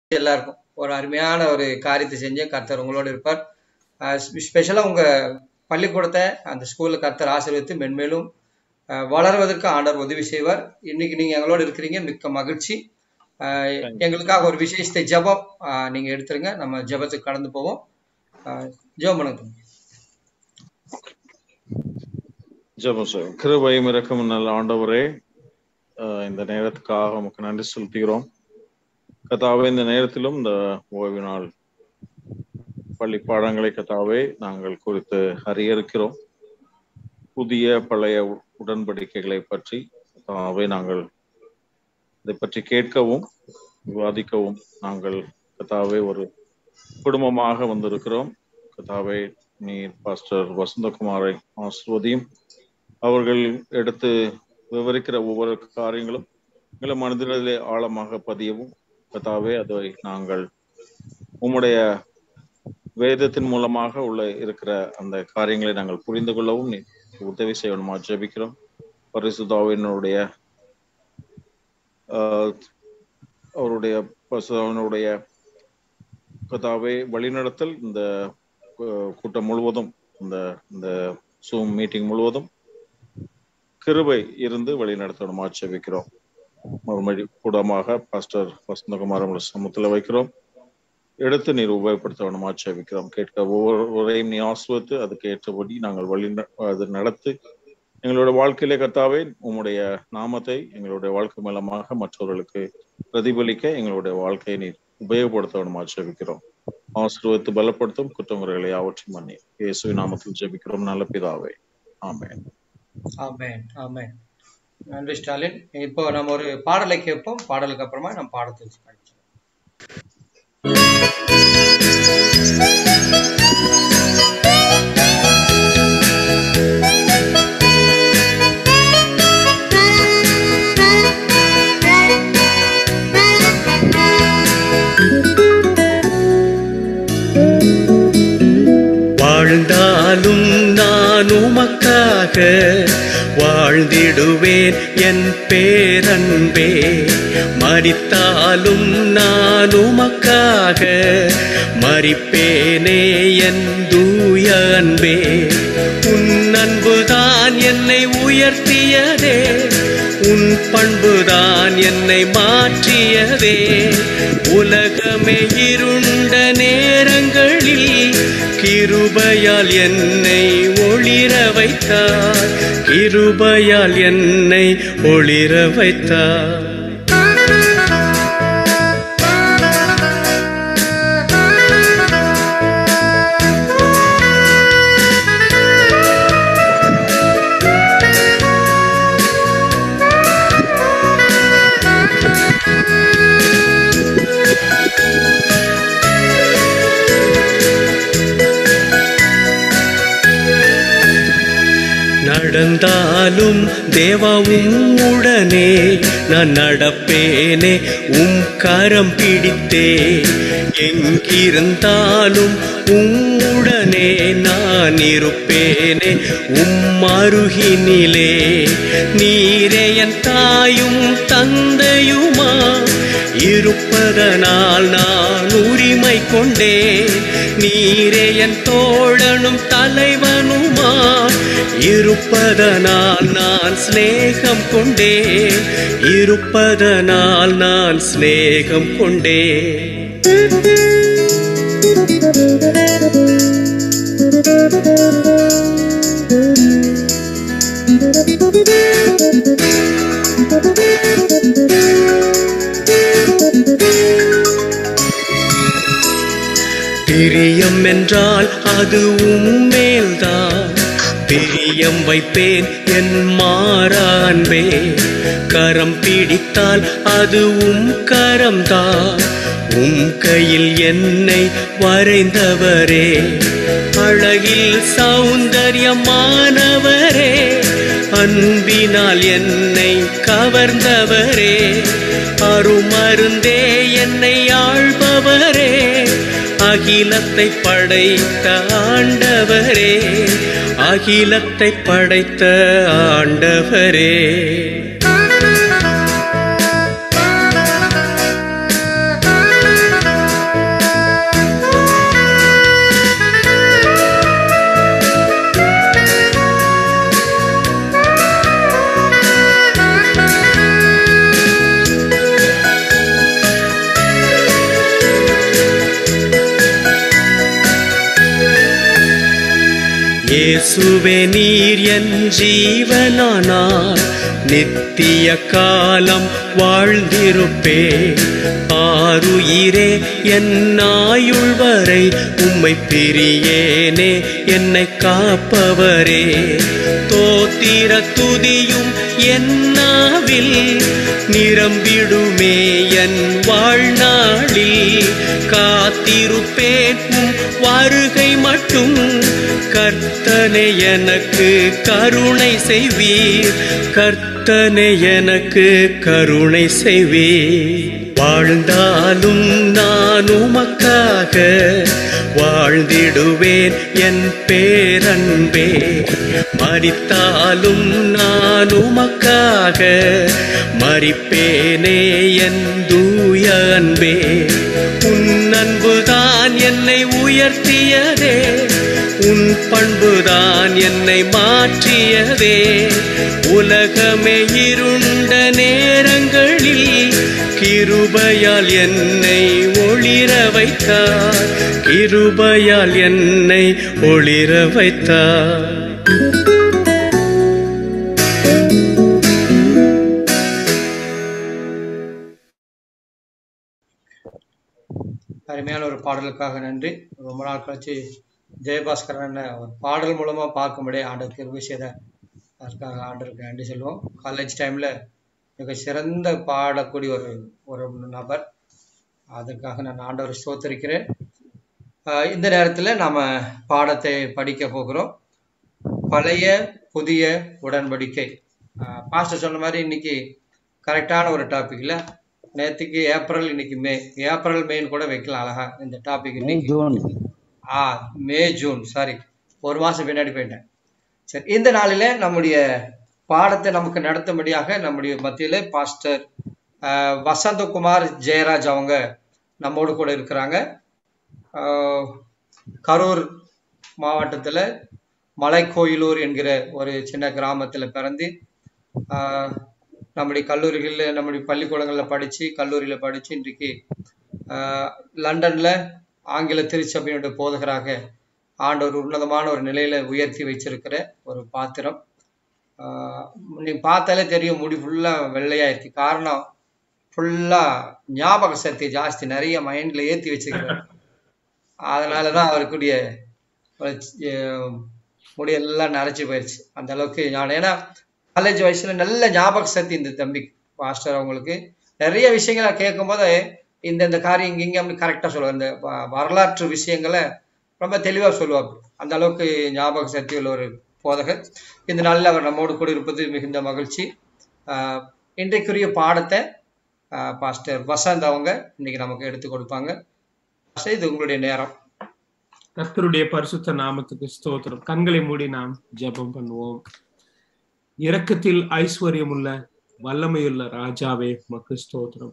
எல்லாருக்கும் ஒரு அருமையான ஒரு காரியத்தை செஞ்சு கர்த்தர் உங்களோட இருப்பார் ஸ்பெஷலாக உங்கள் பள்ளிக்கூடத்தை அந்த ஸ்கூலில் கர்த்தர் ஆசீர்வதித்து மென்மேலும் அஹ், வளர்வதற்கு ஆண்டவர் உதவி செய்வார் இன்னைக்கு நீங்கள் எங்களோட இருக்கிறீங்க மிக்க மகிழ்ச்சி அஹ், எங்களுக்காக ஒரு விசேஷத்தை ஜெபம் அஹ், நீங்க எடுத்துருங்க நம்ம ஜெபத்துக்கு கடந்து போவோம் அஹ், ஜெபம் பண்ணுங்க ஜெபம் செய்வோம் கிருபையும் இறக்கும் நல்ல ஆண்டவரே ஆஹ் இந்த நேரத்துக்காக உமக்கு நன்றி செலுத்துகிறோம் கத்தாவே இந்த நேரத்திலும் இந்த ஓய்வு நாள் பள்ளி பாடங்களை கத்தாவே நாங்கள் குறித்து அறிய இருக்கிறோம் புதிய பழைய உடன்படிக்கைகளை பற்றி கத்தாவே நாங்கள் இதை பற்றி கேட்கவும் விவாதிக்கவும் நாங்கள் கத்தாவே ஒரு குடும்பமாக வந்திருக்கிறோம் கத்தாவே நீர் பாஸ்டர் வசந்தகுமாரை ஆசிர்வதியும் அவர்கள் எடுத்து விவரிக்கிற ஒவ்வொரு காரியங்களும் எங்களை மனதிலே ஆழமாக பதியவும் கத்தாவே அதை நாங்கள் உம்முடைய வேதத்தின் மூலமாக உள்ள இருக்கிற அந்த காரியங்களை நாங்கள் புரிந்து கொள்ளவும் நீ உதவி செய்யணுமா ஜெபிக்கிறோம் பரிசுதாவினுடைய ஆஹ், அவருடைய பரிசுத்தாவினுடைய கதாவே வழிநடத்தல் இந்த அஹ், கூட்டம் முழுவதும் இந்த இந்த சூம் மீட்டிங் முழுவதும் கிருபை இருந்து வழிநடத்தணும் ஆட்சேபிக்கிறோம் மறுமொழி கூடமாக பாஸ்டர் வசந்தகுமார் உங்களை சமூகத்தில் வைக்கிறோம் எடுத்து நீர் உபயோகப்படுத்தணும் ஆட்சேபிக்கிறோம் கேட்க ஒவ்வொருவரையும் நீ ஆசுவத்து அதுக்கு ஏற்றபடி நாங்கள் வழி ந- அது நடத்தி எங்களோட வாழ்க்கையிலே கத்தாவே உம்முடைய நாமத்தை எங்களுடைய வாழ்க்கை மூலமாக மற்றவர்களுக்கு பிரதிபலிக்க எங்களுடைய வாழ்க்கையை நீர் உபயோகப்படுத்தணும் ஆட்சேபிக்கிறோம் ஆசீர்வதித்து பலப்படுத்தும் குற்றமுறைகளை யாவற்றையும் மன்னி இயேசுவின் நாமத்தில் ஜெபிக்கிறோம் நல்ல பிதாவே ஆமென் ஆமென் ஆமென் நன்றி ஸ்டாலின் இப்போ நம்ம ஒரு பாடலை கேட்போம் பாடலுக்கு அப்புறமா நம்ம பாடத்தை படிச்சோம் வாழ்ந்தாலும் நான் உமக்காக வாழ்ந்திடுவேன் என் பேரன்பே மரித்தாலும் நான் உமக்காக மரிப்பேனே என் தூய அன்பே உன் அன்புதான் என்னை உயர்த்தியதே உன் பண்புதான் என்னை மாற்றியதே உலகமே இருண்ட நேரங்களில் கிருபையால் என்னை ஒளிர வைத்தார் கிருபையால் என்னை ஒளிர வைத்தார் நடந்தாலும் தேவாவும் உடனே நான் நடப்பேனே உம் கரம் பிடித்தே எங்கிருந்தாலும் உம்முடனே நான் இருப்பேனே உம் அருகினிலே நீரே என் தாயும் தந்தையுமா இருப்பதனால் நான் உரிமை கொண்டே நீரே என் தோழனும் தலைவனுமா இருப்பதனால் நான் சிநேகம் கொண்டே இருப்பதனால் நான் சிநேகம் கொண்டே பிரியம் என்றால் அது உம்மேல்தான் பிரியம் வைப்பேன் என் மாறான்பே கரம் பிடித்தால் அது உம் கரம்தான் உம் கையில் என்னை வரைந்தவரே அழகில் சௌந்தரியமானவரே அன்பினால் என்னை கவர்ந்தவரே அருமருந்தே என்னை ஆள்பவரே அகிலத்தை படைத்த ஆண்டவரே அகிலத்தை படைத்த ஆண்டவரே Thank you. இயேசுவே நீர் என் ஜீவனானார் நித்திய காலம் வாழ்ந்திருப்பே ஆருயிரே என் ஆயுள் வரை உம்மை பிரியேனே என்னை காப்பவரே தோத்திர துதியும் என்னாவில் நிரம்பிடுமே என் வாழ்நாளில் காத்திருப்பேன் உம் வருகை மட்டும் கர்த்தனை எனக்கு கருணை செய்வீர் கர்த்தனை எனக்கு கருணை செய்வீர் வாழ்ந்தாலும் நான் உமக்காக வாழ்ந்திடுவேன் என் பேரன்பே மரித்தாலும் நான் உமக்காக மரிப்பேனே என் தூய அன்பே உன் அன்புதான் என்னை உயர்த்தியதே உன் பண்புதான் என்னை மாற்றியதே உலகமே இருண்ட நேரங்களில் கிருபையால் என்னை ஒளிர வைத்தார் கிருபையால் என்னை ஒளிர வைத்தார் அருமையான ஒரு பாடலுக்காக நன்றி ரொம்ப நாள் கழிச்சு ஜெயபாஸ்கரன் ஒரு பாடல் மூலமா பார்க்கும்படியே ஆண்டவர் கிருபை செய்த அதற்காக ஆண்டவருக்கு நன்றி சொல்லுவோம் காலேஜ் டைம்ல மிக சிறந்த பாடக்கூடிய ஒரு ஒரு நபர் அதற்காக நான் ஆண்டவரை ஸ்தோத்தரிக்கிறேன் ஆஹ் இந்த நேரத்துல நாம பாடத்தை படிக்க போகிறோம் பழைய புதிய உடன்படிக்கை பாஸ்டர் சொன்ன மாதிரி இன்னைக்கு கரெக்டான ஒரு டாபிக்ல நேத்துக்கு ஏப்ரல் இன்னைக்கு மே ஏப்ரல் மேன்னு கூட வைக்கலாம் அழகா இந்த டாபிக் இன்னைக்கு June uh May June sorry ஒரு மாசம் பின்னாடி போயிட்டேன் சரி இந்த நாளில நம்முடைய பாடத்தை நமக்கு நடத்தும்படியாக நம்முடைய மத்தியில பாஸ்டர் ஆஹ், வசந்தகுமார் ஜெயராஜ் அவங்க நம்மோடு கூட இருக்கிறாங்க ஆஹ், கரூர் மாவட்டத்துல மலைக்கோயிலூர் என்கிற ஒரு சின்ன கிராமத்துல பிறந்து ஆஹ், நம்முடைய கல்லூரிகளில் நம்முடைய பள்ளிக்கூடங்களில் படிச்சு கல்லூரியில படிச்சு இன்றைக்கு ஆஹ், லண்டன்ல ஆங்கில திருச்சபையினுடைய போதகராக ஆண்டவர் உன்னதமான ஒரு நிலையில உயர்த்தி வச்சிருக்கிற ஒரு பாத்திரம் ஆஹ் நீங்க பார்த்தாலே தெரியும் முடி ஃபுல்லா வெள்ளையா இருக்கு காரணம் ஃபுல்லா ஞாபக சக்தி ஜாஸ்தி நிறைய மைண்ட்ல ஏத்தி வச்சிருக்கிறார் அதனாலதான் அவருக்குரிய ஒரு சி- அஹ் முடியெல்லாம் நரைச்சு போயிடுச்சு அந்த அளவுக்கு ஞானம் ஏன்னா காலேஜ் வயசுல நல்ல ஞாபக சக்தி இந்த தம்பி மாஸ்டர் அவங்களுக்கு நிறைய விஷயங்களை கேட்கும்போது இந்த இந்த காரியம் இங்க இங்க அப்படி கரெக்டா சொல்லுவார் இந்த வ- வரலாற்று விஷயங்களை ரொம்ப தெளிவா சொல்லுவார் அந்த அளவுக்கு ஞாபக சக்தி உள்ள ஒரு போதகர் இந்த நாளில் அவர் நம்மோடு கூட இருப்பது மிகுந்த மகிழ்ச்சி ஆஹ் இன்றைக்குரிய பாடத்தை ஆஹ் பாஸ்டர் வசந்த் அவங்க இன்னைக்கு நமக்கு எடுத்து கொடுப்பாங்க பாஸ்டர், இது உங்களுடைய நேரம் கர்த்தருடைய பரிசுத்த நாமத்துக்கு ஸ்தோத்திரம் கண்களை மூடி நாம் ஜெபம் பண்ணுவோம் இரக்கத்தில் ஐஸ்வர்யமுள்ள வல்லமையுள்ள ராஜாவே மக்கு ஸ்தோத்திரம்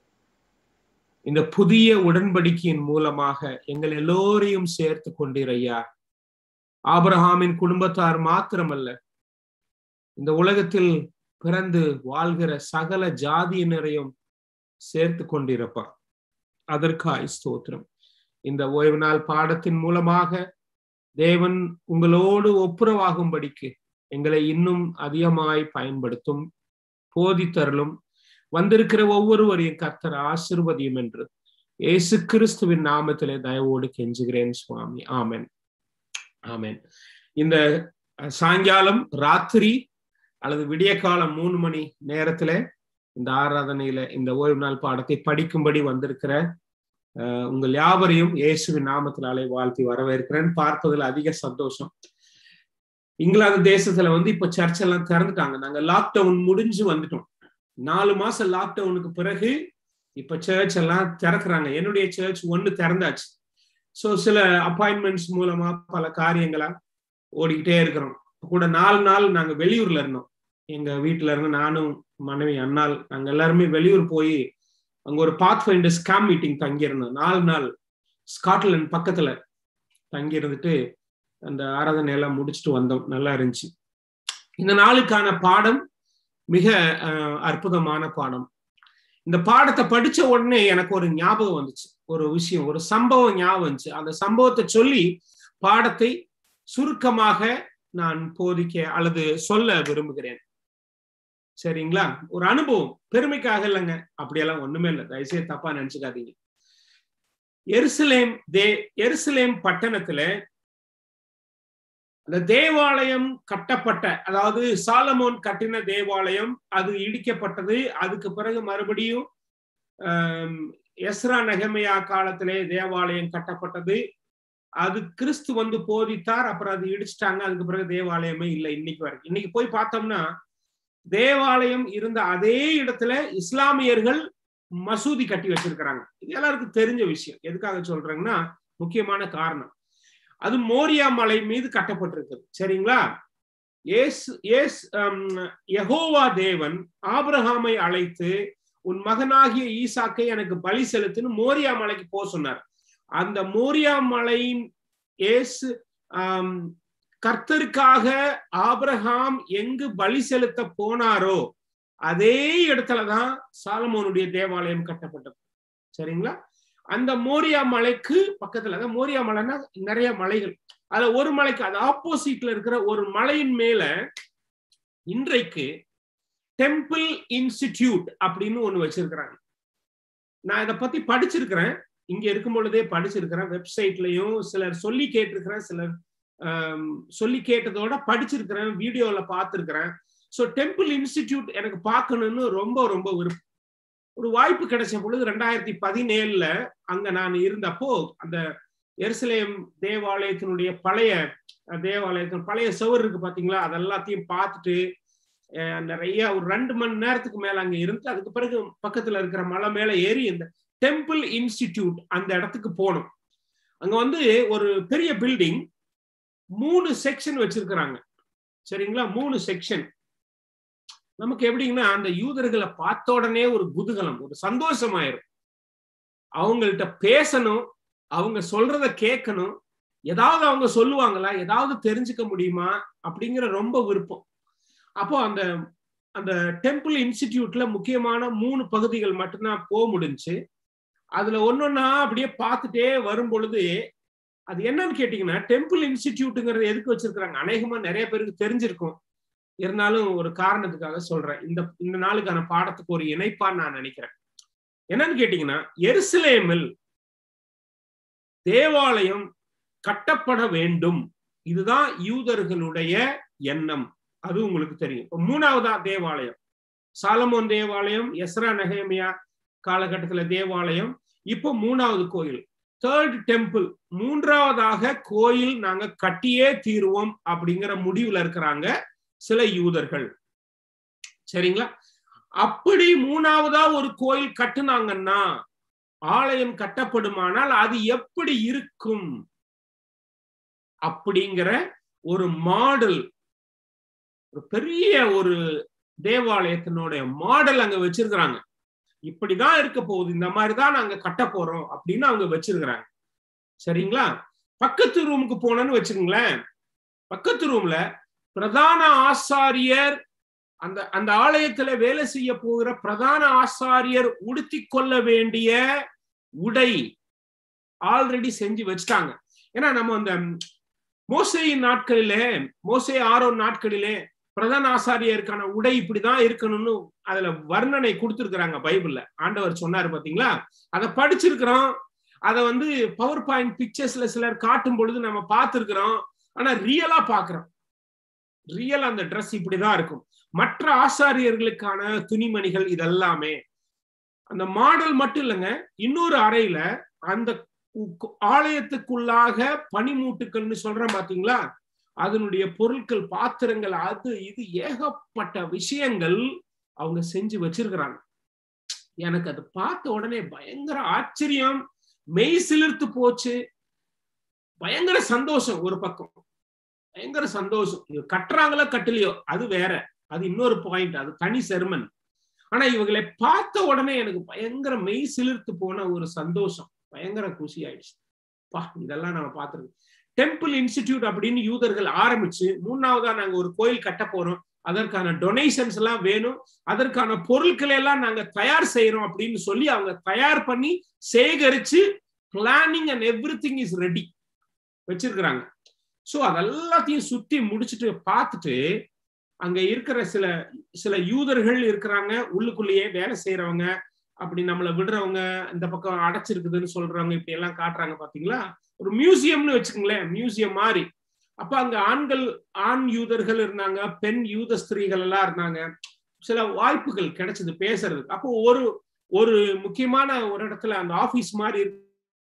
இந்த புதிய உடன்படிக்கையின் மூலமாக எங்கள் எல்லோரையும் சேர்த்து கொண்டீர் ஐயா ஆபிரகாமின் குடும்பத்தார் மாத்திரமல்ல இந்த உலகத்தில் பிறந்து வாழ்கிற சகல ஜாதியினரையும் சேர்த்து கொண்டிருப்பா அதற்காய் ஸ்தோத்திரம் இந்த ஓய்வு நாள் பாடத்தின் மூலமாக தேவன் உங்களோடு ஒப்புரவாகும்படிக்கு எங்களை இன்னும் அதிகமாய் பயன்படுத்தும் போதித்தருளும் வந்திருக்கிற ஒவ்வொருவரையும் கர்த்தர் ஆசிர்வதியும் என்று இயேசு கிறிஸ்துவின் நாமத்திலே தயவோடு கெஞ்சுகிறேன் சுவாமி ஆமென் ஆமென் இந்த அஹ், சாயங்காலம் ராத்திரி அல்லது விடிய காலம் மூணு மணி நேரத்துல இந்த ஆராதனையில இந்த ஓய்வு நாள் பாடத்தை படிக்கும்படி வந்திருக்கிற அஹ், உங்கள் யாவரையும் இயேசுவின் நாமத்தினாலே வாழ்த்தி வரவேற்கிறேன் பார்ப்பதில் அதிக சந்தோஷம் இங்கிலாந்து தேசத்துல வந்து இப்ப சர்ச் எல்லாம் திறந்துட்டாங்க நாங்க லாக்டவுன் முடிஞ்சு வந்துட்டோம் நாலு மாசம் லாக்டவுனுக்கு பிறகு இப்ப சர்ச் எல்லாம் திறக்கிறாங்க என்னுடைய சர்ச் ஒண்ணு திறந்தாச்சு சோ சில அப்பாயின்மெண்ட்ஸ் மூலமா பல காரியங்களா ஓடிக்கிட்டே இருக்கிறோம் இப்ப கூட நாலு நாள் நாங்க வெளியூர்ல இருந்தோம் எங்க வீட்டுல இருந்து நானும் மனைவி அண்ணாள் நாங்க எல்லாருமே வெளியூர் போய் அங்க ஒரு பாத் ஃபைண்டர் ஸ்கேம் மீட்டிங் தங்கியிருந்தோம் நாலு நாள் ஸ்காட்லாந்து பக்கத்துல தங்கி இருந்துட்டு அந்த ஆராதனை எல்லாம் முடிச்சுட்டு வந்தோம் நல்லா இருந்துச்சு இந்த நாளுக்கான பாடம் மிக அஹ், அற்புதமான பாடம் இந்த பாடத்தை படிச்ச உடனே எனக்கு ஒரு ஞாபகம் வந்துச்சு ஒரு விஷயம் ஒரு சம்பவம் ஞாபகம் வந்துச்சு அந்த சம்பவத்தை சொல்லி பாடத்தை சுருக்கமாக நான் போதிக்க அல்லது சொல்ல விரும்புகிறேன் சரிங்களா ஒரு அனுபவம் பெருமைக்காக இல்லைங்க அப்படியெல்லாம் ஒண்ணுமே இல்லை தயவுசெய்து தப்பா நினைச்சுக்காதீங்க எருசலேம் தே எருசலேம் பட்டணத்துல அந்த தேவாலயம் கட்டப்பட்ட அதாவது சாலமோன் கட்டின தேவாலயம் அது இடிக்கப்பட்டது அதுக்கு பிறகு மறுபடியும் எஸ்ரா நெகமையா காலத்திலே தேவாலயம் கட்டப்பட்டது அது கிறிஸ்து வந்து போதித்தார் அப்புறம் அது இடிச்சிட்டாங்க அதுக்கு பிறகு தேவாலயமே இல்லை இன்னைக்கு வரைக்கும் இன்னைக்கு போய் பார்த்தோம்னா தேவாலயம் இருந்த அதே இடத்துல இஸ்லாமியர்கள் மசூதி கட்டி வச்சிருக்கிறாங்க இது எல்லாருக்கும் தெரிஞ்ச விஷயம் எதுக்காக சொல்றேங்கன்னா முக்கியமான காரணம் அது மோரியா மலை மீது கட்டப்பட்டிருக்குது சரிங்களா ஏஸ் ஏஸ் யகோவா தேவன் ஆபிரஹாமை அழைத்து உன் மகனாகிய ஈசாக்கை எனக்கு பலி செலுத்துன்னு மோரியா மலைக்கு போக சொன்னார் அந்த மோரியா மலையின் ஏசு கர்த்தருக்காக ஆபிரஹாம் எங்கு பலி செலுத்த போனாரோ அதே இடத்துலதான் சாலமோனுடைய தேவாலயம் கட்டப்பட்டது சரிங்களா அந்த மோரியா மலைக்கு பக்கத்துல தான் மோரியா மலைன்னா நிறைய மலைகள் அதுல ஒரு மலைக்கு அது ஆப்போசிட்ல இருக்கிற ஒரு மலையின் மேல இன்றைக்கு டெம்பிள் இன்ஸ்டிடியூட் அப்படின்னு ஒண்ணு வச்சிருக்கிறாங்க நான் இதை பத்தி படிச்சிருக்கிறேன் இங்க இருக்கும் பொழுதே படிச்சிருக்கிறேன் வெப்சைட்லயும் சிலர் சொல்லி கேட்டிருக்கிறேன் சிலர் சொல்லி கேட்டதோட படிச்சிருக்கிறேன் வீடியோல பார்த்துருக்கிறேன் ஸோ டெம்பிள் இன்ஸ்டிடியூட் எனக்கு பார்க்கணும்னு ரொம்ப ரொம்ப விருப்பம் ஒரு வாய்ப்பு கிடைச்ச பொழுது ரெண்டாயிரத்தி பதினேழுல அங்க நான் இருந்தப்போ அந்த எருசலேம் தேவாலயத்தினுடைய பழைய தேவாலயத்தின் பழைய சுவர் இருக்கு பாத்தீங்களா அதெல்லாத்தையும் பார்த்துட்டு நிறைய ஒரு ரெண்டு மணி நேரத்துக்கு மேல அங்க இருந்து அதுக்கு பிறகு பக்கத்துல இருக்கிற மலை மேல ஏறி இந்த டெம்பிள் இன்ஸ்டிடியூட் அந்த இடத்துக்கு போனோம் அங்க வந்து ஒரு பெரிய பில்டிங் மூணு செக்ஷன் வச்சிருக்கிறாங்க சரிங்களா மூணு செக்ஷன் நமக்கு எப்படிங்கன்னா அந்த யூதர்களை பார்த்த உடனே ஒரு குதூகலம் ஒரு சந்தோஷமாயிரும் அவங்கள்ட்ட பேசணும் அவங்க சொல்றத கேட்கணும் ஏதாவது அவங்க சொல்லுவாங்களா ஏதாவது தெரிஞ்சுக்க முடியுமா அப்படிங்கிற ரொம்ப விருப்பம் அப்போ அந்த அந்த டெம்பிள் இன்ஸ்டிடியூட்ல முக்கியமான மூணு பகுதிகள் மட்டும்தான் போக முடிஞ்சு அதுல ஒன்னொன்னா அப்படியே பார்த்துட்டே வரும் பொழுது அது என்னன்னு கேட்டீங்கன்னா டெம்பிள் இன்ஸ்டிடியூட்டுங்கிறது எதுக்கு வச்சிருக்கிறாங்க அநேகமா நிறைய பேருக்கு தெரிஞ்சிருக்கும் இருந்தாலும் ஒரு காரணத்துக்காக சொல்றேன் இந்த இந்த நாளுக்கான பாடத்துக்கு ஒரு இணைப்பா நான் நினைக்கிறேன் என்னன்னு கேட்டீங்கன்னா எருசலேமில் தேவாலயம் கட்டப்பட வேண்டும் இதுதான் யூதர்களுடைய எண்ணம் அது உங்களுக்கு தெரியும் இப்போ மூணாவதா தேவாலயம் சாலமோன் தேவாலயம் எஸ்ரா நகேமியா காலகட்டத்துல தேவாலயம் இப்போ மூணாவது கோயில் தேர்ட் டெம்பிள் மூன்றாவதாக கோயில் நாங்க கட்டியே தீருவோம் அப்படிங்கிற முடிவுல இருக்கிறாங்க சில யூதர்கள் சரிங்களா அப்படி மூணாவதா ஒரு கோயில் கட்டுனாங்கன்னா ஆலயம் கட்டப்படுமானால் அது எப்படி இருக்கும் அப்படிங்கிற ஒரு மாடல் ஒரு பெரிய ஒரு தேவாலயத்தினுடைய மாடல் அங்க வச்சிருக்கிறாங்க இப்படிதான் இருக்க போகுது இந்த மாதிரிதான் நாங்க கட்ட போறோம் அப்படின்னு அவங்க வச்சிருக்கிறாங்க சரிங்களா பக்கத்து ரூமுக்கு போனோன்னு வச்சுக்கோங்களேன் பக்கத்து ரூம்ல பிரதான ஆசாரியர் அந்த அந்த ஆலயத்துல வேலை செய்ய போகிற பிரதான ஆசாரியர் உடுத்தி கொள்ள வேண்டிய உடை ஆல்ரெடி செஞ்சு வச்சுட்டாங்க ஏன்னா நம்ம அந்த மோசையின் நாட்களிலே மோசே ஆரோ நாட்களிலே பிரதான ஆசாரியருக்கான உடை இப்படிதான் இருக்கணும்னு அதுல வர்ணனை கொடுத்துருக்குறாங்க பைபிள்ல ஆண்டவர் சொன்னாரு பாத்தீங்களா அதை படிச்சிருக்கிறோம் அதை வந்து பவர் பாயிண்ட் பிக்சர்ஸ்ல சிலர் காட்டும் பொழுது நம்ம பார்த்துருக்கிறோம் ஆனா ரியலா பாக்குறோம் ரியல் அந்த ட்ரெஸ் இப்படிதான் இருக்கும் மற்ற ஆசாரியர்களுக்கான துணிமணிகள் இதெல்லாமே அந்த மாடல் மட்டும் இல்லைங்க இன்னொரு அறையில அந்த ஆலயத்துக்குள்ளாக பனிமூட்டுக்கள்னு சொல்றேன் பாத்தீங்களா அதனுடைய பொருட்கள் பாத்திரங்கள் அது இது ஏகப்பட்ட விஷயங்கள் அவங்க செஞ்சு வச்சிருக்கிறாங்க எனக்கு அது பார்த்த உடனே பயங்கர ஆச்சரியம் மெய் சிலிர்த்து போச்சு பயங்கர சந்தோஷம் ஒரு பக்கம் பயங்கர சந்தோஷம் இது கட்டுறாங்களோ கட்டலையோ அது வேற அது இன்னொரு பாயிண்ட் அது தனி செருமன் ஆனா இவங்களை பார்த்த உடனே எனக்கு பயங்கர மெய் சிலிர்த்து போன ஒரு சந்தோஷம் பயங்கர குஷி ஆயிடுச்சு பா இதெல்லாம் நம்ம பார்த்துருக்கோம் டெம்பிள் இன்ஸ்டிடியூட் அப்படின்னு யூதர்கள் ஆரம்பிச்சு மூணாவதா நாங்க ஒரு கோயில் கட்ட போறோம் அதற்கான டொனேஷன்ஸ் எல்லாம் வேணும் அதற்கான பொருட்களை எல்லாம் நாங்க தயார் செய்யறோம் அப்படின்னு சொல்லி அவங்க தயார் பண்ணி சேகரிச்சு planning and everything is ready வச்சிருக்கிறாங்க சோ அதெல்லாத்தையும் சுத்தி முடிச்சுட்டு பார்த்துட்டு அங்க இருக்கிற சில சில யூதர்கள் இருக்கிறாங்க உள்ளுக்குள்ளேயே வேலை செய்யறவங்க அப்படி நம்மளை விடுறவங்க இந்த பக்கம் அடைச்சிருக்குதுன்னு சொல்றவங்க இப்படி எல்லாம் காட்டுறாங்க பாத்தீங்களா ஒரு மியூசியம்னு வச்சுக்கோங்களேன் மியூசியம் மாதிரி அப்ப அங்க ஆண்கள் ஆண் யூதர்கள் இருந்தாங்க பெண் யூத ஸ்திரீகள் எல்லாம் இருந்தாங்க சில வாய்ப்புகள் கிடைச்சது பேசுறதுக்கு அப்போ ஒரு ஒரு முக்கியமான ஒரு இடத்துல அந்த ஆபீஸ் மாதிரி இருக்கு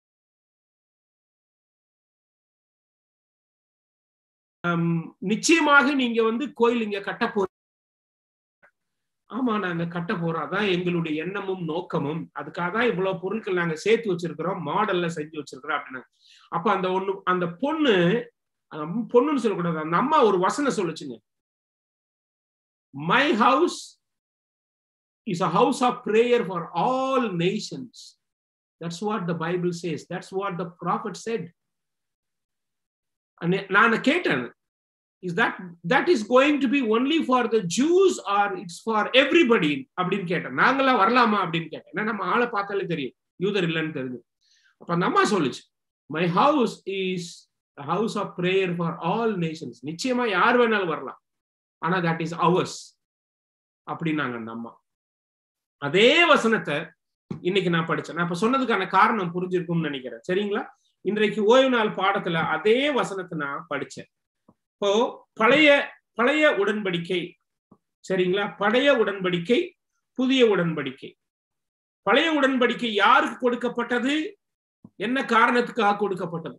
நிச்சயமாக நீங்க வந்து கோயில் இங்க கட்ட போ ஆமா நாங்க கட்ட போறோம் அதான் எங்களுடைய எண்ணமும் நோக்கமும் அதுக்காக தான் இவ்வளவு பொருட்கள் நாங்க சேர்த்து வச்சிருக்கிறோம் மாடல்ல செஞ்சு வச்சிருக்கிறோம் அப்படின்னு அப்ப அந்த ஒண்ணு அந்த பொண்ணு பொண்ணுன்னு சொல்லக்கூடாது அந்த அம்மா ஒரு வசனம் சொல்லுச்சுங்க my house is a house of prayer for all nations that's what the Bible says that's what the prophet said நான் கேட்டேன் is that that is going to be only for the Jews or it's for everybody அப்படின்னு கேட்டேன் நாங்களாம் வரலாமா அப்படின்னு கேட்டேன் ஏன்னா நம்ம ஆளை பார்த்தாலே தெரியும் யூதர் இல்லைன்னு தெரிஞ்சு அப்ப அந்த அம்மா சொல்லுச்சு my house is house of prayer for all nations நிச்சயமா யார் வேணாலும் வரலாம் ஆனா தட் இஸ் அவர்ஸ் அப்படின்னாங்க அந்த அம்மா அதே வசனத்தை இன்னைக்கு நான் படிச்சேன் நான் இப்ப சொன்னதுக்கான காரணம் புரிஞ்சிருக்கும்னு நினைக்கிறேன் சரிங்களா இன்றைக்கு ஓய்வு நாள் பாடத்துல அதே வசனத்தை நான் படிச்சேன் இப்போ பழைய பழைய உடன்படிக்கை சரிங்களா பழைய உடன்படிக்கை புதிய உடன்படிக்கை பழைய உடன்படிக்கை யாருக்கு கொடுக்கப்பட்டது என்ன காரணத்துக்காக கொடுக்கப்பட்டது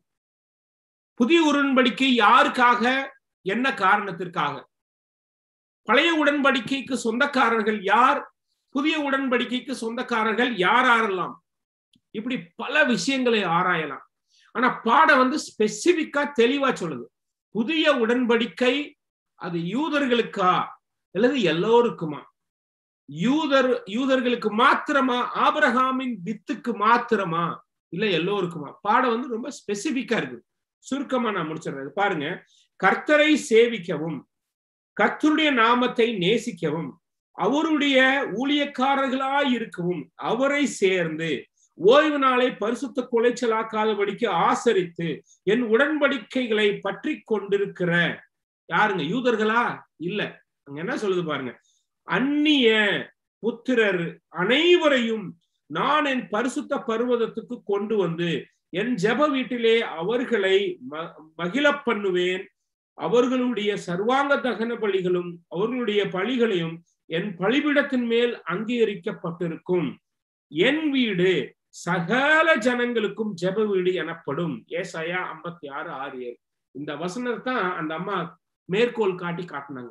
புதிய உடன்படிக்கை யாருக்காக என்ன காரணத்திற்காக பழைய உடன்படிக்கைக்கு சொந்தக்காரர்கள் யார் புதிய உடன்படிக்கைக்கு சொந்தக்காரர்கள் யார் ஆறலாம் இப்படி பல விஷயங்களை ஆராயலாம் ஆனா பாடம் வந்து ஸ்பெசிபிக்கா தெளிவா சொல்லுது புதிய உடன்படிக்கை அது யூதர்களுக்கா அல்லது எல்லோருக்குமா யூதர் யூதர்களுக்கு மாத்திரமா ஆபரகாமின் வித்துக்கு மாத்திரமா இல்ல எல்லோருக்குமா பாடம் வந்து ரொம்ப ஸ்பெசிபிக்கா இருக்கு சுருக்கமா நான் முடிச்சிடுறேன் பாருங்க கர்த்தரை சேவிக்கவும் கர்த்தருடைய நாமத்தை நேசிக்கவும் அவருடைய ஊழியக்காரர்களாய் இருக்கவும் அவரை சேர்ந்து ஓய்வு நாளை பரிசுத்த குலைச்சலாக்காதபடிக்கு ஆசரித்து என் உடன்படிக்கைகளை பற்றி கொண்டிருக்கிற யாருங்க யூதர்களா இல்ல அங்க என்ன சொல்லுது பாருங்க அந்நிய புத்திரர் அனைவரையும் நான் என் பரிசுத்த பருவதத்துக்கு கொண்டு வந்து என் ஜெப வீட்டிலே அவர்களை மகிழ பண்ணுவேன் அவர்களுடைய சர்வாங்க தகன பலிகளும் அவர்களுடைய பலிகளையும் என் பலிபிடத்தின் மேல் அங்கீகரிக்கப்பட்டிருக்கும் என் வீடு சகல ஜனங்களுக்கும் ஜெப வீடு எனப்படும் ஏசாயா ஐம்பத்தி ஆறு ஆறு ஏழு இந்த வசனத்தை தான் அந்த அம்மா மேற்கோள் காட்டி காட்டினாங்க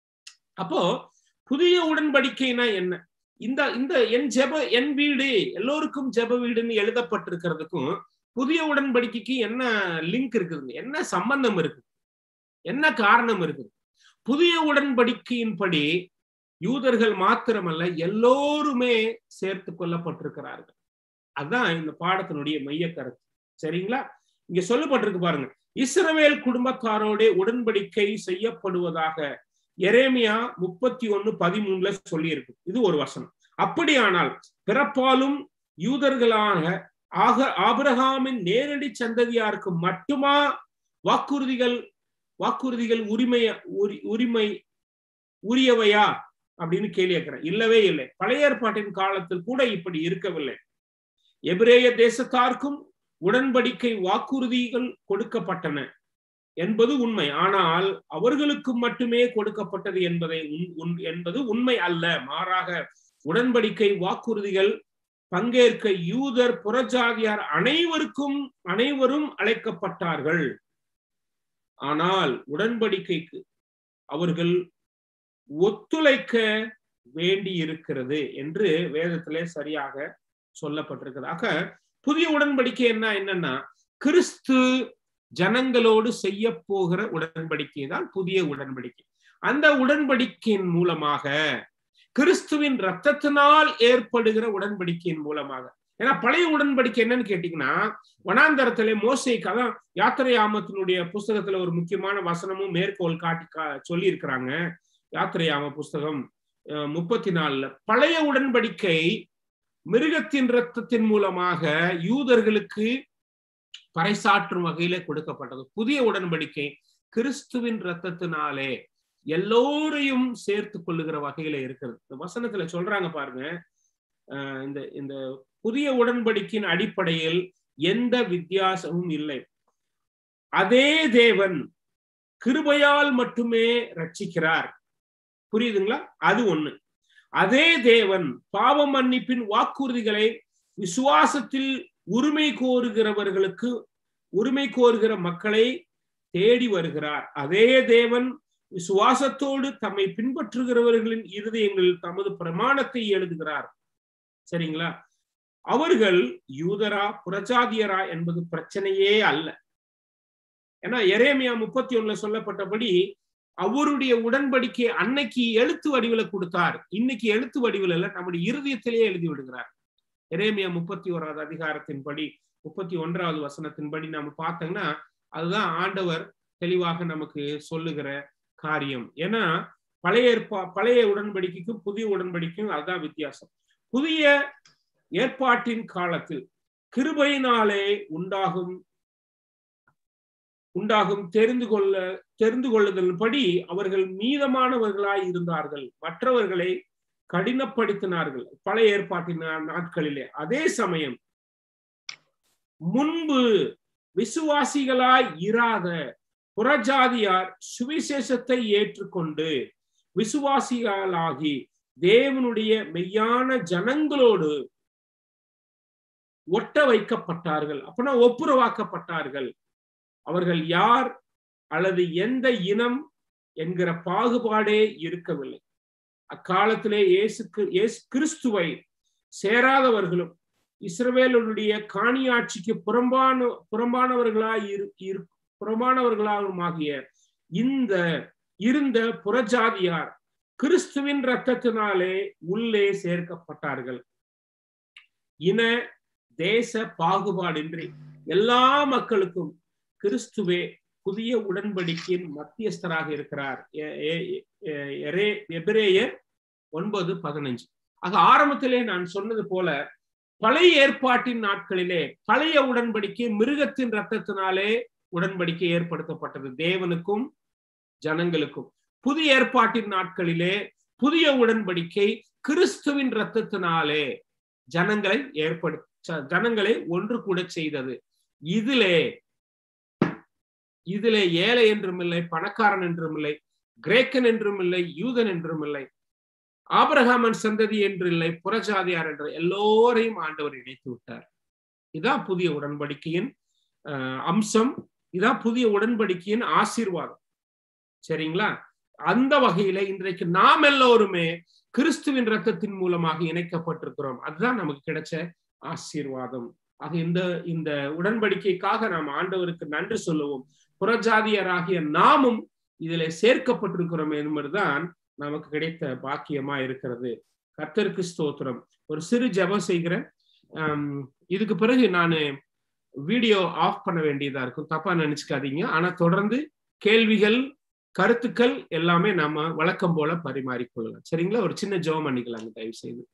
அப்போ புதிய உடன்படிக்கைனா என்ன இந்த இந்த என் ஜெப என் வீடு எல்லோருக்கும் ஜெப வீடுன்னு எழுதப்பட்டிருக்கிறதுக்கும் புதிய உடன்படிக்கைக்கு என்ன லிங்க் இருக்குதுங்க என்ன சம்பந்தம் இருக்கு என்ன காரணம் இருக்குது புதிய உடன்படிக்கையின்படி யூதர்கள் மாத்திரமல்ல எல்லோருமே சேர்த்து கொள்ளப்பட்டிருக்கிறார்கள் அதுதான் இந்த பாடத்தினுடைய மைய கருத்து சரிங்களா இங்க சொல்லப்பட்டிருக்கு பாருங்க இஸ்ரவேல் குடும்பத்தாரோட உடன்படிக்கை செய்யப்படுவதாக எரேமியா முப்பத்தி ஒன்னு பதிமூணுல சொல்லி இருக்கு இது ஒரு வசனம் அப்படியானால் பிறப்பாலும் யூதர்களாக ஆக ஆபிரகாமின் நேரடி சந்ததியாருக்கு மட்டுமா வாக்குறுதிகள் வாக்குறுதிகள் உரிமைய உரிமை உரியவையா அப்படின்னு கேள்வி கேட்கிறேன் இல்லவே இல்லை பழைய ஏற்பாட்டின் காலத்தில் கூட இப்படி இருக்கவில்லை எபிரேய தேசத்தாருக்கும் உடன்படிக்கை வாக்குறுதிகள் கொடுக்கப்பட்டன என்பது உண்மை ஆனால் அவர்களுக்கு மட்டுமே கொடுக்கப்பட்டது என்பதை என்பது உண்மை அல்ல மாறாக உடன்படிக்கை வாக்குறுதிகள் பங்கேற்க யூதர் புறஜாதியார் அனைவருக்கும் அனைவரும் அழைக்கப்பட்டார்கள் ஆனால் உடன்படிக்கைக்கு அவர்கள் ஒத்துழைக்க வேண்டி இருக்கிறது என்று வேதத்திலே சரியாக சொல்லப்பட்டிருக்கிறதாக புதிய உடன்படிக்கை என்ன என்னன்னா கிறிஸ்து ஜனங்களோடு செய்ய போகிற உடன்படிக்கை தான் புதிய உடன்படிக்கை அந்த உடன்படிக்கையின் மூலமாக கிறிஸ்துவின் ரத்தத்தினால் ஏற்படுகிற உடன்படிக்கையின் மூலமாக ஏன்னா பழைய உடன்படிக்கை என்னன்னு கேட்டீங்கன்னா வனாந்தரத்திலே மோசைக்கு அதான் யாத்திரை ஆமத்தினுடைய புஸ்தகத்துல ஒரு முக்கியமான வசனமும் மேற்கோள் காட்டி சொல்லி இருக்கிறாங்க யாத்திரை ஆம புஸ்தகம் முப்பத்தி நாலுல பழைய உடன்படிக்கை மிருகத்தின் ரத்தத்தின் மூலமாக யூதர்களுக்கு பறைசாற்றும் வகையிலே கொடுக்கப்பட்டது புதிய உடன்படிக்கை கிறிஸ்துவின் ரத்தத்தினாலே எல்லோரையும் சேர்த்து கொள்ளுகிற வகையில இருக்கிறது இந்த வசனத்துல சொல்றாங்க பாருங்க அஹ் இந்த இந்த புதிய உடன்படிக்கையின் அடிப்படையில் எந்த வித்தியாசமும் இல்லை அதே தேவன் கிருபையால் மட்டுமே ரட்சிக்கிறார் புரியுதுங்களா அது ஒண்ணு அதே தேவன் பாவ மன்னிப்பின் வாக்குறுதிகளை விசுவாசத்தில் உரிமை கோருகிறவர்களுக்கு உரிமை கோருகிற மக்களை தேடி வருகிறார் அதே தேவன் விசுவாசத்தோடு தம்மை பின்பற்றுகிறவர்களின் இருதயங்களில் தமது பிரமாணத்தை எழுதுகிறார் சரிங்களா அவர்கள் யூதரா புறஜாதியரா என்பது பிரச்சனையே அல்ல ஏன்னா எரேமியா முப்பத்தி ஒண்ணுல சொல்லப்பட்டபடி அவருடைய உடன்படிக்கை அன்னைக்கு எழுத்து வடிவில கொடுத்தார் இன்னைக்கு எழுத்து வடிவில் இல்ல நம்முடைய இருதயத்திலேயே எழுதி விடுகிறார் எரேமியா முப்பத்தி ஓராவது அதிகாரத்தின்படி முப்பத்தி ஒன்றாவது வசனத்தின்படி நம்ம பார்த்தோம்னா அதுதான் ஆண்டவர் தெளிவாக நமக்கு சொல்லுகிற காரியம் ஏன்னா பழைய ஏற்பா பழைய உடன்படிக்கைக்கும் புதிய உடன்படிக்கைக்கும் அதுதான் வித்தியாசம் புதிய ஏற்பாட்டின் காலத்தில் கிருபையினாலே உண்டாகும் உண்டாகும் தெரிந்து கொள்ள தெரிந்து கொள்ளுதல்படி அவர்கள் மீதமானவர்களாய் இருந்தார்கள் மற்றவர்களை கடினப்படுத்தினார்கள் பழைய ஏற்பாட்டின் நாட்களிலே அதே சமயம் முன்பு விசுவாசிகளாய் இராத புறஜாதியார் சுவிசேஷத்தை ஏற்றுக்கொண்டு விசுவாசிகளாகி தேவனுடைய மெய்யான ஜனங்களோடு ஒட்ட வைக்கப்பட்டார்கள் அப்படின்னா ஒப்புரவாக்கப்பட்டார்கள் அவர்கள் யார் அல்லது எந்த இனம் என்கிற பாகுபாடே இருக்கவில்லை அக்காலத்திலே இயேசுக்கு இயேசு கிறிஸ்துவை சேராதவர்களும் இஸ்ரவேலுடைய காணியாட்சிக்கு புறம்பான புறம்பானவர்களாய் இரு புறம்பானவர்களாகுமாகிய இந்த இருந்த புறஜாதியார் கிறிஸ்துவின் ரத்தத்தினாலே உள்ளே சேர்க்கப்பட்டார்கள் இன தேச பாகுபாடின்றி எல்லா மக்களுக்கும் கிறிஸ்துவே புதிய உடன்படிக்கையின் மத்தியஸ்தராக இருக்கிறார் எபிரேயர் ஒன்பது பதினஞ்சு ஆக ஆரம்பத்திலே நான் சொன்னது போல பழைய ஏற்பாட்டின் நாட்களிலே பழைய உடன்படிக்கை மிருகத்தின் ரத்தத்தினாலே உடன்படிக்கை ஏற்படுத்தப்பட்டது தேவனுக்கும் ஜனங்களுக்கும் புதிய ஏற்பாட்டின் நாட்களிலே புதிய உடன்படிக்கை கிறிஸ்துவின் ரத்தத்தினாலே ஜனங்களை ஏற்படு ஜனங்களை ஒன்று கூட செய்தது இதிலே இதிலே ஏழை என்றும் இல்லை பணக்காரன் என்றும் இல்லை கிரேக்கன் என்றும் இல்லை யூதன் என்றும் இல்லை ஆபரகாமன் சந்ததி என்று இல்லை புறஜாதியார் என்று எல்லோரையும் ஆண்டவர் இணைத்து விட்டார் இதான் புதிய உடன்படிக்கையின் அம்சம் இதான் புதிய உடன்படிக்கையின் ஆசீர்வாதம் சரிங்களா அந்த வகையில இன்றைக்கு நாம் எல்லோருமே கிறிஸ்துவின் ரத்தத்தின் மூலமாக இணைக்கப்பட்டிருக்கிறோம் அதுதான் நமக்கு கிடைச்ச ஆசீர்வாதம் ஆக இந்த இந்த உடன்படிக்கைக்காக நாம் ஆண்டவருக்கு நன்றி சொல்லுவோம் புறஜாதியராகிய நாமும் இதில் சேர்க்கப்பட்டிருக்கிறோம் என்பதுதான் நமக்கு கிடைத்த பாக்கியமா இருக்கிறது கர்த்தருக்கு ஸ்தோத்திரம் ஒரு சிறு ஜபம் செய்கிறேன் இதுக்கு பிறகு நான் வீடியோ ஆஃப் பண்ண வேண்டியதா இருக்கும் தப்பா நினைச்சுக்காதீங்க ஆனா தொடர்ந்து கேள்விகள் கருத்துக்கள் எல்லாமே நம்ம வழக்கம் போல பரிமாறிக்கொள்ளலாம் சரிங்களா ஒரு சின்ன ஜெபம் பண்ணிக்கலாங்க தயவு செய்து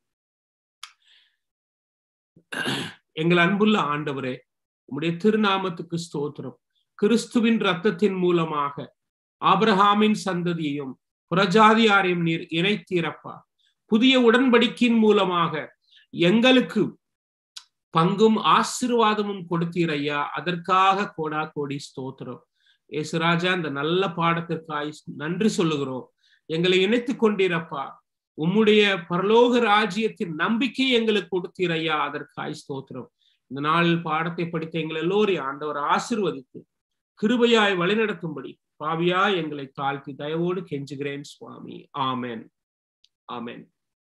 எங்கள் அன்புள்ள ஆண்டவரே உம்முடைய திருநாமத்துக்கு ஸ்தோத்திரம் கிறிஸ்துவின் ரத்தத்தின் மூலமாக ஆபிரஹாமின் சந்ததியையும் புறஜாதியாரையும் நீர் இணைத்தீரப்பா புதிய உடன்படிக்கையின் மூலமாக எங்களுக்கு பங்கும் ஆசிர்வாதமும் கொடுத்தீர் ஐயா அதற்காக கோடா கோடி ஸ்தோத்திரம் ஏசுராஜா இந்த நல்ல பாடத்திற்காய் நன்றி சொல்லுகிறோம் எங்களை இணைத்து கொண்டீரப்பா உம்முடைய பரலோக ராஜ்யத்தின் நம்பிக்கை எங்களுக்கு கொடுத்தீர் ஐயா அதற்காய் ஸ்தோத்திரம் இந்த நாள் பாடத்தை படித்த எங்கள் எல்லோரையும் ஆண்டவர் ஆசிர்வதித்து கிருபையாய் வழிநடத்தும்படி பாவியா எங்களை தாழ்த்தி தயவோடு கெஞ்சுகிறேன் சுவாமி amen amen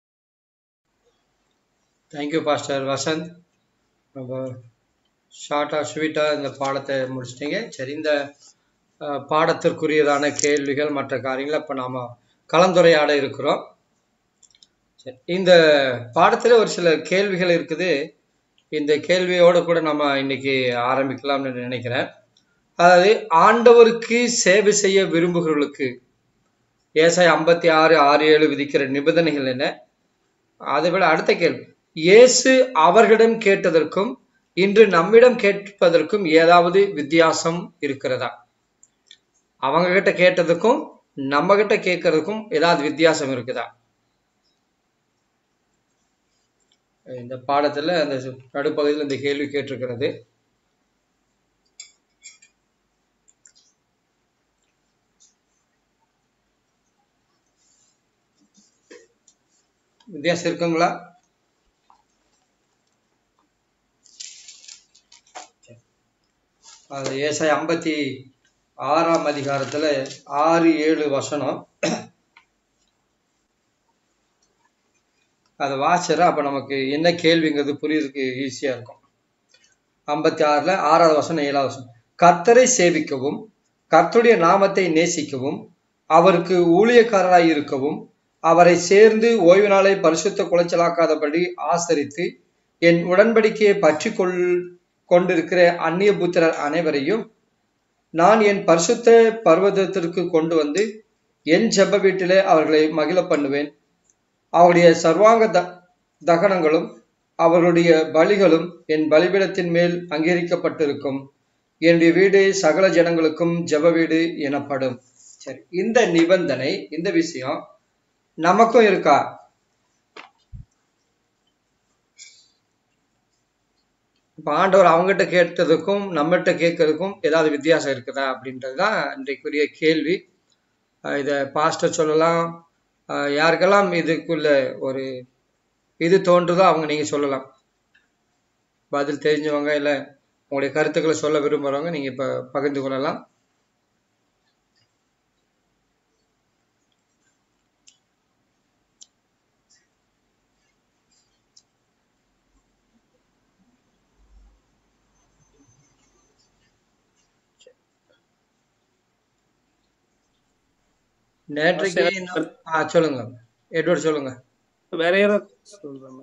thank you pastor Vasanth ரொம்ப ஷார்ட்டாக ஸ்வீட்டாக இந்த பாடத்தை முடிச்சிட்டிங்க சரி இந்த பாடத்திற்குரியதான கேள்விகள் மற்ற காரியங்களை இப்போ நாம் கலந்துரையாட இருக்கிறோம் இந்த பாடத்தில் ஒரு சில கேள்விகள் இருக்குது இந்த கேள்வியோடு கூட நம்ம இன்னைக்கு ஆரம்பிக்கலாம்னு நினைக்கிறேன் அதாவது ஆண்டவருக்கு சேவை செய்ய விரும்புகிறவர்களுக்கு ஏசாய் ஐம்பத்தி ஆறு ஆறு ஏழு விதிக்கிற நிபந்தனைகள் என்ன அதை விட அடுத்த கேள்வி இயேசு அவர்களிடம் கேட்டதற்கும் இன்று நம்மிடம் கேட்பதற்கும் ஏதாவது வித்தியாசம் இருக்கிறதா அவங்க கிட்ட கேட்டதுக்கும் நம்ம கிட்ட கேட்கறதுக்கும் ஏதாவது வித்தியாசம் இருக்குதா இந்த பாடத்துல அந்த நடுப்பகுதியில் இந்த கேள்வி கேட்டிருக்கிறது வித்தியாசம் இருக்குங்களா அது ஏசாய் ஐம்பத்தி ஆறாம் அதிகாரத்துல ஆறு ஏழு வசனம் அதை வாசிச்சா அப்ப நமக்கு என்ன கேள்விங்கிறது புரியறதுக்கு ஈஸியா இருக்கும் ஐம்பத்தி ஆறுல ஆறாவது வசனம் ஏழாவது வசனம் கர்த்தரை சேவிக்கவும் கர்த்தருடைய நாமத்தை நேசிக்கவும் அவருக்கு ஊழியக்காரராய் இருக்கவும் அவரை சேர்ந்து ஓய்வு நாளை பரிசுத்த குலைச்சலாக்காதபடி ஆசரித்து என் உடன்படிக்கையை பற்றி கொள் கொண்டிருக்கிற அந்நிய புத்திரர் அனைவரையும் நான் என் பரிசுத்த பர்வதத்திற்கு கொண்டு வந்து என் ஜெப வீட்டிலே அவர்களை மகிழ பண்ணுவேன் அவருடைய சர்வாங்க த தகனங்களும் அவருடைய பலிகளும் என் பலிபீடத்தின் மேல் அங்கீகரிக்கப்பட்டிருக்கும் என்னுடைய வீடு சகல ஜனங்களுக்கும் ஜெப வீடு எனப்படும் சரி இந்த நிபந்தனை இந்த விஷயம் நமக்கும் இருக்கா இப்ப ஆண்டவர் அவங்ககிட்ட கேட்டதுக்கும் நம்மகிட்ட கேட்கறதுக்கும் ஏதாவது வித்தியாசம் இருக்குதா அப்படின்றது தான் இன்றைக்குரிய கேள்வி அஹ் இத பாஸ்டர் சொல்லலாம் அஹ் யாருக்கெல்லாம் இதுக்குள்ள ஒரு இது தோன்றுதோ அவங்க நீங்க சொல்லலாம் பதில் தெரிஞ்சவங்க இல்ல உங்களுடைய கருத்துக்களை சொல்ல விரும்புறவங்க நீங்க இப்ப பகிர்ந்து கொள்ளலாம் நேற்றைக்கு நான்- ஆ சொல்லுங்க எட்வர்ட் சொல்லுங்க வேற யாரோ சொல்றாங்க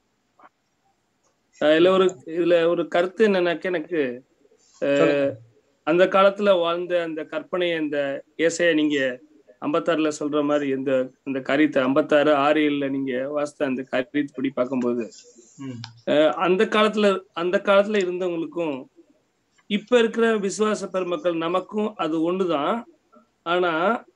இதுல ஒரு இதுல ஒரு கருத்து என்னன்னாக்க எனக்கு அஹ், அந்த காலத்துல வாழ்ந்த அந்த கற்பனை அந்த ஏசைய நீங்க ஐம்பத்தாறுல சொல்ற மாதிரி இந்த இந்த கரித்தை ஐம்பத்தாறு ஆறு ஏழுல நீங்க வாசித்த அந்த கரித்துப்படி பார்க்கும்போது ம் அஹ், அந்த காலத்துல அந்த காலத்துல இருந்தவங்களுக்கும் இப்ப இருக்கிற விசுவாச பெருமக்கள் நமக்கும் அது ஒண்ணுதான் ஆனா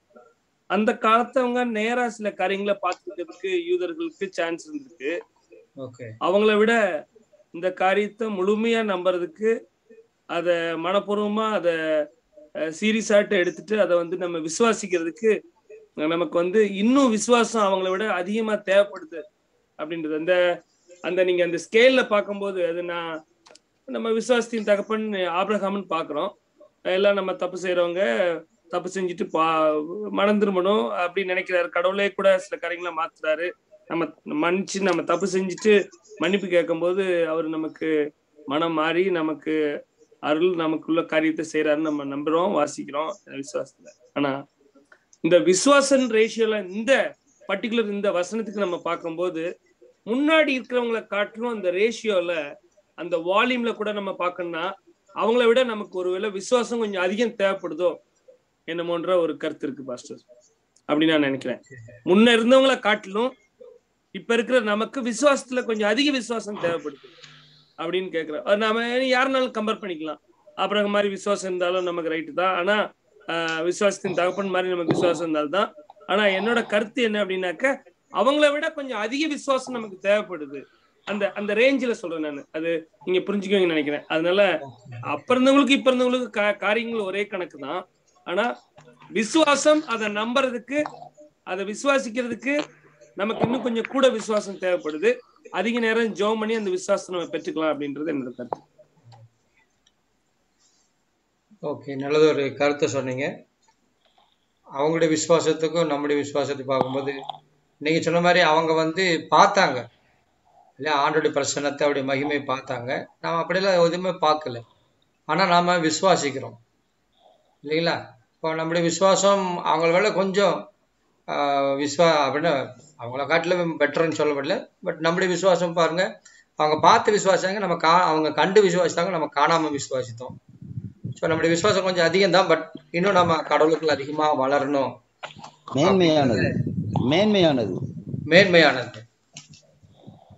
அந்த காலத்தவங்க நேரா சில காரியங்களை பார்த்துக்கிறதுக்கு யூதர்களுக்கு சான்ஸ் இருந்திருக்கு ஓகே அவங்கள விட இந்த காரியத்தை முழுமையா நம்புறதுக்கு அத மனப்பூர்வமா அத சீரியஸாட்டு எடுத்துட்டு அதை வந்து நம்ம விசுவாசிக்கிறதுக்கு நமக்கு வந்து இன்னும் விசுவாசம் அவங்கள விட அதிகமா தேவைப்படுது அப்படின்றது அந்த அந்த நீங்க அந்த ஸ்கேல்ல பார்க்கும்போது அது நான் நம்ம விசுவாசத்தின் தகப்பன் ஆபிரகாம்னு பாக்குறோம் எல்லாம் நம்ம தப்பு செய்யறவங்க தப்பு செஞ்சுட்டு பா மனம் திரும்பணும் அப்படின்னு நினைக்கிறாரு கடவுளே கூட சில காரியங்களை மாத்துறாரு நம்ம மன்னிச்சு நம்ம தப்பு செஞ்சுட்டு மன்னிப்பு கேட்கும்போது அவர் நமக்கு மனம் மாறி நமக்கு அருள் நமக்குள்ள காரியத்தை செய்யறாருன்னு நம்ம நம்புறோம் வாசிக்கிறோம் விசுவாசத்துல ஆனா இந்த விசுவாசன் ரேஷியோல இந்த பர்டிகுலர் இந்த வசனத்துக்கு நம்ம பார்க்கும்போது முன்னாடி இருக்கிறவங்களை காட்டிலும் அந்த ரேஷியோல அந்த வால்யூம்ல கூட நம்ம பார்க்கணும்னா அவங்கள விட நமக்கு ஒருவேளை விசுவாசம் கொஞ்சம் அதிகம் தேவைப்படுதோ என்னமோன்ற ஒரு கருத்து இருக்கு பாஸ்டர் அப்படின்னு நான் நினைக்கிறேன் முன்ன இருந்தவங்கள காட்டிலும் இப்ப இருக்கிற நமக்கு விசுவாசத்துல கொஞ்சம் அதிக விசுவாசம் தேவைப்படுது அப்படின்னு கேக்குறேன் அது நாம யாருனாலும் கம்பேர் பண்ணிக்கலாம் அப்புறம் மாதிரி விசுவாசம் இருந்தாலும் நமக்கு ரைட்டு தான் ஆனா ஆஹ், விசுவாசத்தின் தகப்பன் மாதிரி நமக்கு விசுவாசம் இருந்தால்தான் ஆனா என்னோட கருத்து என்ன அப்படின்னாக்க அவங்கள விட கொஞ்சம் அதிக விசுவாசம் நமக்கு தேவைப்படுது அந்த அந்த ரேஞ்சில் சொல்றேன் நான் அது நீங்க புரிஞ்சுக்குவீங்கன்னு நினைக்கிறேன் அதனால அப்ப இருந்தவங்களுக்கு இப்ப இருந்தவங்களுக்கு கா- காரியங்கள் ஒரே கணக்கு தான் ஆனா விசுவாசம் அதை நம்புறதுக்கு அதை விசுவாசிக்கிறதுக்கு நமக்கு இன்னும் கொஞ்சம் கூட விசுவாசம் தேவைப்படுது அதிக நேரம் ஜெபம் பண்ணி அந்த விசுவாசத்தை நம்ம பெற்றுக்கலாம் அப்படின்றது என்னோட கருத்து ஓகே நல்லது ஒரு கருத்தை சொன்னீங்க அவங்களுடைய விசுவாசத்துக்கும் நம்முடைய விசுவாசத்தையும் பார்க்கும்போது நீங்க சொன்ன மாதிரி அவங்க வந்து பார்த்தாங்க இல்லையா ஆண்டோடைய பிரசன்னத்தை அவருடைய மகிமை பார்த்தாங்க நாம அப்படியெல்லாம் எதுவுமே பார்க்கல ஆனா நாம விசுவாசிக்கிறோம் இல்லைங்களா இப்போ நம்முடைய விசுவாசம் அவங்கள விட கொஞ்சம் ஆஹ், விஸ்வா அப்படின்னா அவங்கள காட்டிலும் பெட்டர்னு சொல்லப்படல பட் நம்முடைய விசுவாசம் பாருங்க அவங்க பார்த்து விசுவாசிச்சாங்க நம்ம கா அவங்க கண்டு விசுவாசித்தாங்க நம்ம காணாம விசுவாசித்தோம் ஸோ நம்முடைய விசுவாசம் கொஞ்சம் அதிகம் தான் பட் இன்னும் நம்ம கடவுளுக்குள்ள அதிகமா வளரணும் மேன்மையானது மேன்மையானது மேன்மையானது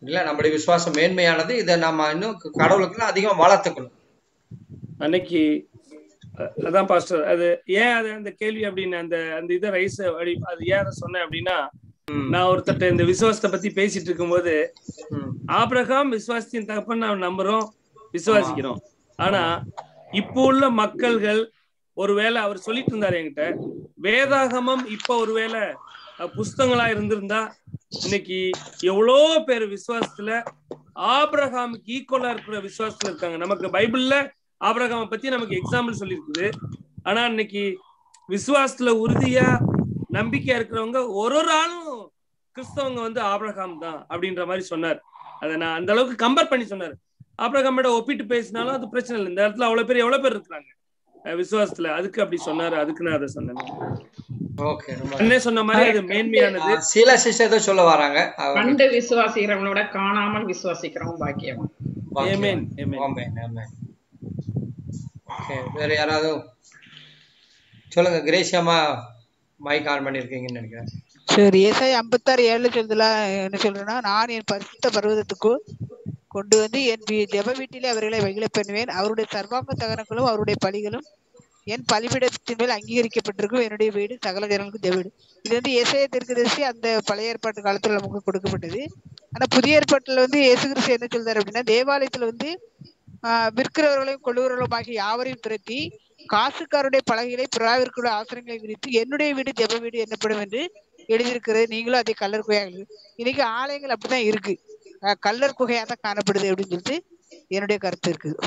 இல்ல நம்முடைய விசுவாசம் மேன்மையானது இதை நம்ம இன்னும் கடவுளுக்குள்ள அதிகமா வளர்த்துக்கணும் அன்னைக்கு அ- அதான் பாஸ்டர் அது ஏன் அது அந்த கேள்வி அப்படின்னு அந்த அந்த இதை ரைஸ் அது ஏன் அதை சொன்னேன் அப்படின்னா ம், நான் ஒருத்தட்ட இந்த விசுவாசத்தை பத்தி பேசிட்டு இருக்கும்போது ம், ஆபிரகாம் விசுவாசத்தின் தகப்பன் நாம் நம்புறோம் விசுவாசிக்கிறோம் ஆனா இப்போ உள்ள மக்கள்கள் ஒருவேளை அவர் சொல்லிட்டு இருந்தாரு என்கிட்ட வேதாகமம் இப்ப ஒருவேளை அஹ், புஸ்தகங்களா இருந்திருந்தா இன்னைக்கு எவ்வளோ பேர் விசுவாசத்துல ஆபிரகாமுக்கு ஈக்குவலா இருக்கிற விசுவாசத்துல இருக்காங்க நமக்கு பைபிள்ல ஆபிரகாமை பத்தி நமக்கு எக்ஸாம்பிள் சொல்லியிருக்குது ஆனா இன்னைக்கு விசுவாசத்துல உறுதியா நம்பிக்கையா இருக்கிறவங்க ஒரு ஒரு ஆளும் கிறிஸ்தவங்க வந்து ஆபிரகாம் தான் அப்படின்ற மாதிரி சொன்னார் அதை நான் அந்த அளவுக்கு கம்பேர் பண்ணி சொன்னார் ஆபிரகாமோட ஒப்பிட்டு பேசினாலும் அது பிரச்சனை இல்லை இந்த இடத்துல அவ்வளவு பேர் எவ்வளவு பேர் இருக்கிறாங்க அஹ் விசுவாசத்துல அதுக்கு அப்படி சொன்னாரு அதுக்கு நான் அதை சொன்னேன் ஓகே ரொம்ப அண்ணே சொன்ன மாதிரி அது மேன்மையானது ஆ, சீலா சிஸ்டர் ஏதோ சொல்ல வராங்க அவங்க கண்டு விசுவாசிக்கிறவனோட காணாமல் விசுவாசிக்கிறவன் பாக்கியம் வாக்கியம். Amen, amen. Amen, amen. Okay, வேற யாராவது சொல்லுங்க கிரேசியம்மா மைக் ஆன் பண்ணிருக்கீங்கன்னு நினைக்கிறேன் சரி ஏசாய் ஐம்பத்தாறு ஏழுல சொல்லுதுல என்ன சொல்றேன்னா நான் என் பரிசுத்த பர்வதத்துக்குள் கொண்டு வந்து என் வீ- ஜெப வீட்டிலே அவர்களை வெகுள பண்ணுவேன் அவருடைய சர்வாங்க தகனங்களும் அவருடைய பலிகளும் என் பலிபீடத்தின் மேல் அங்கீகரிக்கப்பட்டிருக்கும் என்னுடைய வீடு சகல ஜனங்களுக்கும் தேவ வீடு இது வந்து ஏசாய தீர்க்கதரிசி அந்த பழைய ஏற்பாட்டு காலத்துல நமக்கு கொடுக்கப்பட்டது ஆனா புதிய ஏற்பாட்டுல வந்து இயேசு கிறிஸ்து என்ன சொல்றாரு அப்படின்னா தேவாலயத்துல வந்து ஆஹ் விற்கிறவர்களையும் கொள்ளுகிறவர்களும் ஆகிய யாவரையும் துரத்தி காசுக்காருடைய பலகைகளை புறாவிற்குள்ள ஆசிரியங்களை விரித்து என்னுடைய வீடு ஜெப வீடு என்னப்படும் என்று எழுதியிருக்கிறது நீங்களும் அதே கல்லர் குகையாக இன்னைக்கு ஆலயங்கள் அப்படிதான் இருக்கு அஹ் கல்லர் குகையா தான் காணப்படுது அப்படின்னு சொல்லிட்டு என்னுடைய கருத்து இருக்குது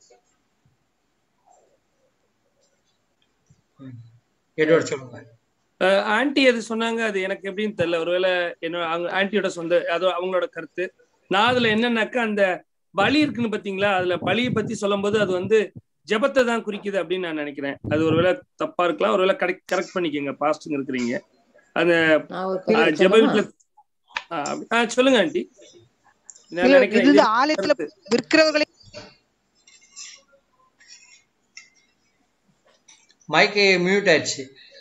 எட்வர்ட் சொல்லுங்க ஆன்டி அது சொன்னாங்க அது எனக்கு எப்படின்னு தெரியல ஒருவேளை என்னோட அவங்க ஆன்ட்டியோட சொந்த அது அவங்களோட கருத்து நான் அதுல என்னன்னாக்கா அந்த பலி இருக்குன்னு பாத்தீங்களா அதுல பலியை பத்தி சொல்லும்போது அது வந்து ஜெபத்தை தான் குறிக்குது அப்படின்னு நான் நினைக்கிறேன் அது ஒருவேளை தப்பா இருக்கலாம் ஒருவேளை கரெக்ட் கரெக்ட் பண்ணிக்கங்க பாஸ்ட்டுங்க இருக்கிறீங்க அந்த நான் ஒரு ஆ, கேள்வி ஜெப சொல்லலாமா? வீட்டுல ஆ, அப்படி- ஆ, சொல்லுங்க ஆண்டி நான் இல்ல, நினைக்கிறேன் இது இது ஆலயத்துல கருத்து. விற்கிறவர்களை மைக்கு மியூட் ஆயிடுச்சு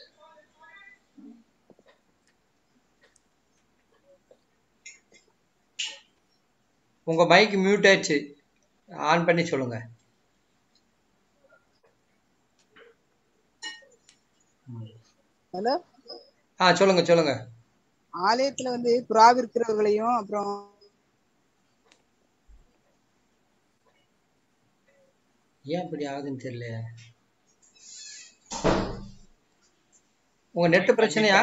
உங்க மைக் மியூட் ஆயிடுச்சு ஆன் பண்ணி சொல்லுங்க ஹலோ ஆ சொல்லுங்க சொல்லுங்க ஆலயத்துல வந்து புறா விற்கிறவர்களையும் அப்புறம் ஏன் இப்படி ஆகுதுன்னு தெரியல உங்க நெட் பிரச்சனையா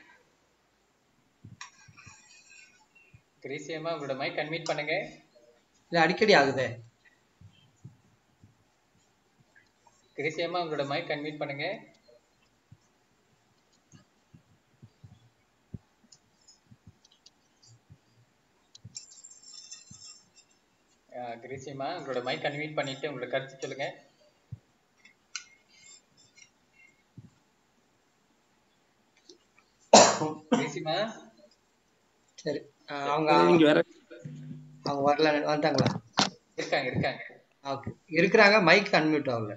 கிரீசியமா உங்களோட மைக் அன்மியூட் பண்ணுங்க இல்ல அடிக்கடி ஆகுதே கிரீசியமா உங்களோட மைக் அன்மியூட் பண்ணுங்க கிரீசியமா உங்களோட மைக் அன்மியூட் பண்ணிட்டு உங்களோட கருத்து சொல்லுங்க கிரீசியமா சரி ஆ, அவங்க நீங்க வேற அவங்க வரல வந்துட்டாங்களா இருக்காங்க இருக்காங்க ஓகே இருக்கிறாங்க மைக் அன்மியூட் ஆகல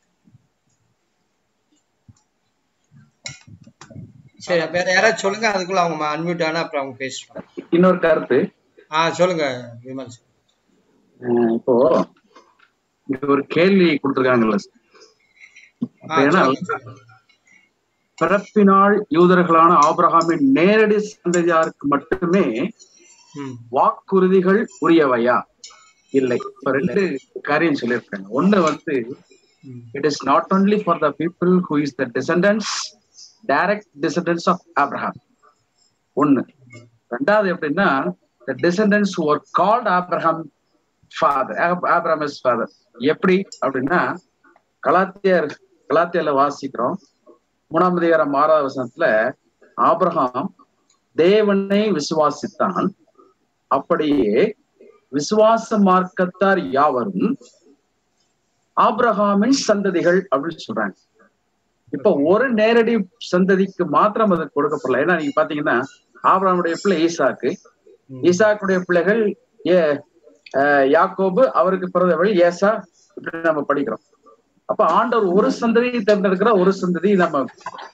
சரி அப்ப வேற யாராவது சொல்லுங்க அதுக்குள்ள அவங்க அன்மியூட் ஆனா அப்புறம் அவங்க பேசுவாங்க இன்னொரு கருத்து ஆ சொல்லுங்க விமல் அஹ் இப்போ இங்க ஒரு கேள்வி கொடுத்திருக்காங்கல்ல ஆ ஏன்னா சொல்லுங்க பிறப்பினால் யூதர்களான ஆபிரகாமின் நேரடி சந்ததியாருக்கு மட்டுமே ம் வாக்குறுதிகள் உரியவையா இல்லை இப்ப ரெண்டு காரியம் சொல்லியிருக்காங்க ஒண்ணு வந்து hmm it is not only for the people who is the descendants direct descendants of Abraham ஒண்ணு ரெண்டாவது எப்படின்னா the descendants who are called Abraham father Abraham is father எப்படி அப்படின்னா கலாத்தியர் கலாத்தியர்ல வாசிக்கிறோம் மூணாம் அதிகாரம் ஆறாவது வசனத்துல ஆபிரகாம் தேவனை விசுவாசித்தான் அப்படியே விசுவாச மார்க்கத்தார் யாவரும் ஆபிரகாமின் சந்ததிகள் அப்படின்னு சொல்றாங்க இப்ப ஒரு நேரடி சந்ததிக்கு மாத்திரம் அது கொடுக்கப்படல ஏன்னா நீங்க பாத்தீங்கன்னா ஆபிரகாமுடைய பிள்ளை ஈசாக்கு ஈசாக்குடைய பிள்ளைகள் ஏ அஹ் யாக்கோபு அவருக்கு பிறந்தவள் ஏசா இப்படி நம்ம படிக்கிறோம் அப்ப ஆண்டவர் ஒரு சந்ததியை தேர்ந்தெடுக்கிற ஒரு சந்ததி நம்ம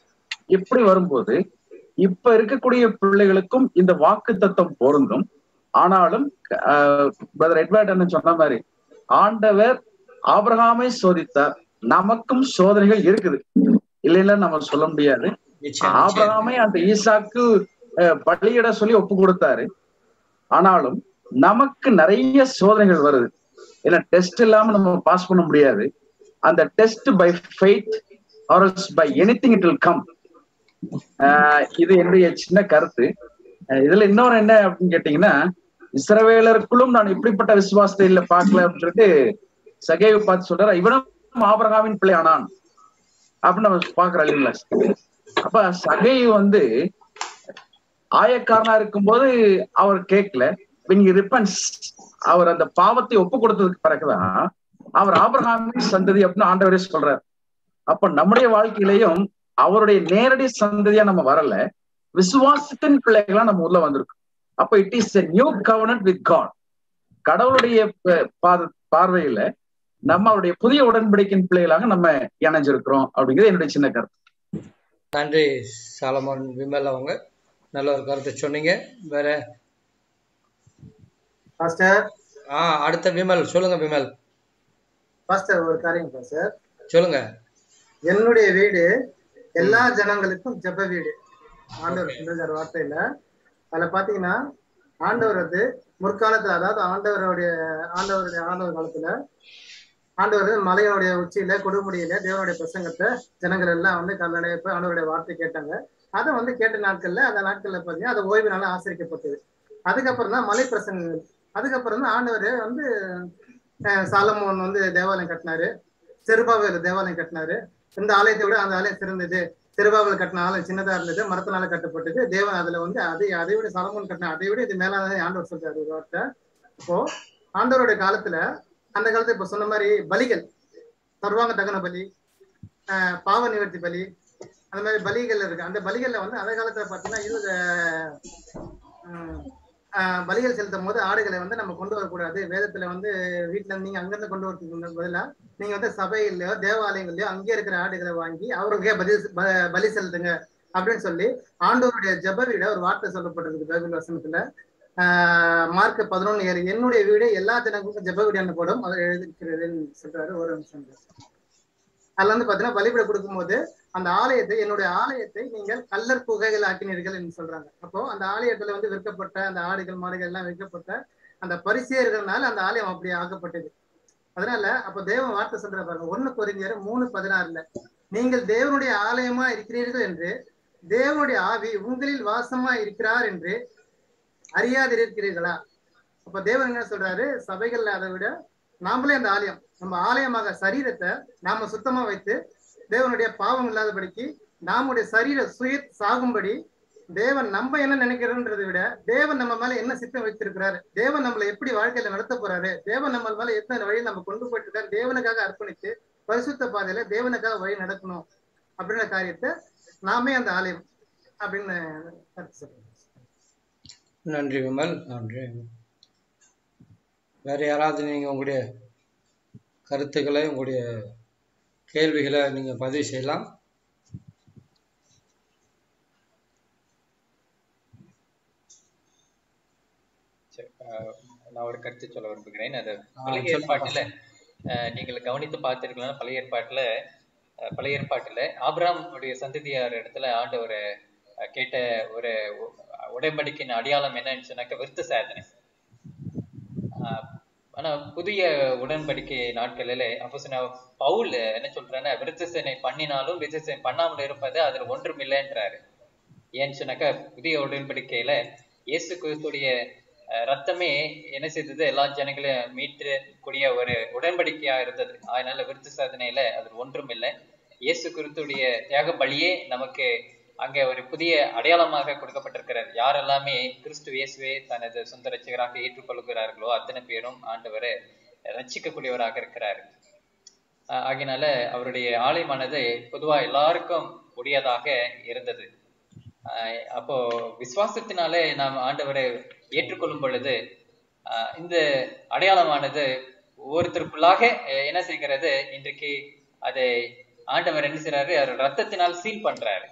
இப்படி வரும்போது இப்ப இருக்கக்கூடிய பிள்ளைகளுக்கும் இந்த வாக்கு தத்துவம் பொருந்தும் ஆனாலும் பிரதர் எட்வர்ட் என்ன சொன்ன மாதிரி ஆண்டவர் ஆபிரகாமை சோதித்தார் நமக்கும் சோதனைகள் இருக்குது இல்லைன்னா நம்ம சொல்ல முடியாது நிச்சயம் ஆபிரகாமை அந்த ஈசாக்கு அஹ், பலியிட சொல்லி ஒப்பு கொடுத்தாரு ஆனாலும் நமக்கு நிறைய சோதனைகள் வருது ஏன்னா டெஸ்ட் இல்லாம நம்ம பாஸ் பண்ண முடியாது அந்த test by faith or by anything it will come இது என்னுடைய சின்ன கருத்து அஹ் இதுல இன்னொரு என்ன அப்படின்னு கேட்டீங்கன்னா இஸ்ரவேலருக்குள்ளும் நான் இப்படிப்பட்ட விசுவாசத்தை இல்ல பார்க்கல அப்படின்னு சொல்லிட்டு சகைவை பார்த்து சொல்றாரு இவனும் ஆபிரகாமின் பிள்ளை ஆனான் அப்படின்னு நம்ம பாக்குறோம் இல்லைங்களா அப்ப சகை வந்து ஆயக்காரனா இருக்கும்போது அவர் கேட்கல when he repents அவர் அந்த பாவத்தை ஒப்பு கொடுத்ததுக்கு பிறகுதான் அவர் ஆபிரகாமின் சந்ததி அப்படின்னு ஆண்டவரே சொல்றாரு அப்ப நம்முடைய வாழ்க்கையிலையும் அவருடைய நேரடி சந்ததியா நம்ம வரல விசுவாசத்தின் பிள்ளைகளா நம்ம உள்ள வந்திருக்கோம் அப்ப it is a new covenant with God கடவுளுடைய ப- பாத பார்வையில நம்ம அவருடைய புதிய உடன்படிக்கையின் பிள்ளைகளாக நம்ம இணைஞ்சிருக்கிறோம் அப்படிங்கிறது என்னுடைய சின்ன கருத்து நன்றி சாலமோன் விமல் அவங்க நல்ல ஒரு கருத்தை சொன்னீங்க வேற பாஸ்டர் ஆ அடுத்த விமல் சொல்லுங்க விமல் பாஸ்டர் ஒரு காரியம் பாஸ்டர் சொல்லுங்க என்னுடைய வீடு எல்லா ஜனங்களுக்கும் ஜெப வீடு ஆண்டவர் சொல்லிருக்காரு வார்த்தையில அதுல பாத்தீங்கன்னா ஆண்டவர் வந்து முற்காலத்துல அதாவது ஆண்டவருடைய ஆண்டவருடைய ஆண்டவர் காலத்துல ஆண்டவர் மலையோடைய உச்சியில கொடுமுடியில தேவனுடைய பிரசங்கத்தை ஜனங்கள் எல்லாம் வந்து கால்நடைய போய் ஆண்டவருடைய வார்த்தை கேட்டாங்க அதை வந்து கேட்ட நாட்கள்ல அந்த நாட்கள்ல பாத்தீங்கன்னா அது ஓய்வு நாள ஆசரிக்கப்பட்டது அதுக்கப்புறம் தான் மலை பிரசங்கங்கள் அதுக்கப்புறம் தான் ஆண்டவர் வந்து அஹ், சாலமோன் வந்து தேவாலயம் கட்டினாரு செருபாவேல் தேவாலயம் கட்டினாரு இந்த ஆலயத்தை விட அந்த ஆலயம் சிறந்தது செருபாவேல் கட்டின ஆலயம் சின்னதா இருந்தது மரத்தினால கட்டப்பட்டது தேவன் அதுல வந்து அதை அதை விட சாலமோன் கட்டின அதை விட இது மேலானதை ஆண்டவர் சொல்றாரு ஒரு வார்த்தை இப்போ ஆண்டவருடைய காலத்துல அந்த காலத்துல இப்ப சொன்ன மாதிரி பலிகள் சர்வாங்க தகன பலி ஆஹ் பாவ நிவர்த்தி பலி அந்த மாதிரி பலிகள் இருக்கு அந்த பலிகள்ல வந்து அந்த காலத்துல பாத்தீங்கன்னா இது ஆஹ் ஆஹ் பலிகள் செலுத்தும் போது ஆடுகளை வந்து நம்ம கொண்டு வரக்கூடாது வேதத்துல வந்து வீட்டுல இருந்து நீங்க அங்கிருந்து கொண்டு வரதுக்கு பதிலா நீங்க வந்து சபையிலயோ தேவாலயங்கள்லயோ அங்கே இருக்கிற ஆடுகளை வாங்கி அவருக்கே பலி ப- பலி செலுத்துங்க அப்படின்னு சொல்லி ஆண்டவருடைய ஜெப வீட ஒரு வார்த்தை சொல்லப்பட்டிருக்கு பைபிள் வசனத்துல ஆஹ் மார்க் பதினொன்னு ஏழு என்னுடைய வீடு எல்லா ஜனங்களுக்கும் ஜெப வீடு எனப்படும் அதை எழுதிக்கிறதுன்னு சொல்றாரு ஒரு நிமிஷம் அதுல வந்து பாத்தீங்கன்னா பலிபீடம் கொடுக்கும்போது அந்த ஆலயத்தை என்னுடைய ஆலயத்தை நீங்கள் கல்லர் புகைகள் ஆக்கினீர்கள் என்று சொல்றாங்க அப்போ அந்த ஆலயத்துல வந்து விற்கப்பட்ட அந்த ஆடுகள் மாடுகள் எல்லாம் விற்கப்பட்ட அந்த பரிசேயர்கள்னால அந்த ஆலயம் அப்படி ஆக்கப்பட்டது அதனால அப்ப தேவன் வார்த்தை சொல்ற பாருங்க ஒண்ணு கொரிந்தியர் மூணு பதினாறுல நீங்கள் தேவனுடைய ஆலயமா இருக்கிறீர்கள் என்று தேவனுடைய ஆவி உங்களில் வாசமா இருக்கிறார் என்று அறியாதிருக்கிறீர்களா அப்ப தேவன் என்ன சொல்றாரு சபைகள்ல அதை விட நாமளே அந்த ஆலயம் நம்ம ஆலயமாக சரீரத்தை நாம சுத்தமா வைத்து தேவனுடைய பாவம் இல்லாதபடிக்கு நாமுடைய சரீர சுய சாகும்படி தேவன் நம்ம என்ன நினைக்கிறோன்றதை விட தேவன் நம்ம மேல என்ன சித்தம் வைத்திருக்கிறாரு தேவன் நம்மளை எப்படி வாழ்க்கையில நடத்த போறாரு தேவன் நம்ம மேல எத்தனை வழி நம்ம கொண்டு போயிட்டு இருக்காரு தேவனுக்காக அர்ப்பணித்து பரிசுத்த பாதையில தேவனுக்காக வழி நடக்கணும் அப்படின்ற காரியத்தை நாமே அந்த ஆலயம் அப்படின்னு கருத்து சொல்றேன் நன்றி விமல் நன்றி வேற யாராவது நீங்க உங்களுடைய கருத்துக்களை உங்களுடைய கேள்விகளை நீங்க பதிவு செய்யலாம் சரி, ஆஹ் நான் ஒரு கருத்து சொல்ல விரும்புகிறேன் அது ஆ, பழைய சொல்லுங்க. ஏற்பாட்டுல ஆஹ் நீங்கள் கவனித்து பார்த்திருக்கலாம் பழைய ஏற்பாட்டுல ஆஹ் பழைய ஏற்பாட்டுல ஆபிரகாம் உடைய சந்ததியார் இடத்துல ஆண்டவர் ஆஹ் கேட்ட ஒரு உ- உடன்படிக்கையின் அடையாளம் என்னன்னு சொன்னாக்க விருத்த சாதனை ஆஹ் ஆனா புதிய உடன்படிக்கை நாட்களிலே அப்போ சொன்ன பவுல் என்ன சொல்றாருன்னா விருத்தசேனை பண்ணினாலும் விருத்தசேனை பண்ணாமல் இருப்பது அதுல ஒன்றும் இல்லைன்றாரு ஏன்னு சொன்னாக்கா புதிய உடன்படிக்கையில இயேசு கிறிஸ்துடைய அஹ், ரத்தமே என்ன செய்தது எல்லா ஜனங்களையும் மீட்டு கூடிய ஒரு உடன்படிக்கையா இருந்தது அதனால விருத்த சாதனையில அது ஒன்றும் இல்லை இயேசு கிறிஸ்துடைய தியாக பலியே நமக்கு அங்க ஒரு புதிய அடையாளமாக கொடுக்கப்பட்டிருக்கிறார் யாரெல்லாமே கிறிஸ்து இயேசுவே தனது சொந்த ரட்சகராக ஏற்றுக்கொள்கிறார்களோ அத்தனை பேரும் ஆண்டவரை ரட்சிக்கக்கூடியவராக இருக்கிறார் ஆஹ் ஆகையினால அவருடைய ஆலயமானது பொதுவா எல்லாருக்கும் உடையதாக இருந்தது ஆஹ் அப்போ விசுவாசத்தினாலே நாம் ஆண்டவரை ஏற்றுக்கொள்ளும் பொழுது ஆஹ் இந்த அடையாளமானது ஒவ்வொருத்தருக்குள்ளாக அஹ் என்ன செய்கிறது இன்றைக்கு அதை ஆண்டவர் என்ன செய்றாரு அவர் ரத்தத்தினால் சீல் பண்றாரு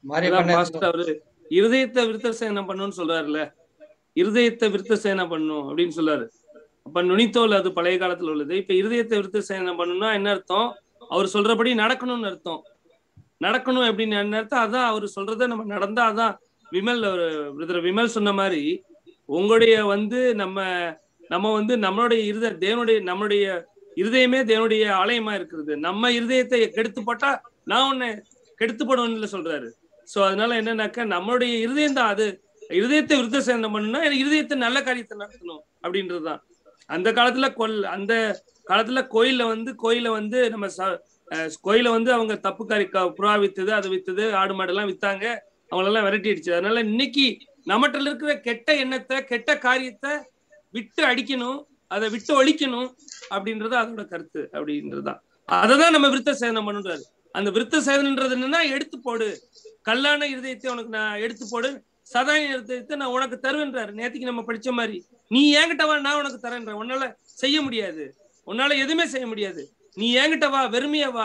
மாரியப்பன் பாஸ்டர் அவரு இருதயத்தை விருத்த சேனம் பண்ணணும்னு சொல்றாருல்ல இருதயத்தை விருத்த சேனம் பண்ணும் அப்படின்னு சொல்றாரு அப்ப நுனித்தோல் அது பழைய காலத்துல உள்ளது இப்ப இருதயத்தை விருத்த சேனம் பண்ணணும்னா என்ன அர்த்தம் அவர் சொல்றபடி நடக்கணும்னு அர்த்தம் நடக்கணும் அப்படின்னு என்ன அர்த்தம் அதான் அவர் சொல்றத நம்ம நடந்தா அதான் விமல் ஒரு பிரதர் விமல் சொன்ன மாதிரி உங்களுடைய வந்து நம்ம நம்ம வந்து நம்மளுடைய இருத தேவனுடைய நம்மளுடைய இருதயமே தேவனுடைய ஆலயமா இருக்கிறது நம்ம இருதயத்தை கெடுத்து போட்டா நான் உன்னை கெடுத்து போடுவேன்ல சொல்றாரு சோ அதனால என்னன்னாக்கா நம்மளுடைய இருதயம் தான் அது இருதயத்தை விருத்த சேதனம் பண்ணணும்னா இருதயத்தை நல்ல காரியத்தை நடத்தணும் அப்படின்றதுதான் அந்த காலத்துல கொல் அந்த காலத்துல கோயில்ல வந்து கோயில வந்து நம்ம ச- அஹ் கோயில வந்து அவங்க தப்பு காரி க- புறா வித்தது அது வித்தது ஆடு மாடு எல்லாம் வித்தாங்க அவங்களெல்லாம் விரட்டிடுச்சு அதனால இன்னைக்கு நம்மகிட்ட இருக்கிற கெட்ட எண்ணத்தை கெட்ட காரியத்தை விட்டு அடிக்கணும் அதை விட்டு ஒழிக்கணும் அப்படின்றது அதோட கருத்து அப்படின்றதுதான் அதை தான் நம்ம விருத்த சேதனம் பண்ணுறாரு அந்த விருத்த சேதனன்றது என்னன்னா எடுத்து போடு கல்லான இருதயத்தை உனக்கு நான் எடுத்து போடு சதாய இருதயத்தை நான் உனக்கு தருவேன்றாரு நேத்திக்கு நம்ம படிச்ச மாதிரி நீ என்கிட்ட வா நான் உனக்கு தரேன்ற உன்னால செய்ய முடியாது உன்னால எதுவுமே செய்ய முடியாது நீ என்கிட்ட வா வெறுமையா வா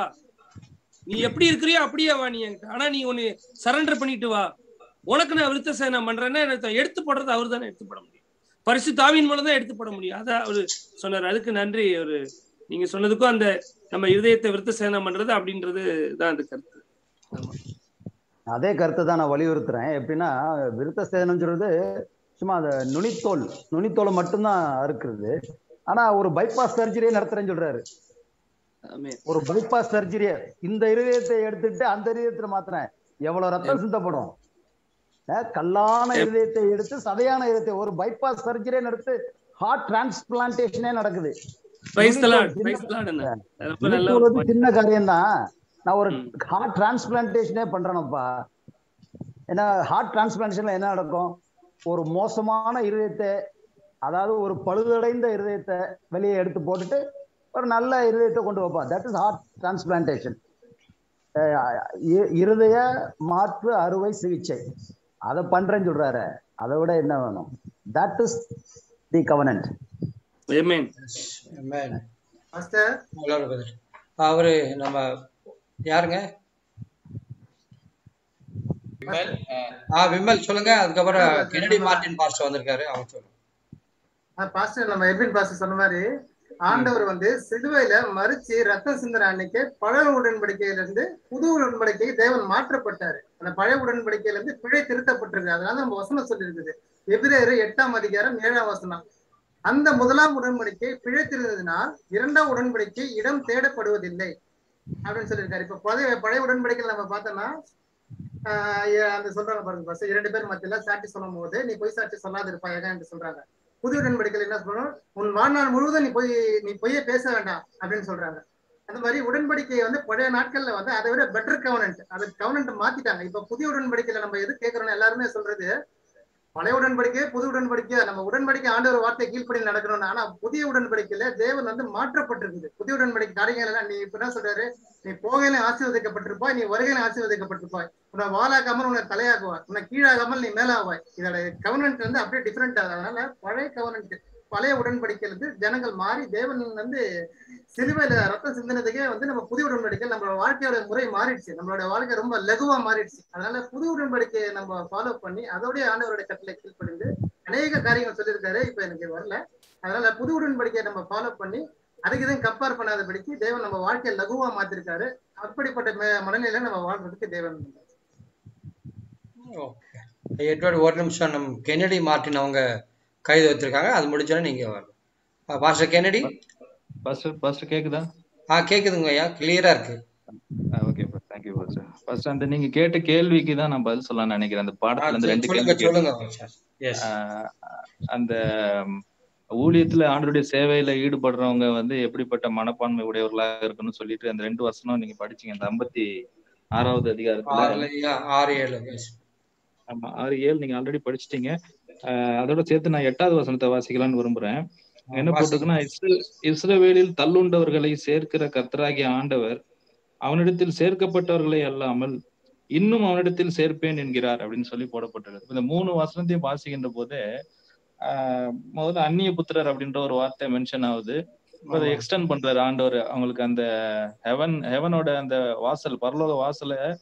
நீ எப்படி இருக்கிறியோ அப்படியே வா நீ என்கிட்ட ஆனா நீ ஒன்னு சரண்டர் பண்ணிட்டு வா உனக்கு நான் விருத்த சேனம் பண்றேன்னா எனக்கு எடுத்து போடுறது அவர் தானே எடுத்து போட முடியும் பரிசு தாவின் மூலம் தான் எடுத்து போட முடியும் அதான் அவரு சொன்னார் அதுக்கு நன்றி ஒரு நீங்க சொன்னதுக்கும் அந்த நம்ம இருதயத்தை விருத்த சேனம் பண்றது அப்படின்றது தான் அந்த கருத்து ஆமா. அதே கருத்தை தான் நான் வலியுறுத்துறேன் எப்படின்னா விருத்த சேதனம் சொல்றது சும்மா அந்த நுனித்தோல் நுனித்தோலை மட்டும்தான் அறுக்கிறது ஆனா ஒரு பைபாஸ் சர்ஜரியே நடத்துறேன்னு சொல்றாரு ஆமென். ஒரு பைபாஸ் சர்ஜரியை இந்த இருதயத்தை எடுத்துட்டு அந்த இருதயத்துல மாத்துறேன் எவ்வளவு ரத்தம் சிந்தப்படும் அஹ் கல்லான இருதயத்தை எடுத்து சதையான இருதயத்தை ஒரு பைபாஸ் சர்ஜரியே நடத்து ஹார்ட் டிரான்ஸ்பிளான்டேஷனே நடக்குது Praise the Lord, நுனித்தோல் praise the Lord அண்ணா. ரொம்ப நல்ல நுனித்தோல் ஒரு வந்து சின்ன காரியம் தான் நான் ஒரு ஹார்ட் டிரான்ஸ்பிளான்டேஷனே பண்றேனப்பா ஏன்னா ஹார்ட் டிரான்ஸ்பிளான்டேஷன்ல என்ன நடக்கும் ஒரு மோசமான இருதயத்தை அதாவது ஒரு பழுதடைந்த இருதயத்தை வெளியே எடுத்து போட்டுட்டு ஒரு நல்ல இருதயத்தை கொண்டு வைப்பா தட் இஸ் ஹார்ட் டிரான்ஸ்பிளான்டேஷன் இருதய மாற்று அறுவை சிகிச்சை அதை பண்றேன்னு சொல்றாரு அதை விட என்ன வேணும் that is the covenant Amen. Amen. Master உங்களோட பதில் அவரு நம்ம யாருங்க விமல் அஹ், ஆ விமல் சொல்லுங்க அதுக்கப்புறம் கெனடி மார்டின் பாஸ்டர் வந்திருக்காரு அவங்க சொல்லுங்க ஆஹ் பாஸ்டர் நம்ம எபின் பாஸ்டர் சொன்ன மாதிரி ஆண்டவர் வந்து சிலுவையில மறிச்சு ரத்தம் சிந்துற அன்னைக்கு பழைய உடன்படிக்கையில இருந்து புது உடன்படிக்கை தேவன் மாற்றப்பட்டாரு அந்த பழைய உடன்படிக்கையில இருந்து பிழை திருத்தப்பட்டிருக்கு அதனால நம்ம வசனம் சொல்லியிருக்குது எபிரேயர் எட்டாம் அதிகாரம் ஏழாம் வசனம் அந்த முதலாம் உடன்படிக்கை பிழைத்திருந்ததினால் இரண்டாம் உடன்படிக்கை இடம் தேடப்படுவதில்லை அப்படின்னு சொல்லியிருக்காரு இப்ப பழைய பழைய உடன்படிக்கையில் நம்ம பார்த்தோம்னா ஆஹ் ஏ- அந்த சொல்றாங்க பாருங்க பாஸ்டர் இரண்டு பேர் மத்தியில சாட்சி சொல்லும் போது நீ பொய் சாட்சி சொல்லாது இருப்பாயாக என்று சொல்றாங்க புது உடன்படிக்கையில் என்ன சொல்லணும் உன் வாழ்நாள் முழுவதும் நீ பொய் நீ பொய்யே பேச வேண்டாம் அப்படின்னு சொல்றாங்க அந்த மாதிரி உடன்படிக்கையை வந்து பழைய நாட்கள்ல வந்து அதை விட பெட்டர் கவர்னன்ட் அது கவர்னன்ட் மாத்திட்டாங்க இப்ப புதிய உடன்படிக்கையில நம்ம எது கேட்கறோம்னு எல்லாருமே சொல்றது பழைய உடன்படிக்கை புது உடன்படிக்கை நம்ம உடன்படிக்கை ஆண்டவர் வார்த்தை கீழ்ப்படி நடக்கணும்னு ஆனா புதிய உடன்படிக்கையில தேவன் வந்து மாற்றப்பட்டிருக்குது புதிய உடன்படிக்கை காரியங்கள் எல்லாம் நீ இப்ப என்ன சொல்றாரு நீ போகையில ஆசீர்வதிக்கப்பட்டிருப்பாய் நீ வருகையில ஆசீர்வதிக்கப்பட்டிருப்பாய் உன்னை வாழாக்காமல் உன்னை தலையாக்குவாய் உன்னை கீழாகாமல் நீ மேலாவாய் இதோட கவர்னன்ட் வந்து அப்படியே டிஃபரெண்ட் ஆகுது அதனால பழைய கவர்னன்ட் பழைய உடன்படிக்கையில இருந்து ஜனங்கள் மாறி தேவன் வந்து சிலுவையில ரத்தம் சிந்தினதுக்கே வந்து நம்ம புதிய உடன்படிக்கை நம்மளோட வாழ்க்கையோட முறை மாறிடுச்சு நம்மளோட வாழ்க்கை ரொம்ப லகுவா மாறிடுச்சு அதனால புது உடன்படிக்கையை நம்ம ஃபாலோ பண்ணி அதோடய ஆண்டவரோட கட்டளை கீழ்ப்படிந்து அநேக காரியங்கள் சொல்லியிருக்காரு இப்ப எனக்கு வரல அதனால புது உடன்படிக்கையை நம்ம ஃபாலோ பண்ணி அதுக்கு இதுவும் கம்பேர் பண்ணாதபடிக்கு தேவன் நம்ம வாழ்க்கையை லகுவா மாத்திருக்காரு அப்படிப்பட்ட ம- மனநிலையில நம்ம வாழ்றதுக்கு தேவன் எட்வர்ட் ஒரு நிமிஷம் நம்ம கெனடி மார்டின் அவங்க கைது வச்சிருக்காங்க அது முடிஞ்சோடனே நீங்க வரணும் பாஸ்டர் கெனடி பாஸ்டர் பாஸ்டர் கேக்குதா ஆ கேக்குதுங்க ஐயா கிளியரா இருக்கு ஓகே தேங்க்யூ பாஸ்டர் ஃபர்ஸ்ட் அந்த நீங்க கேட்ட கேள்விக்கு தான் நான் பதில் சொல்லலாம்னு நினைக்கிறேன் அந்த ஆ, பாடத்துல இந்த ரெண்டு சொல்லுங்க கேள்வி சொல்லுங்க கேட்டீங்க. எஸ் ஆஹ் அந்த ம், ஊழியத்துல ஆண்டருடைய சேவையில ஈடுபடுறவங்க வந்து எப்படிப்பட்ட மனப்பான்மை உடையவர்களாக இருக்கணும்னு சொல்லிட்டு அந்த ரெண்டு வசனம் நீங்க படிச்சீங்க அந்த ஐம்பத்தி ஆறாவது அதிகாரத்துல ஆறுல ஐயா, ஆறு ஏழு எஸ் ஆமா ஆறு ஏழு நீங்க ஆல்ரெடி படிச்சிட்டீங்க ஆஹ் அதோட சேர்த்து நான் எட்டாவது வசனத்தை வாசிக்கலாம்னு விரும்புறேன் அங்க என்ன வாசிங்க. போட்டிருக்குன்னா இஸ்ரே- இஸ்ரவேலில் தள்ளுண்டவர்களை சேர்க்கிற கர்த்தராகிய ஆண்டவர் அவனிடத்தில் சேர்க்கப்பட்டவர்களை அல்லாமல் இன்னும் அவனிடத்தில் சேர்ப்பேன் என்கிறார் அப்படின்னு சொல்லி போடப்பட்டிருக்கு இந்த மூணு வசனத்தையும் வாசிக்கின்ற போதே ஆஹ் முதல்ல அந்நிய புத்திரர் அப்படின்ற ஒரு வார்த்தை மென்ஷன் ஆகுது இப்ப அதை ஆமா. எக்ஸ்டெண்ட் பண்றாரு ஆண்டவர் அவங்களுக்கு அந்த ஹெவன் ஹெவனோட அந்த வாசல் பரலோக வாசலை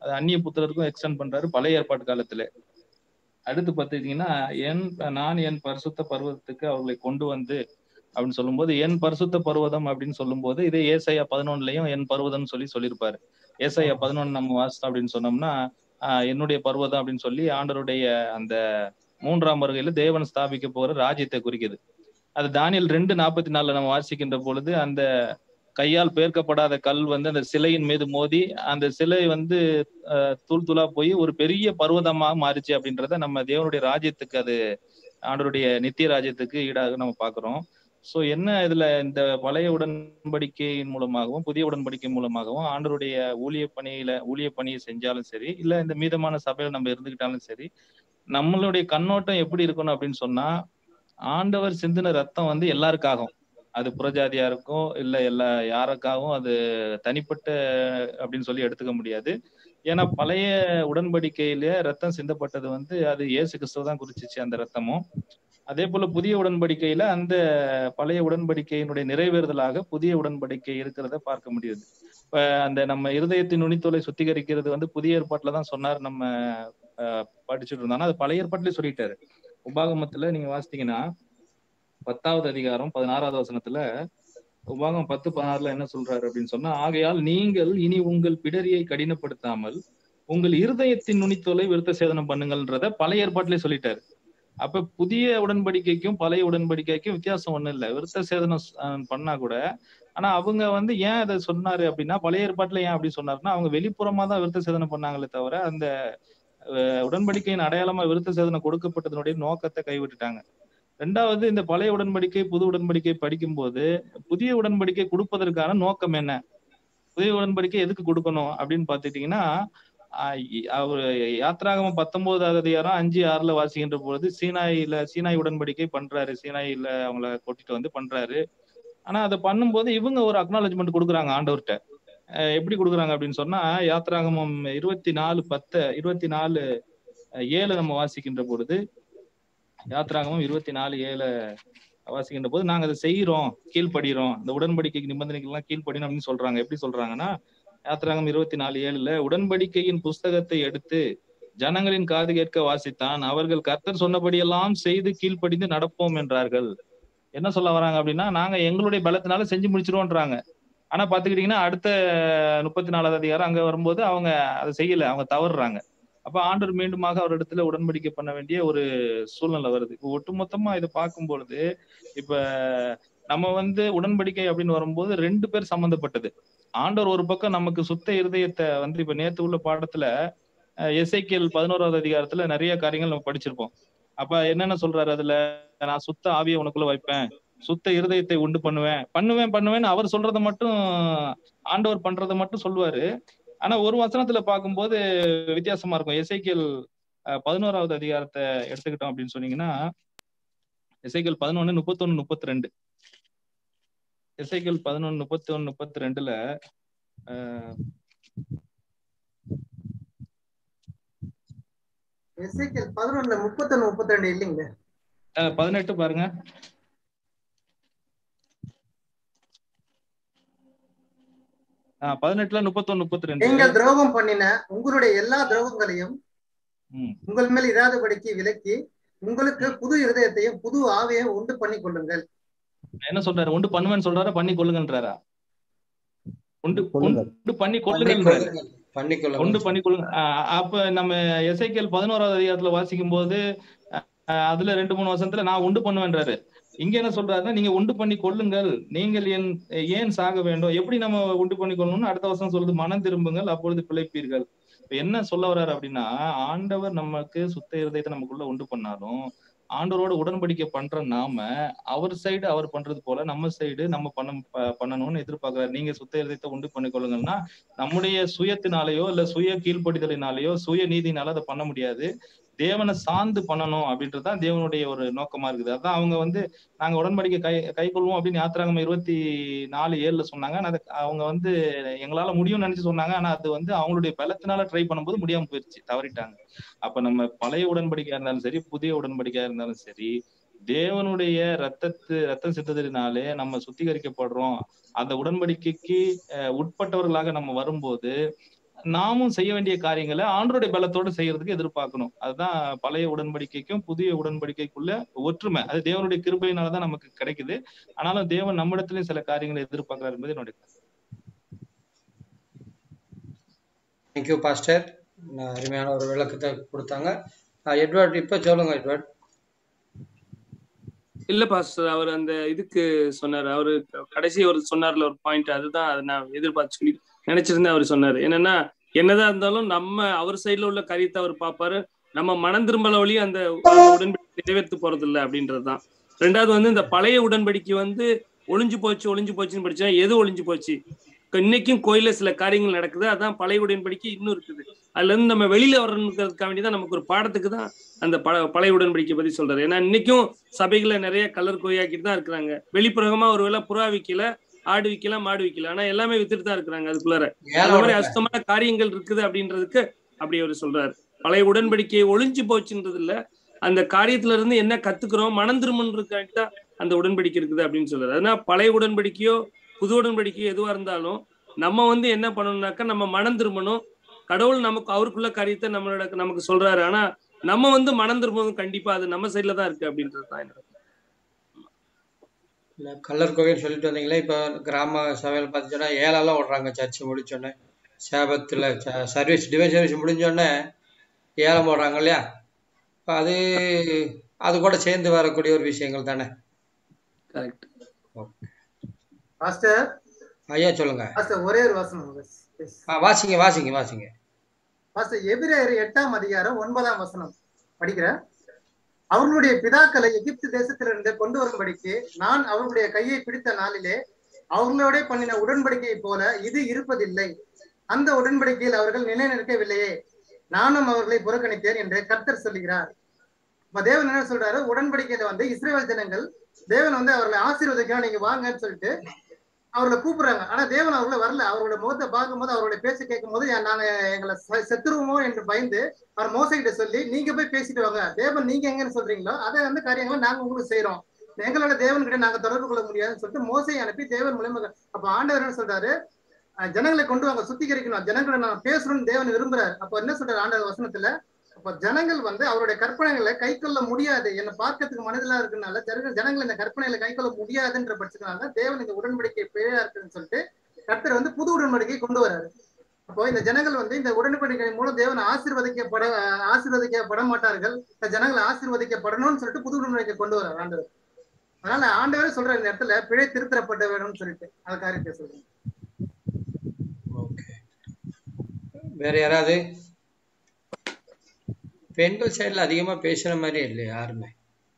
அது அந்நிய புத்திரருக்கும் எக்ஸ்டெண்ட் பண்றாரு பழைய ஏற்பாட்டு காலத்துல அடுத்து பார்த்துக்கிட்டீங்கன்னா என் நான் என் பரிசுத்த பருவத்துக்கு அவர்களை கொண்டு வந்து அப்படின்னு சொல்லும்போது என் பரிசுத்த பர்வதம் அப்படின்னு சொல்லும்போது இதே ஏசையா பதினொன்னுலயும் என் பர்வதம்னு சொல்லி சொல்லியிருப்பாரு ஏசையா பதினொன்னு நம்ம வாசித்தோம் அப்படின்னு சொன்னோம்னா ஆஹ் என்னுடைய பர்வதம் அப்படின்னு சொல்லி ஆண்டருடைய அந்த மூன்றாம் வருகையில தேவன் ஸ்தாபிக்க போற ராஜ்யத்தை குறிக்குது அது தானியல் ரெண்டு நாற்பத்தி நாலுல நம்ம வாசிக்கின்ற பொழுது அந்த கையால் பேர்க்கப்படாத கல் வந்து அந்த சிலையின் மீது மோதி அந்த சிலை வந்து அஹ், தூள் தூளா போய் ஒரு பெரிய பர்வதமா மாறிச்சு அப்படின்றத நம்ம தேவனுடைய ராஜ்யத்துக்கு அது ஆண்டருடைய நித்திய ராஜ்யத்துக்கு ஈடாக நம்ம பாக்குறோம் சோ என்ன இதுல இந்த பழைய உடன்படிக்கையின் மூலமாகவும் புதிய உடன்படிக்கை மூலமாகவும் ஆண்டருடைய ஊழிய பணியில ஊழிய பணியை செஞ்சாலும் சரி இல்ல இந்த மீதமான சபையில நம்ம இருந்துகிட்டாலும் சரி நம்மளுடைய கண்ணோட்டம் எப்படி இருக்கணும் அப்படின்னு சொன்னா ஆண்டவர் சிந்தின ரத்தம் வந்து எல்லாருக்காகும் அது புறஜாதியா இருக்கும் இல்ல எல்லா யாருக்காகவும் அது தனிப்பட்ட அப்படின்னு சொல்லி எடுத்துக்க முடியாது ஏன்னா பழைய உடன்படிக்கையில ரத்தம் சிந்தப்பட்டது வந்து அது இயேசு கிறிஸ்துவ தான் குறிச்சிச்சு அந்த ரத்தமும் அதே போல புதிய உடன்படிக்கையில அந்த பழைய உடன்படிக்கையினுடைய நிறைவேறுதலாக புதிய உடன்படிக்கை இருக்கிறத பார்க்க முடியுது இப்ப அந்த நம்ம இருதயத்தின் நுனித்தோலை சுத்திகரிக்கிறது வந்து புதிய ஏற்பாட்டுல தான் சொன்னார் நம்ம அஹ், படிச்சுட்டு இருந்தோம் ஆனா அது பழைய ஏற்பாட்டிலே சொல்லிட்டாரு உபாகமத்துல நீங்க வாசித்தீங்கன்னா பத்தாவது அதிகாரம் பதினாறாவது வசனத்துல உபாகம் பத்து பதினாறுல என்ன சொல்றாரு அப்படின்னு சொன்னா ஆகையால் நீங்கள் இனி உங்கள் பிடரியை கடினப்படுத்தாமல் உங்கள் இருதயத்தின் நுனித்தோலை விருத்த சேதனம் பண்ணுங்கள்ன்றத பழைய ஏற்பாட்டிலே சொல்லிட்டாரு அப்ப புதிய உடன்படிக்கைக்கும் பழைய உடன்படிக்கைக்கும் வித்தியாசம் ஒண்ணும் இல்ல விருத்த சேதனம் அஹ், பண்ணா கூட ஆனா அவங்க வந்து ஏன் அதை சொன்னாரு அப்படின்னா பழைய ஏற்பாட்டுல ஏன் அப்படி சொன்னாருன்னா அவங்க வெளிப்புறமா தான் விருத்த சேதனம் பண்ணாங்களே தவிர அந்த அஹ், உடன்படிக்கையின் அடையாளமா விருத்த சேதனம் கொடுக்கப்பட்டதனுடைய நோக்கத்தை கைவிட்டுட்டாங்க ரெண்டாவது இந்த பழைய உடன்படிக்கை புது உடன்படிக்கை படிக்கும்போது புதிய உடன்படிக்கை கொடுப்பதற்கான நோக்கம் என்ன புதிய உடன்படிக்கை எதுக்கு கொடுக்கணும் அப்படின்னு பாத்துட்டீங்கன்னா ஆஹ் இ- அவர் யாத்ராகமம் பத்தொன்பதாவது அதிகாரம் அஞ்சு ஆறுல வாசிக்கின்ற பொழுது சீனாயில சீனாய் உடன்படிக்கை பண்றாரு சீனாயில அவங்கள கூட்டிட்டு வந்து பண்றாரு ஆனா அதை பண்ணும்போது இவங்க ஒரு அக்னாலஜ்மெண்ட் கொடுக்குறாங்க ஆண்டவர்கிட்ட அஹ் எப்படி கொடுக்குறாங்க அப்படின்னு சொன்னா யாத்ராகமம் இருபத்தி நாலு பத்து இருபத்தி நாலு அஹ் ஏழு நம்ம வாசிக்கின்ற பொழுது யாத்ராகமம் இருபத்தி நாலு ஏழு வாசிக்கின்ற போது நாங்க அதை செய்யறோம் கீழ்ப்படுகிறோம் இந்த உடன்படிக்கைக்கு நிபந்தனைகள் எல்லாம் கீழ்ப்படினோம் அப்படின்னு சொல்றாங்க எப்படி சொல்றாங்கன்னா யாத்ராகம் இருபத்தி நாலு ஏழுல உடன்படிக்கையின் புஸ்தகத்தை எடுத்து ஜனங்களின் காது கேட்க வாசித்தான் அவர்கள் கர்த்தர் சொன்னபடியெல்லாம் செய்து கீழ்ப்படிந்து நடப்போம் என்றார்கள் என்ன சொல்ல வராங்க அப்படின்னா நாங்க எங்களுடைய பலத்தினால செஞ்சு முடிச்சிருவோன்றாங்க ஆனா பாத்துக்கிட்டீங்கன்னா அடுத்த முப்பத்தி நாலாவது அதிகாரம் அங்க வரும்போது அவங்க அதை செய்யல அவங்க தவறுறாங்க அப்ப ஆண்டவர் மீண்டுமாக அவர் இடத்துல உடன்படிக்கை பண்ண வேண்டிய ஒரு சூழ்நிலை வருது இப்போ ஒட்டுமொத்தமா இதை பார்க்கும் பொழுது இப்ப நம்ம வந்து உடன்படிக்கை அப்படின்னு வரும்போது ரெண்டு பேர் சம்பந்தப்பட்டது ஆண்டவர் ஒரு பக்கம் நமக்கு சுத்த இருதயத்தை வந்து இப்ப நேத்து உள்ள பாடத்துல எஸ்ஐக்கியல் பதினோராவது அதிகாரத்துல நிறைய காரியங்கள் நம்ம படிச்சிருப்போம் அப்ப என்னென்ன சொல்றாரு அதுல நான் சுத்த ஆவியை உனக்குள்ள வைப்பேன் சுத்த இருதயத்தை உண்டு பண்ணுவேன் பண்ணுவேன் பண்ணுவேன்னு அவர் சொல்றதை மட்டும் ஆண்டவர் பண்றதை மட்டும் சொல்லுவாரு ஆனா ஒரு வசனத்துல பார்க்கும்போது வித்தியாசமா இருக்கும் எஸ்ஐக்கியல் பதினோராவது அதிகாரத்தை எடுத்துக்கிட்டோம் அப்படின்னு சொன்னீங்கன்னா எஸ்ஐக்கியல் பதினொன்னு முப்பத்தொன்னு முப்பத்தி ரெண்டு எஸ்ஐக்கியல் பதினொன்னு முப்பத்தி ஒன்னு முப்பத்தி ரெண்டுல அஹ், எஸ்ஐக்கியல் பதினொன்னுல முப்பத்தொன்னு முப்பத்தி ரெண்டு இல்லைங்க அஹ், பதினெட்டு பாருங்க அஹ், பதினெட்டுல முப்பத்தொன்னு முப்பத்தி ரெண்டு நீங்கள் துரோகம் பண்ணின உங்களுடைய எல்லா துரோகங்களையும் ம். உங்கள் மேல் இராதபடிக்கு விலக்கி உங்களுக்கு புது இருதயத்தையும் புது ஆவியையும் உண்டு பண்ணி கொள்ளுங்கள் என்ன சொல்றாரு உண்டு பண்ணுவேன்னு சொல்றாரா பண்ணி கொள்ளுங்கன்றாரா உண்டு கொள்ளுங்கள். உண்டு பண்ணி பண்ணி கொள்ளுங்கன்றாரு கொள்ளுங்கள் பண்ணி உண்டு கொள்ளுங்கள் பண்ணி கொள்ளுங்க ஆஹ் அப்ப நம்ம எஸ்ஐக்கியல் பதினோராவது அதிகாரத்துல வாசிக்கும் போது ஆஹ் அதுல ரெண்டு மூணு வருஷத்துல நான் உண்டு பண்ணுவேன்றாரு இங்க என்ன சொல்றாருன்னா நீங்க உண்டு பண்ணி கொள்ளுங்கள் நீங்கள் என் ஏன் சாக வேண்டும் எப்படி நம்ம உண்டு பண்ணி கொள்ளணும்னு அடுத்த வருஷம் சொல்லுது மனம் திரும்புங்கள் அப்பொழுது பிழைப்பீர்கள் இப்ப என்ன சொல்ல வர்றாரு அப்படின்னா ஆண்டவர் நமக்கு சுத்த இருதயத்தை நமக்குள்ள உண்டு பண்ணாலும் ஆண்டவரோட உடன்படிக்கை பண்ற நாம அவர் சைடு அவர் பண்றது போல நம்ம சைடு நம்ம பண்ண ப- பண்ணணும்னு எதிர்பார்க்கிறாரு நீங்க சுத்த இருதயத்தை உண்டு பண்ணி கொள்ளுங்கன்னா நம்முடைய சுயத்தினாலேயோ இல்ல சுய கீழ்ப்படிதலினாலேயோ சுய நீதினால அதை பண்ண முடியாது தேவனை சார்ந்து பண்ணணும் அப்படின்றதுதான் தேவனுடைய ஒரு நோக்கமா இருக்குது அதான் அவங்க வந்து நாங்க உடன்படிக்கை கை கை கொள்வோம் அப்படின்னு யாத்திராகம் இருபத்தி நாலு ஏழுல சொன்னாங்க ஆனா அது அவங்க வந்து எங்களால முடியும்னு நினைச்சு சொன்னாங்க ஆனா அது வந்து அவங்களுடைய பலத்தினால ட்ரை பண்ணும்போது முடியாம போயிருச்சு தவறிட்டாங்க அப்ப நம்ம பழைய உடன்படிக்கையா இருந்தாலும் சரி புதிய உடன்படிக்கையா இருந்தாலும் சரி தேவனுடைய ரத்தத்து ரத்தம் சித்தத்தினாலே நம்ம சுத்திகரிக்கப்படுறோம் அந்த உடன்படிக்கைக்கு அஹ், உட்பட்டவர்களாக நம்ம வரும்போது நாமும் செய்ய வேண்டிய காரியங்களை ஆண்டருடைய பலத்தோட செய்யறதுக்கு எதிர்பார்க்கணும் அதுதான் பழைய உடன்படிக்கைக்கும் புதிய உடன்படிக்கைக்குள்ள ஒற்றுமை அது தேவனுடைய கிருபையினாலதான் நமக்கு கிடைக்குது ஆனாலும் தேவன் நம்மிடத்திலயும் சில காரியங்களை எதிர்பார்க்கிறார் என்பது என்னுடைய கருத்து. தேங்க்யூ பாஸ்டர் அருமையான ஒரு விளக்கத்தை கொடுத்தாங்க ஆஹ் எட்வர்ட் இப்போ சொல்லுங்க எட்வர்ட் இல்ல பாஸ்டர் அவர் அந்த இதுக்கு சொன்னாரு அவரு கடைசி ஒரு சொன்னார்ல ஒரு பாயிண்ட் அதுதான் அதை நான் எதிர்பார்த்து சொல்லி நினைச்சிருந்தேன் அவர் சொன்னாரு என்னன்னா என்னதான் இருந்தாலும் நம்ம அவர் சைடுல உள்ள காரியத்தை அவர் பார்ப்பாரு நம்ம மனம் திரும்பல வழி அந்த உடன்படிக்கை நிறைவேற்ற போறது இல்லை அப்படின்றதுதான் ரெண்டாவது வந்து இந்த பழைய உடன்படிக்கை வந்து ஒளிஞ்சு போச்சு ஒளிஞ்சு போச்சுன்னு படிச்சா எது ஒளிஞ்சு போச்சு இன்னைக்கும் கோயில்ல சில காரியங்கள் நடக்குது அதான் பழைய உடன்படிக்கை இன்னும் இருக்குது அதுல இருந்து நம்ம வெளியில வரணுங்கிறதுக்காக வேண்டி தான் நமக்கு ஒரு பாடத்துக்கு தான் அந்த பழ பழைய உடன்படிக்கை பத்தி சொல்றாரு ஏன்னா இன்னைக்கும் சபைகளை நிறைய கலர் கோயாக்கிட்டு தான் இருக்கிறாங்க வெளிப்புறமா ஒருவேளை புறா விக்கல ஆடு விக்கல மாடு விக்கல ஆனா எல்லாமே வித்துட்டு தான் இருக்கிறாங்க அதுக்குள்ளார அந்த மாதிரி அசுத்தமான காரியங்கள் இருக்குது அப்படின்றதுக்கு அப்படி அவர் சொல்றாரு பழைய உடன்படிக்கையை ஒளிஞ்சு போச்சுன்றது இல்ல அந்த காரியத்துல இருந்து என்ன கத்துக்கிறோம் மனம் திரும்பன்றதுக்காண்டி தான் அந்த உடன்படிக்கை இருக்குது அப்படின்னு சொல்றாரு அதனால பழைய உடன்படிக்கையோ புது உடன்படிக்கையோ எதுவா இருந்தாலும் நம்ம வந்து என்ன பண்ணணும்னாக்கா நம்ம மனம் திரும்பணும் கடவுள் நமக்கு அவருக்குள்ள காரியத்தை நம்மளோட நமக்கு சொல்றாரு ஆனா நம்ம வந்து மனம் திரும்பணும் கண்டிப்பா அது நம்ம சைட்ல தான் இருக்கு அப்படின்றது தான் என்னோட இல்லை கல்லர் கோவில் சொல்லிட்டு வந்தீங்களே இப்போ கிராம சபையில் பார்த்துச்சோன்னா ஏழெல்லாம் ஓடுறாங்க சர்ச்சு முடிச்சோடனே சேபத்தில் சர்வீஸ் டிவைன் சர்வீஸ் முடிஞ்சோடனே ஏலம் போடுறாங்க இல்லையா இப்போ அது அது கூட சேர்ந்து வரக்கூடிய ஒரு விஷயங்கள் தானே கரெக்ட் பாஸ்டர் ஐயா சொல்லுங்க பாஸ்டர் ஒரே ஒரு வசனம் please. ஆ வாசிங்க வாசிங்க வாசிங்க பாஸ்டர் எபிரேயர் எட்டாம் அதிகாரம் ஒன்பதாம் வசனம் படிக்கிறேன் அவர்களுடைய பிதாக்களை எகிப்து தேசத்திலிருந்து கொண்டு வரும்படிக்கு நான் அவர்களுடைய கையை பிடித்த நாளிலே அவர்களோட பண்ணின உடன்படிக்கையை போல இது இருப்பதில்லை அந்த உடன்படிக்கையில் அவர்கள் நிலை நிற்கவில்லையே நானும் அவர்களை புறக்கணித்தேன் என்று கர்த்தர் சொல்லுகிறார் இப்ப தேவன் என்ன சொல்றாரு உடன்படிக்கையில வந்து இஸ்ரேல் ஜனங்கள் தேவன் வந்து அவர்களை ஆசீர்வதிக்கணும் நீங்க வாங்கன்னு சொல்லிட்டு அவர்களை கூப்பிடுறாங்க ஆனா தேவன் அவர்களை வரல அவரோட முகத்தை பார்க்கும்போது அவருடைய பேச்ச கேட்கும் போது நாங்க எங்களை செ- செத்துருவோமோ என்று பயந்து அவர் மோசகிட்ட சொல்லி நீங்க போய் பேசிட்டு வாங்க தேவன் நீங்க எங்கன்னு சொல்றீங்களோ அதை வந்து காரியங்களை நாங்க உங்களுக்கு செய்யறோம் எங்களோட தேவன் கிட்ட நாங்க தொடர்பு கொள்ள முடியாதுன்னு சொல்லிட்டு மோசையை அனுப்பி தேவன் மூலியமா அப்ப ஆண்டவர் என்ன சொல்றாரு அஹ் ஜனங்களை கொண்டு வாங்க சுத்திகரிக்கணும் ஜனங்களை நான் பேசணும்னு தேவன் விரும்புறாரு அப்ப என்ன சொல்றாரு ஆண்டவர் வசனத்துல அப்ப ஜனங்கள் வந்து அவருடைய கற்பனைகளை கை கொள்ள முடியாது என்ன பார்க்கறதுக்கு மனதிலா இருக்கனால ஜனங்கள் ஜனங்கள் இந்த கற்பனைகளை கை கொள்ள முடியாதுன்ற பட்சத்தினால தேவன் இந்த உடன்படிக்கை பிழையா இருக்குன்னு சொல்லிட்டு கர்த்தர் வந்து புது உடன்படிக்கை கொண்டு வராரு அப்போ இந்த ஜனங்கள் வந்து இந்த உடன்படிக்கை மூலம் தேவன் ஆசீர்வதிக்கப்பட ஆசீர்வதிக்கப்பட மாட்டார்கள் இந்த ஜனங்கள் ஆசீர்வதிக்கப்படணும்னு சொல்லிட்டு புது உடன்படிக்கை கொண்டு வராரு ஆண்டவர் அதனால ஆண்டவரே சொல்றாரு இந்த இடத்துல பிழை திருத்தப்பட வேணும்னு சொல்லிட்டு அது காரியத்தை சொல்றேன் வேற யாராவது பெண்கள் சைடுல அதிகமா பேசுற மாதிரி இல்லை யாருமே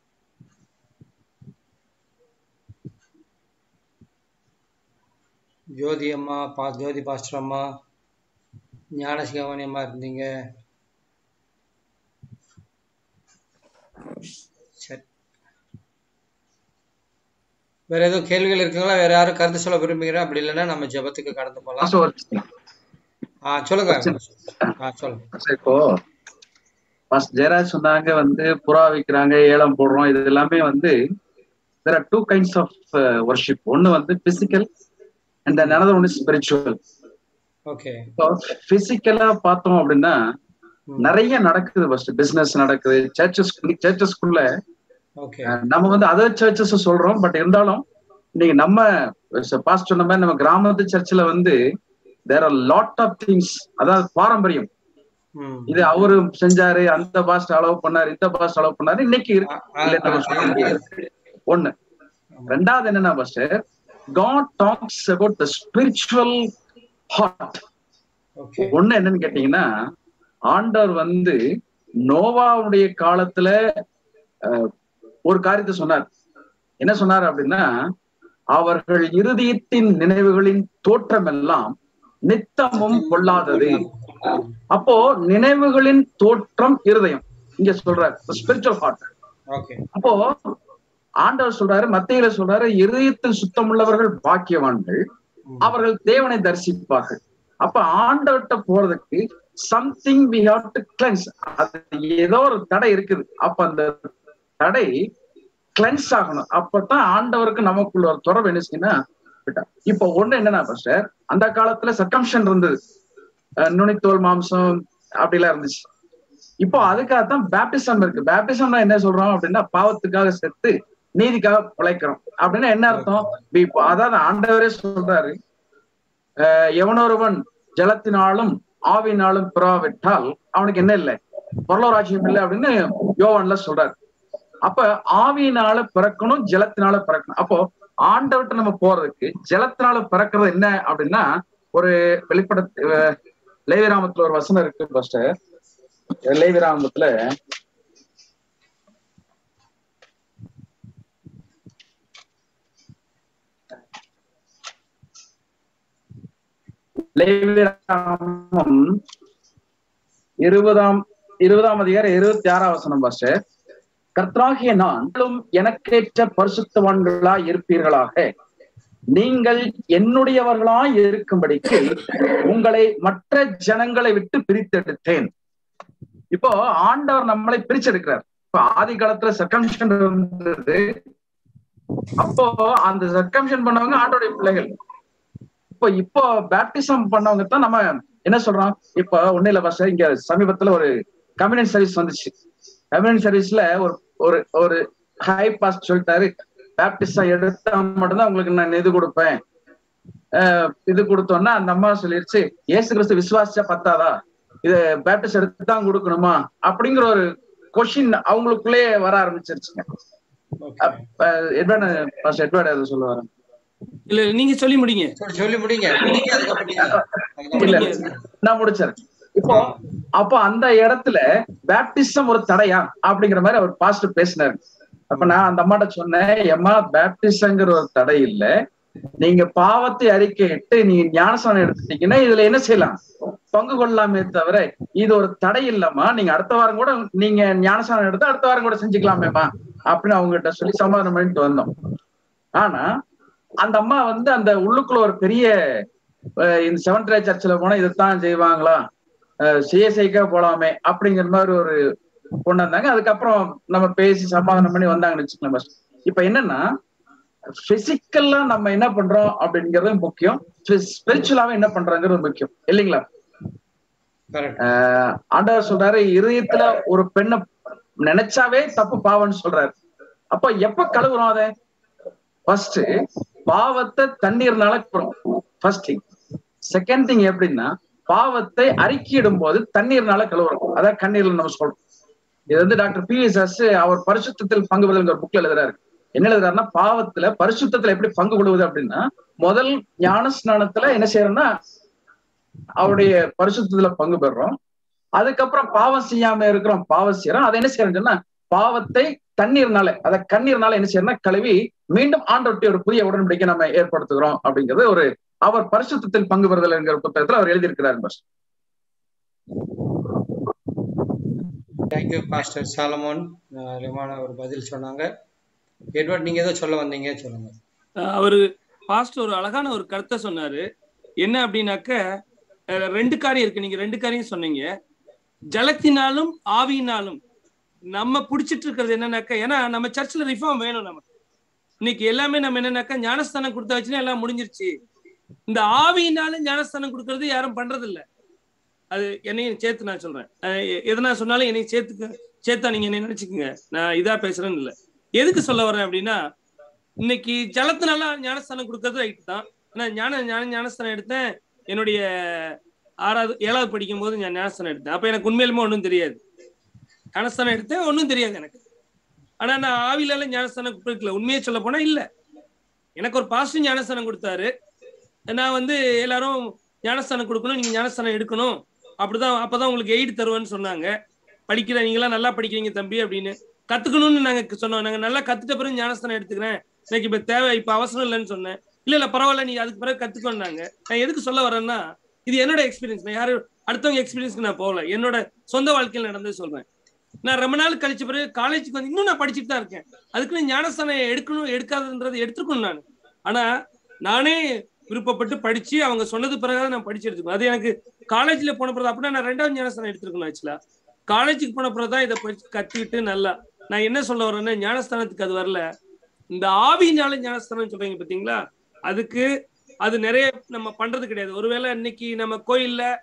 ஜோதி அம்மா பா ஜோதி பாஸ்டர் அம்மா ஞானசிகாமணி அம்மா இருந்தீங்க சரி வேற எதுவும் கேள்விகள் இருக்குங்களா வேற யாரும் கருத்து சொல்ல விரும்புகிறேன் அப்படி இல்லைன்னா நம்ம ஜெபத்துக்கு கடந்து போகலாம் பாஸ்டர் ஒரு நிமிஷம். ஆ சொல்லுங்க ஆ சொல்லுங்க பாஸ்டர், இப்போ பாஸ்டர் ஜெயராஜ் சொன்னாங்க வந்து புறா விற்கிறாங்க ஏலம் போடுறோம் இது எல்லாமே வந்து there are two kinds of worship ஒன்னு வந்து physical and another one is spiritual okay இப்போ பிசிக்கலா பார்த்தோம் அப்படின்னா நிறைய நடக்குது ஃபர்ஸ்ட் பிசினஸ் நடக்குது சர்ச்சஸ் சர்ச்சஸ்குள்ள ஓகே நம்ம வந்து அதர் சர்ச்சஸ் சொல்றோம் பட் இருந்தாலும் இன்னைக்கு நம்ம பாஸ்ட் சொன்ன மாதிரி நம்ம கிராமத்து சர்ச்சில் வந்து there are lot of things அதாவது பாரம்பரியம் இது அவரு செஞ்சாரு அந்த பாஸ்ட் அலோவ் பண்ணாரு இந்த பாஸ்ட் அலோவ் பண்ணாரு இன்னைக்கு இருக்கு இல்லைன்னு நம்ம சொல்ல முடியாது ஒண்ணு ரெண்டாவது என்னன்னா pastor God talks about the spiritual heart ஒண்ணு என்னன்னு கேட்டீங்கன்னா ஆண்டவர் வந்து நோவாவுடைய காலத்துல அஹ், ஒரு காரியத்தை சொன்னார் என்ன சொன்னார் அப்படின்னா அவர்கள் இருதயத்தின் நினைவுகளின் தோற்றம் எல்லாம் நித்தமும் கொள்ளாதது அப்போ நினைவுகளின் தோற்றம் இருதயம் இங்க சொல்றாரு ஸ்பிரிச்சுவல் ஹார்ட் ஓகே அப்போ ஆண்டவர் சொல்றாரு மத்தியில சொல்றாரு இருதயத்தில் சுத்தமுள்ளவர்கள் பாக்கியவான்கள் அவர்கள் தேவனை தரிசிப்பார்கள் அப்ப ஆண்டவர்கிட்ட போறதுக்கு something we have to cleanse அது ஏதோ ஒரு தடை இருக்குது அப்ப அந்த தடை கிளென்ஸ் ஆகணும் அப்பதான் ஆண்டவருக்கு நமக்குள்ள ஒரு தொடர்பு என்ன செய்யணும் இப்ப ஒண்ணு என்னன்னா பாஸ்டர் அந்த காலத்துல சர்க்கம்ஷன் இருந்தது அஹ், நுனித்தோல் மாம்சம் அப்படிலாம் இருந்துச்சு இப்போ அதுக்காகத்தான் பேப்டிசம் இருக்கு பேப்டிசம்னா என்ன சொல்றோம் அப்படின்னா பாவத்துக்காக செத்து நீதிக்காக பிழைக்கிறோம் அப்படின்னா என்ன அர்த்தம் இப்போ அதாவது ஆண்டவரே சொல்றாரு அஹ், எவனொருவன் ஜலத்தினாலும் ஆவினாலும் பிறவிட்டால் அவனுக்கு என்ன இல்லை பரலோராஜ்யம் இல்லை அப்படின்னு யோவான்ல சொல்றாரு அப்ப ஆவியினால பிறக்கணும் ஜலத்தினால பிறக்கணும் அப்போ ஆண்டவர்கிட்ட நம்ம போறதுக்கு ஜலத்தினால பிறக்கிறது என்ன அப்படின்னா ஒரு வெளிப்பட அஹ், லேவிராமத்துல ஒரு வசனம் இருக்கு ஃபர்ஸ்ட் லேவிராமத்துல லேவிராமம் இருபதாம் இருபதாம் அதிகாரம் இருபத்தி ஆறாம் வசனம் பாஸ்டர் கர்த்தராகிய நானும் எனக்கேற்ற பரிசுத்தவான்களாய் இருப்பீர்களாக நீங்கள் என்னுடையவர்களாய் இருக்கும்படிக்கு உங்களை மற்ற ஜனங்களை விட்டு பிரித்தெடுத்தேன் இப்போ ஆண்டவர் நம்மளை பிரிச்செடுக்கிறார் இப்ப ஆதி காலத்துல சர்க்கம்ஷன் இருந்தது அப்போ அந்த சர்க்கம்ஷன் பண்ணவங்க ஆண்டோடைய பிள்ளைகள் இப்போ இப்போ பேப்டிசம் பண்ணவங்க தான் நம்ம என்ன சொல்றோம் இப்போ ஒண்ணு இல்ல பஸ் இங்க சமீபத்துல ஒரு கம்யூனிட்டி சர்வீஸ் வந்துச்சு கம்யூனிட்டி சர்வீஸ்ல ஒரு ஒரு ஒரு ஹை பாஸ் சொல்லிட்டாரு பேப்டிசம் எடுத்தா மட்டும்தான் உங்களுக்கு நான் இது கொடுப்பேன் அஹ் இது கொடுத்தோன்னா அந்த அம்மா சொல்லிருச்சு ஏசு கிறிஸ்து விசுவாசிச்சா பத்தாதா இது பேப்டிஸ்ட் எடுத்து தான் கொடுக்கணுமா அப்படிங்கிற ஒரு கொஷின் அவங்களுக்குள்ளேயே வர ஆரம்பிச்சிருச்சுங்க எட்வர்ட் பாஸ்டர் எட்வர்ட் அதை சொல்ல வரேன் இல்ல நீங்க சொல்லி முடிங்க சொல்லி முடிங்க முடிங்க அதுக்கப்புறம் இல்ல நான் முடிச்சேன் இப்போ அப்போ அந்த இடத்துல பேப்டிசம் ஒரு தடையா அப்படிங்கிற மாதிரி அவர் பாஸ்டர் பேசினாரு அப்ப நான் அந்த அம்மாட்ட சொன்னேன் எம்மா பேப்டிசங்கிற ஒரு தடை இல்ல நீங்க பாவத்தை அறிக்கையிட்டு நீங்க ஞானசானம் எடுத்துட்டீங்கன்னா இதுல என்ன செய்யலாம் பங்கு கொள்ளலாமே தவிர இது ஒரு தடை இல்லம்மா நீங்க அடுத்த வாரம் கூட நீங்க ஞானசானம் எடுத்து அடுத்த வாரம் கூட செஞ்சுக்கலாமேம்மா அப்படின்னு அவங்ககிட்ட சொல்லி சமாதானம் பண்ணிட்டு வந்தோம் ஆனா அந்த அம்மா வந்து அந்த உள்ளுக்குள்ள ஒரு பெரிய அஹ் இந்த செவன்த் ரே சர்ச்சில் போனா இதைத்தான் செய்வாங்களா சிஎஸ்ஐக்கா போலாமே அப்படிங்கிற மாதிரி ஒரு கொண்டு வந்தாங்க அதுக்கப்புறம் நம்ம பேசி சமாதானம் பண்ணி வந்தாங்கன்னு வச்சுக்கலாம் பஸ் இப்ப என்னன்னா பிசிக்கல்லா நம்ம என்ன பண்றோம் அப்படிங்கிறது முக்கியம் ஸ்பிரிச்சுவலாவே என்ன பண்றோங்கிறது முக்கியம் இல்லைங்களா ஆஹ் ஆண்டவர் சொல்றாரு இருதயத்துல ஒரு பெண்ணை நினைச்சாவே தப்பு பாவம்னு சொல்றாரு அப்ப எப்ப கழுவுறோம் அதை ஃபர்ஸ்ட் பாவத்தை தண்ணீர்னால ஃபர்ஸ்ட் திங் செகண்ட் திங் எப்படின்னா பாவத்தை அறிக்கையிடும் போது தண்ணீர்னால கழுவுறோம் அதான் கண்ணீர்ல நம்ம சொல்றோம் இது வந்து டாக்டர் பி எஸ் எஸ் அவர் பரிசுத்தத்தில் பங்கு பெறுகிற ஒரு புக்ல எழுதுறாரு என்ன எழுதுறாருன்னா பாவத்துல பரிசுத்தத்துல எப்படி பங்கு கொள்வது அப்படின்னா முதல் ஞான ஸ்நானத்துல என்ன செய்யறோம்னா அவருடைய பரிசுத்தத்துல பங்கு பெறுறோம் அதுக்கப்புறம் பாவம் செய்யாம இருக்கிறோம் பாவம் செய்யறோம் அதை என்ன செய்யறோம்னு சொன்னா பாவத்தை தண்ணீர்னால அதை கண்ணீர்னால என்ன செய்யறோம்னா கழுவி மீண்டும் ஆண்டொட்டி ஒரு புதிய உடன்படிக்கை நம்ம ஏற்படுத்துகிறோம் அப்படிங்கிறது ஒரு அவர் பரிசுத்தத்தில் பங்கு பெறுதல் என்கிற புத்தகத்துல அவர் எழுதியிருக்கிறார் பஸ் தேங்க்யூ பாஸ்டர் சாலமோன் ரிமான ஒரு பதில் சொன்னாங்க எட்வர்ட் நீங்க ஏதோ சொல்ல வந்தீங்க சொல்லுங்க அஹ் அவரு பாஸ்டர் ஒரு அழகான ஒரு கருத்தை சொன்னாரு என்ன அப்படின்னாக்க அஹ் ரெண்டு காரியம் இருக்கு நீங்க ரெண்டு காரியம் சொன்னீங்க ஜலத்தினாலும் ஆவியினாலும் நம்ம பிடிச்சிட்டு இருக்கிறது என்னன்னாக்கா ஏன்னா நம்ம சர்ச்சில் ரிஃபார்ம் வேணும் நமக்கு இன்னைக்கு எல்லாமே நம்ம என்னன்னாக்கா ஞானஸ்தானம் கொடுத்தாச்சுன்னா எல்லாம் முடிஞ்சிருச்சு இந்த ஆவியினாலும் ஞானஸ்தானம் கொடுக்கறது யாரும் பண்றது இல்ல அது என்னையும் சேர்த்து நான் சொல்றேன் அஹ் எ- எதனா சொன்னாலும் என்னையும் சேர்த்துக்க சேர்த்தா நீங்க என்ன நினைச்சுக்கோங்க நான் இதா பேசுறேன்னு இல்லை எதுக்கு சொல்ல வரேன் அப்படின்னா இன்னைக்கு ஜலத்தினால ஞானஸ்தானம் கொடுக்கறது ரைட் தான் ஆனா ஞான ஞான ஞானஸ்தானம் எடுத்தேன் என்னுடைய ஆறாவது ஏழாவது படிக்கும் போது நான் ஞானஸ்தானம் எடுத்தேன் அப்ப எனக்கு உண்மையிலுமே ஒன்றும் தெரியாது ஞானஸ்தானம் எடுத்தேன் ஒன்றும் தெரியாது எனக்கு ஆனா நான் ஆவிலால ஞானஸ்தானம் கொடுக்கல உண்மையை சொல்ல போனா இல்ல எனக்கு ஒரு பாசிட்டிவ் ஞானஸ்தானம் கொடுத்தாரு நான் வந்து எல்லாரும் ஞானஸ்தானம் கொடுக்கணும் நீங்க ஞானஸ்தானம் எடுக்கணும் அப்படிதான் அப்பதான் உங்களுக்கு எய்டு தருவேன்னு சொன்னாங்க படிக்கிற நீங்களாம் நல்லா படிக்கிறீங்க தம்பி அப்படின்னு கத்துக்கணும்னு நாங்க சொன்னோம் நாங்க நல்லா கத்துட்ட பிறகு ஞானஸ்தானம் எடுத்துக்கிறேன் எனக்கு இப்ப தேவை இப்ப அவசரம் இல்லைன்னு சொன்னேன் இல்ல இல்ல பரவாயில்ல நீ அதுக்கு பிறகு கத்துக்கோன்னாங்க நான் எதுக்கு சொல்ல வரேன்னா இது என்னோட எக்ஸ்பீரியன்ஸ் நான் யாரும் அடுத்தவங்க எக்ஸ்பீரியன்ஸ்க்கு நான் போகல என்னோட சொந்த வாழ்க்கையில் நடந்தது சொல்றேன் நான் ரொம்ப நாள் கழிச்ச பிறகு காலேஜுக்கு வந்து இன்னும் நான் படிச்சுட்டு தான் இருக்கேன் அதுக்குன்னு ஞானஸ்தானம் எடுக்கணும் எடுக்காதுன்றது எடுத்துக்கணும் நான் ஆனா நானே விருப்பப்பட்டு படிச்சு அவங்க சொன்னது பிறகு நான் படிச்சு எடுத்துக்கணும் அது எனக்கு காலேஜ்ல போன பிறகு அப்படின்னா நான் ரெண்டாவது ஞானஸ்தானம் எடுத்துருக்கணும் ஆக்சுவலா காலேஜுக்கு போன பிறகு தான் இதை படிச்சு கத்துக்கிட்டு நல்லா நான் என்ன சொல்ல வரேன்னா ஞானஸ்தானத்துக்கு அது வரல இந்த ஆவியினால ஞானஸ்தானம் சொல்றீங்க பாத்தீங்களா அதுக்கு அது நிறைய நம்ம பண்றது கிடையாது ஒருவேளை இன்னைக்கு நம்ம கோயில்ல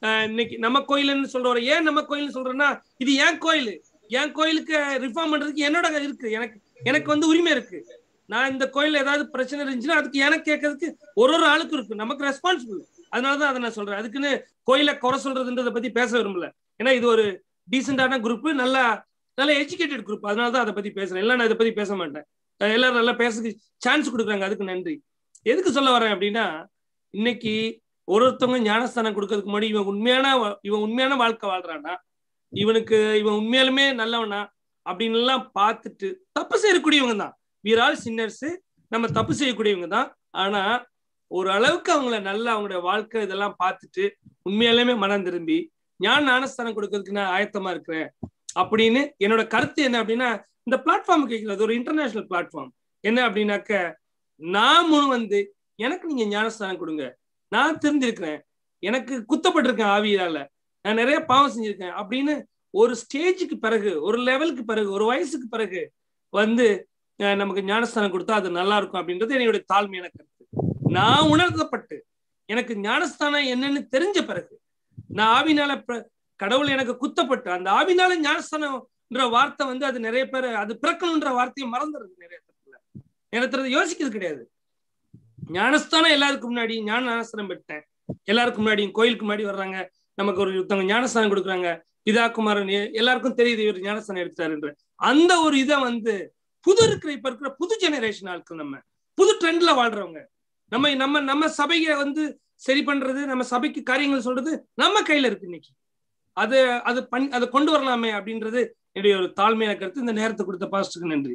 அஹ், இன்னைக்கு நம்ம கோயில்னு சொல்றோம் ஏன் நம்ம கோயில்னு சொல்றேன்னா இது என் கோயில் என் கோயிலுக்கு ரிஃபார்ம் பண்றதுக்கு என்னோட இருக்கு எனக்கு எனக்கு வந்து உரிமை இருக்கு நான் இந்த கோயில்ல ஏதாவது பிரச்சனை இருந்துச்சுன்னா அதுக்கு எனக்கு கேட்கறதுக்கு ஒரு ஒரு ஆளுக்கு இருக்கு நமக்கு ரெஸ்பான்சிபிள் அதனாலதான் அதை நான் சொல்றேன் அதுக்குன்னு கோயிலை குறை சொல்றதுன்றதை பத்தி பேச விரும்பல ஏன்னா இது ஒரு டீசென்டான குரூப் நல்லா நல்ல எஜுகேட்டட் குரூப் அதனாலதான் அதை பத்தி பேசுறேன் இல்லை நான் இதை பத்தி பேச மாட்டேன் அஹ் எல்லாரும் நல்லா பேசுறதுக்கு சான்ஸ் கொடுக்குறாங்க அதுக்கு நன்றி எதுக்கு சொல்ல வரேன் அப்படின்னா இன்னைக்கு ஒரு ஒருத்தவங்க ஞானஸ்தானம் கொடுக்கறதுக்கு முன்னாடி இவன் உண்மையான வா- இவன் உண்மையான வாழ்க்கை வாழ்றானா இவனுக்கு இவன் உண்மையாலுமே நல்லவனா அப்படின்னு எல்லாம் பார்த்துட்டு தப்பு செய்யக்கூடியவங்க தான் வீர் ஆல் சின்னர்ஸ் நம்ம தப்பு செய்யக்கூடியவங்க தான் ஆனா ஒரு அளவுக்கு அவங்கள நல்லா அவங்களுடைய வாழ்க்கை இதெல்லாம் பார்த்துட்டு உண்மையாலுமே மனம் திரும்பி ஞான ஞானஸ்தானம் கொடுக்கறதுக்கு நான் ஆயத்தமா இருக்கிறேன் அப்படின்னு என்னோட கருத்து என்ன அப்படின்னா இந்த பிளாட்ஃபார்ம் கேட்கல அது ஒரு இன்டர்நேஷனல் பிளாட்ஃபார்ம் என்ன அப்படின்னாக்க நான் முன் வந்து எனக்கு நீங்க ஞானஸ்தானம் கொடுங்க நான் தெரிஞ்சிருக்கிறேன் எனக்கு குத்தப்பட்டிருக்கேன் ஆவியால நான் நிறைய பாவம் செஞ்சிருக்கேன் அப்படின்னு ஒரு ஸ்டேஜுக்கு பிறகு ஒரு லெவலுக்கு பிறகு ஒரு வயசுக்கு பிறகு வந்து அஹ், நமக்கு ஞானஸ்தானம் கொடுத்தா அது நல்லா இருக்கும் அப்படின்றது என்னுடைய தாழ்மையான கருத்து நான் உணர்த்தப்பட்டு எனக்கு ஞானஸ்தானம் என்னன்னு தெரிஞ்ச பிறகு நான் ஆவினால பிர- கடவுள் எனக்கு குத்தப்பட்டு அந்த ஆவினால ஞானஸ்தானம்ன்ற வார்த்தை வந்து அது நிறைய பேர் அது பிறக்கணுன்ற வார்த்தையை மறந்துடுது நிறைய இடத்துல நேரத்துல யோசிக்கிறது கிடையாது ஞானஸ்தானம் எல்லாருக்கும் முன்னாடி ஞான ஞானஸ்தானம் பெற்றேன் எல்லாருக்கும் முன்னாடி கோயிலுக்கு முன்னாடி வர்றாங்க நமக்கு ஒரு ஒருத்தவங்க ஞானஸ்தானம் கொடுக்குறாங்க இதா குமாரன் எ- எல்லாருக்கும் தெரியுது இவர் ஞானஸ்தானம் எடுத்தாருன்ற அந்த ஒரு இதை வந்து புது இருக்கிற இப்ப இருக்கிற புது ஜெனரேஷன் ஆட்கள் நம்ம புது ட்ரெண்ட்ல வாழ்றவங்க நம்ம நம்ம நம்ம சபையை வந்து சரி பண்றது நம்ம சபைக்கு காரியங்கள் சொல்றது நம்ம கையில இருக்கு இன்னைக்கு அது அது பண் அதை கொண்டு வரலாமே அப்படின்றது என்னுடைய ஒரு தாழ்மையான கருத்து இந்த நேரத்தை கொடுத்த பாஸ்டருக்கு நன்றி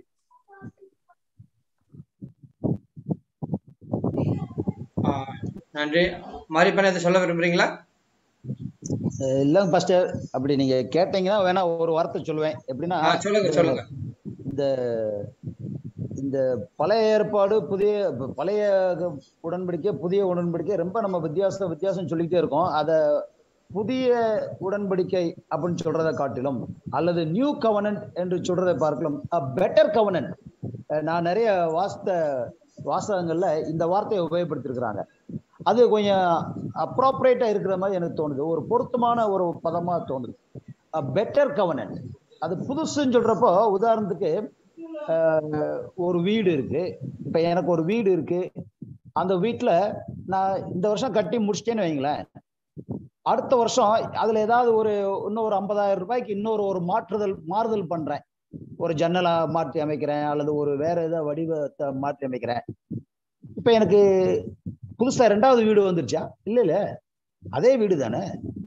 ஆஹ் நன்றி மாரிப்பன் எதை சொல்ல விரும்புறீங்களா அஹ் இல்லைங்க பாஸ்டர் அப்படி நீங்க கேட்டீங்கன்னா வேணா ஒரு வார்த்தை சொல்லுவேன் எப்படின்னா ஆ, சொல்லுங்க சொல்லுங்க இந்த இந்த பழைய ஏற்பாடு புதிய பழைய உடன்படிக்கை புதிய உடன்படிக்கை ரொம்ப நம்ம வித்தியாசம் வித்தியாசம் சொல்லிக்கிட்டே இருக்கோம் அதை புதிய உடன்படிக்கை அப்படின்னு சொல்றதை காட்டிலும் அல்லது நியூ கவனன்ட் என்று சொல்றதை பார்க்கலாம் பெட்டர் கவனன்ட் நான் நிறைய வாஸ்த வாசகங்கள்ல இந்த வார்த்தையை உபயோகப்படுத்திருக்கிறாங்க அது கொஞ்சம் அப்ராப்ரேட்டா இருக்கிற மாதிரி எனக்கு தோணுது ஒரு பொருத்தமான ஒரு பதமா தோணுது பெட்டர் கவனன்ட் அது புதுசுன்னு சொல்றப்போ உதாரணத்துக்கு அஹ், ஒரு வீடு இருக்கு இப்ப எனக்கு ஒரு வீடு இருக்கு அந்த வீட்டுல நான் இந்த வருஷம் கட்டி முடிச்சிட்டேன்னு வைங்களேன் அடுத்த வருஷம் அதுல ஏதாவது ஒரு இன்னும் ஒரு ஐம்பதாயிரம் ரூபாய்க்கு இன்னொரு ஒரு மாற்றுதல் மாறுதல் பண்றேன் ஒரு ஜன்னலா மாற்றி அமைக்கிறேன் அல்லது ஒரு வேற ஏதாவது வடிவத்தை மாற்றி அமைக்கிறேன் இப்ப எனக்கு புதுசா ரெண்டாவது வீடு வந்துருச்சா இல்ல இல்ல அதே வீடு தானே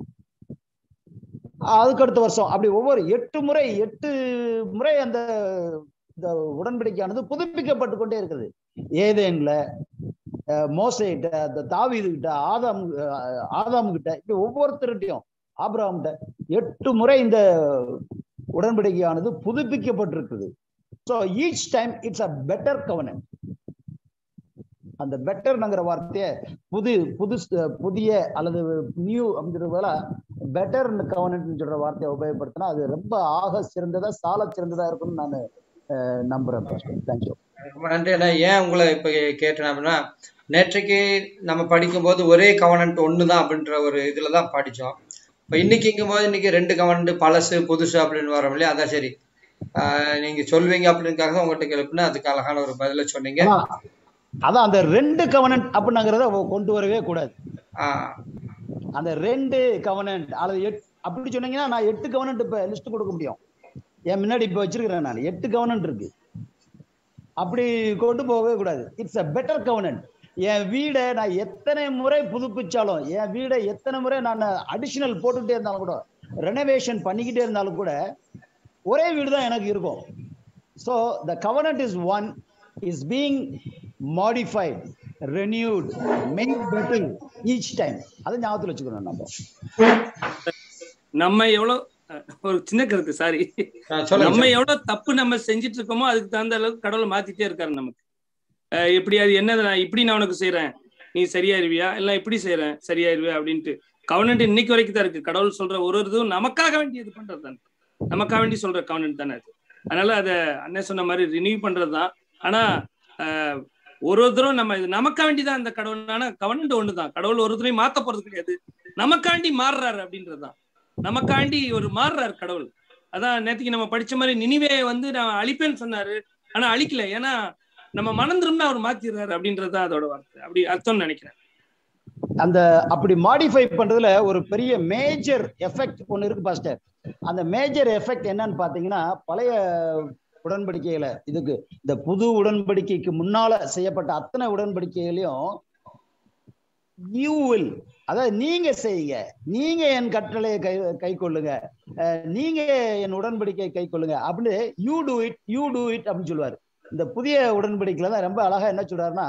அதுக்கு அடுத்த வருஷம் அப்படி ஒவ்வொரு எட்டு முறை எட்டு முறை அந்த இந்த உடன்படிக்கையானது புதுப்பிக்கப்பட்டு கொண்டே இருக்குது ஏதேன்ல அஹ், மோசேகிட்ட அந்த தாவீது கிட்ட ஆதாம் அஹ், ஆதாம் கிட்ட இப்படி ஒவ்வொருத்தருகிட்டையும் ஆபிரகாம்கிட்ட எட்டு முறை இந்த உடன்படிக்கையானது புதுப்பிக்கப்பட்டிருக்குது so each time it's a better covenant அந்த பெட்டர்ங்கிற வார்த்தையை புது புது புதிய அல்லது நியூ அப்படிங்கிறதுல பெட்டர் கவர்னன்ட் சொல்ற வார்த்தையை உபயோகப்படுத்தினா அது ரொம்ப ஆக சிறந்ததா சால சிறந்ததா இருக்கும்னு நான் அஹ், நம்புறேன் தேங்க்யூ ரொம்ப நன்றி அண்ணா ஏன் உங்களை இப்ப கேட்டேன் அப்படின்னா நேற்றைக்கு நம்ம படிக்கும்போது ஒரே கவனன்ட் ஒன்று தான் அப்படின்ற ஒரு இதுல தான் படிச்சோம் இப்போ இன்னைக்குங்கும் போது இன்னைக்கு ரெண்டு கவனன்ட் பழசு புதுசு அப்படின்னு வரோம் இல்லையா அதான் சரி ஆஹ் நீங்க சொல்வீங்க அப்படின்றதுக்காக தான் உங்கள்கிட்ட கேள்வினா அதுக்கு அழகான ஒரு பதில சொன்னீங்க அதான் அதான் அந்த ரெண்டு கவனன்ட் அப்படிங்கிறத கொண்டு வரவே கூடாது ஆஹ் அந்த ரெண்டு கவனன்ட் அல்லது எட் அப்படி சொன்னீங்கன்னா நான் எட்டு கவனன்ட் இப்ப லிஸ்ட் கொடுக்க முடியும் என் முன்னாடி இப்ப வச்சிருக்கிறேன் நான் எட்டு கவனன்ட் இருக்கு அப்படி கொண்டு போகவே கூடாது இட்ஸ் அ பெட்டர் கவனன்ட் என் வீடை நான் எத்தனை முறை புதுப்பிச்சாலும் என் வீடை எத்தனை முறை நான் அடிஷனல் போட்டுக்கிட்டே இருந்தாலும் கூட ரெனோவேஷன் பண்ணிக்கிட்டே இருந்தாலும் கூட ஒரே வீடு தான் எனக்கு இருக்கும் so the covenant is one is being modified renewed made better each time அதை ஞாபகத்தில் வச்சுக்கணும் நம்ம நம்ம எவ்வளவு அஹ், ஒரு சின்ன கருத்து சாரி சொல்லுங்க, நம்ம சொல்லுங்க. எவ்வளவு தப்பு நம்ம செஞ்சுட்டு இருக்கோமோ அதுக்கு தகுந்த அளவுக்கு கடவுள் மாத்திட்டே இருக்காரு நமக்கு அஹ், எப்படி அது என்னது நான் இப்படி நான் உனக்கு செய்யறேன் நீ சரியாயிருவியா இல்ல இப்படி செய்யறேன் சரியாயிருவியா அப்படின்ட்டு கவர்னன்ட் இன்னைக்கு வரைக்கும் தான் இருக்கு கடவுள் சொல்ற ஒரு ஒரு இதுவும் நமக்காக வேண்டி இது பண்றது தானே நமக்காக வேண்டி சொல்ற கவர்னன்ட் தானே அது அதனால அதை அண்ணன் சொன்ன மாதிரி ரினியூ பண்றது தான் ஆனா அஹ், ஒரு ஒருத்தரும் நம்ம இது நமக்காண்டி தான் அந்த கடவுள் ஆனா கவர்மெண்ட் ஒண்ணுதான் கடவுள் ஒருத்தரையும் மாத்த போறது கிடையாது நமக்காண்டி மாறுறாரு அப்படின்றதுதான் நமக்காண்டி ஒரு மாறுறாரு கடவுள் அதான் நேத்துக்கு நம்ம படிச்ச மாதிரி நினிவே வந்து நான் அழிப்பேன்னு சொன்னாரு ஆனா அழிக்கல ஏன்னா நம்ம மணந்துரும்னா அவர் மாத்திடுறாரு அப்படின்றது தான் அதோட வார்த்தை அப்படி அர்த்தம்னு நினைக்கிறேன் அந்த அப்படி மாடிஃபை பண்றதுல ஒரு பெரிய மேஜர் எஃபெக்ட் ஒன்று இருக்கு பாஸ்டர் அந்த மேஜர் எஃபெக்ட் என்னன்னு பாத்தீங்கன்னா பழைய உடன்படிக்கையில இதுக்கு இந்த புது உடன்படிக்கைக்கு முன்னால செய்யப்பட்ட அத்தனை உடன்படிக்கைகளையும் யூ வில் அதாவது நீங்க செய்யுங்க நீங்க என் கட்டளையை கை கை கொள்ளுங்க அஹ் நீங்க என் உடன்படிக்கை கை கொள்ளுங்க அப்படின்னு you do it you do it அப்படின்னு சொல்லுவாரு இந்த புதிய உடன்படிக்கையில தான் ரொம்ப அழகா என்ன சொல்றாருன்னா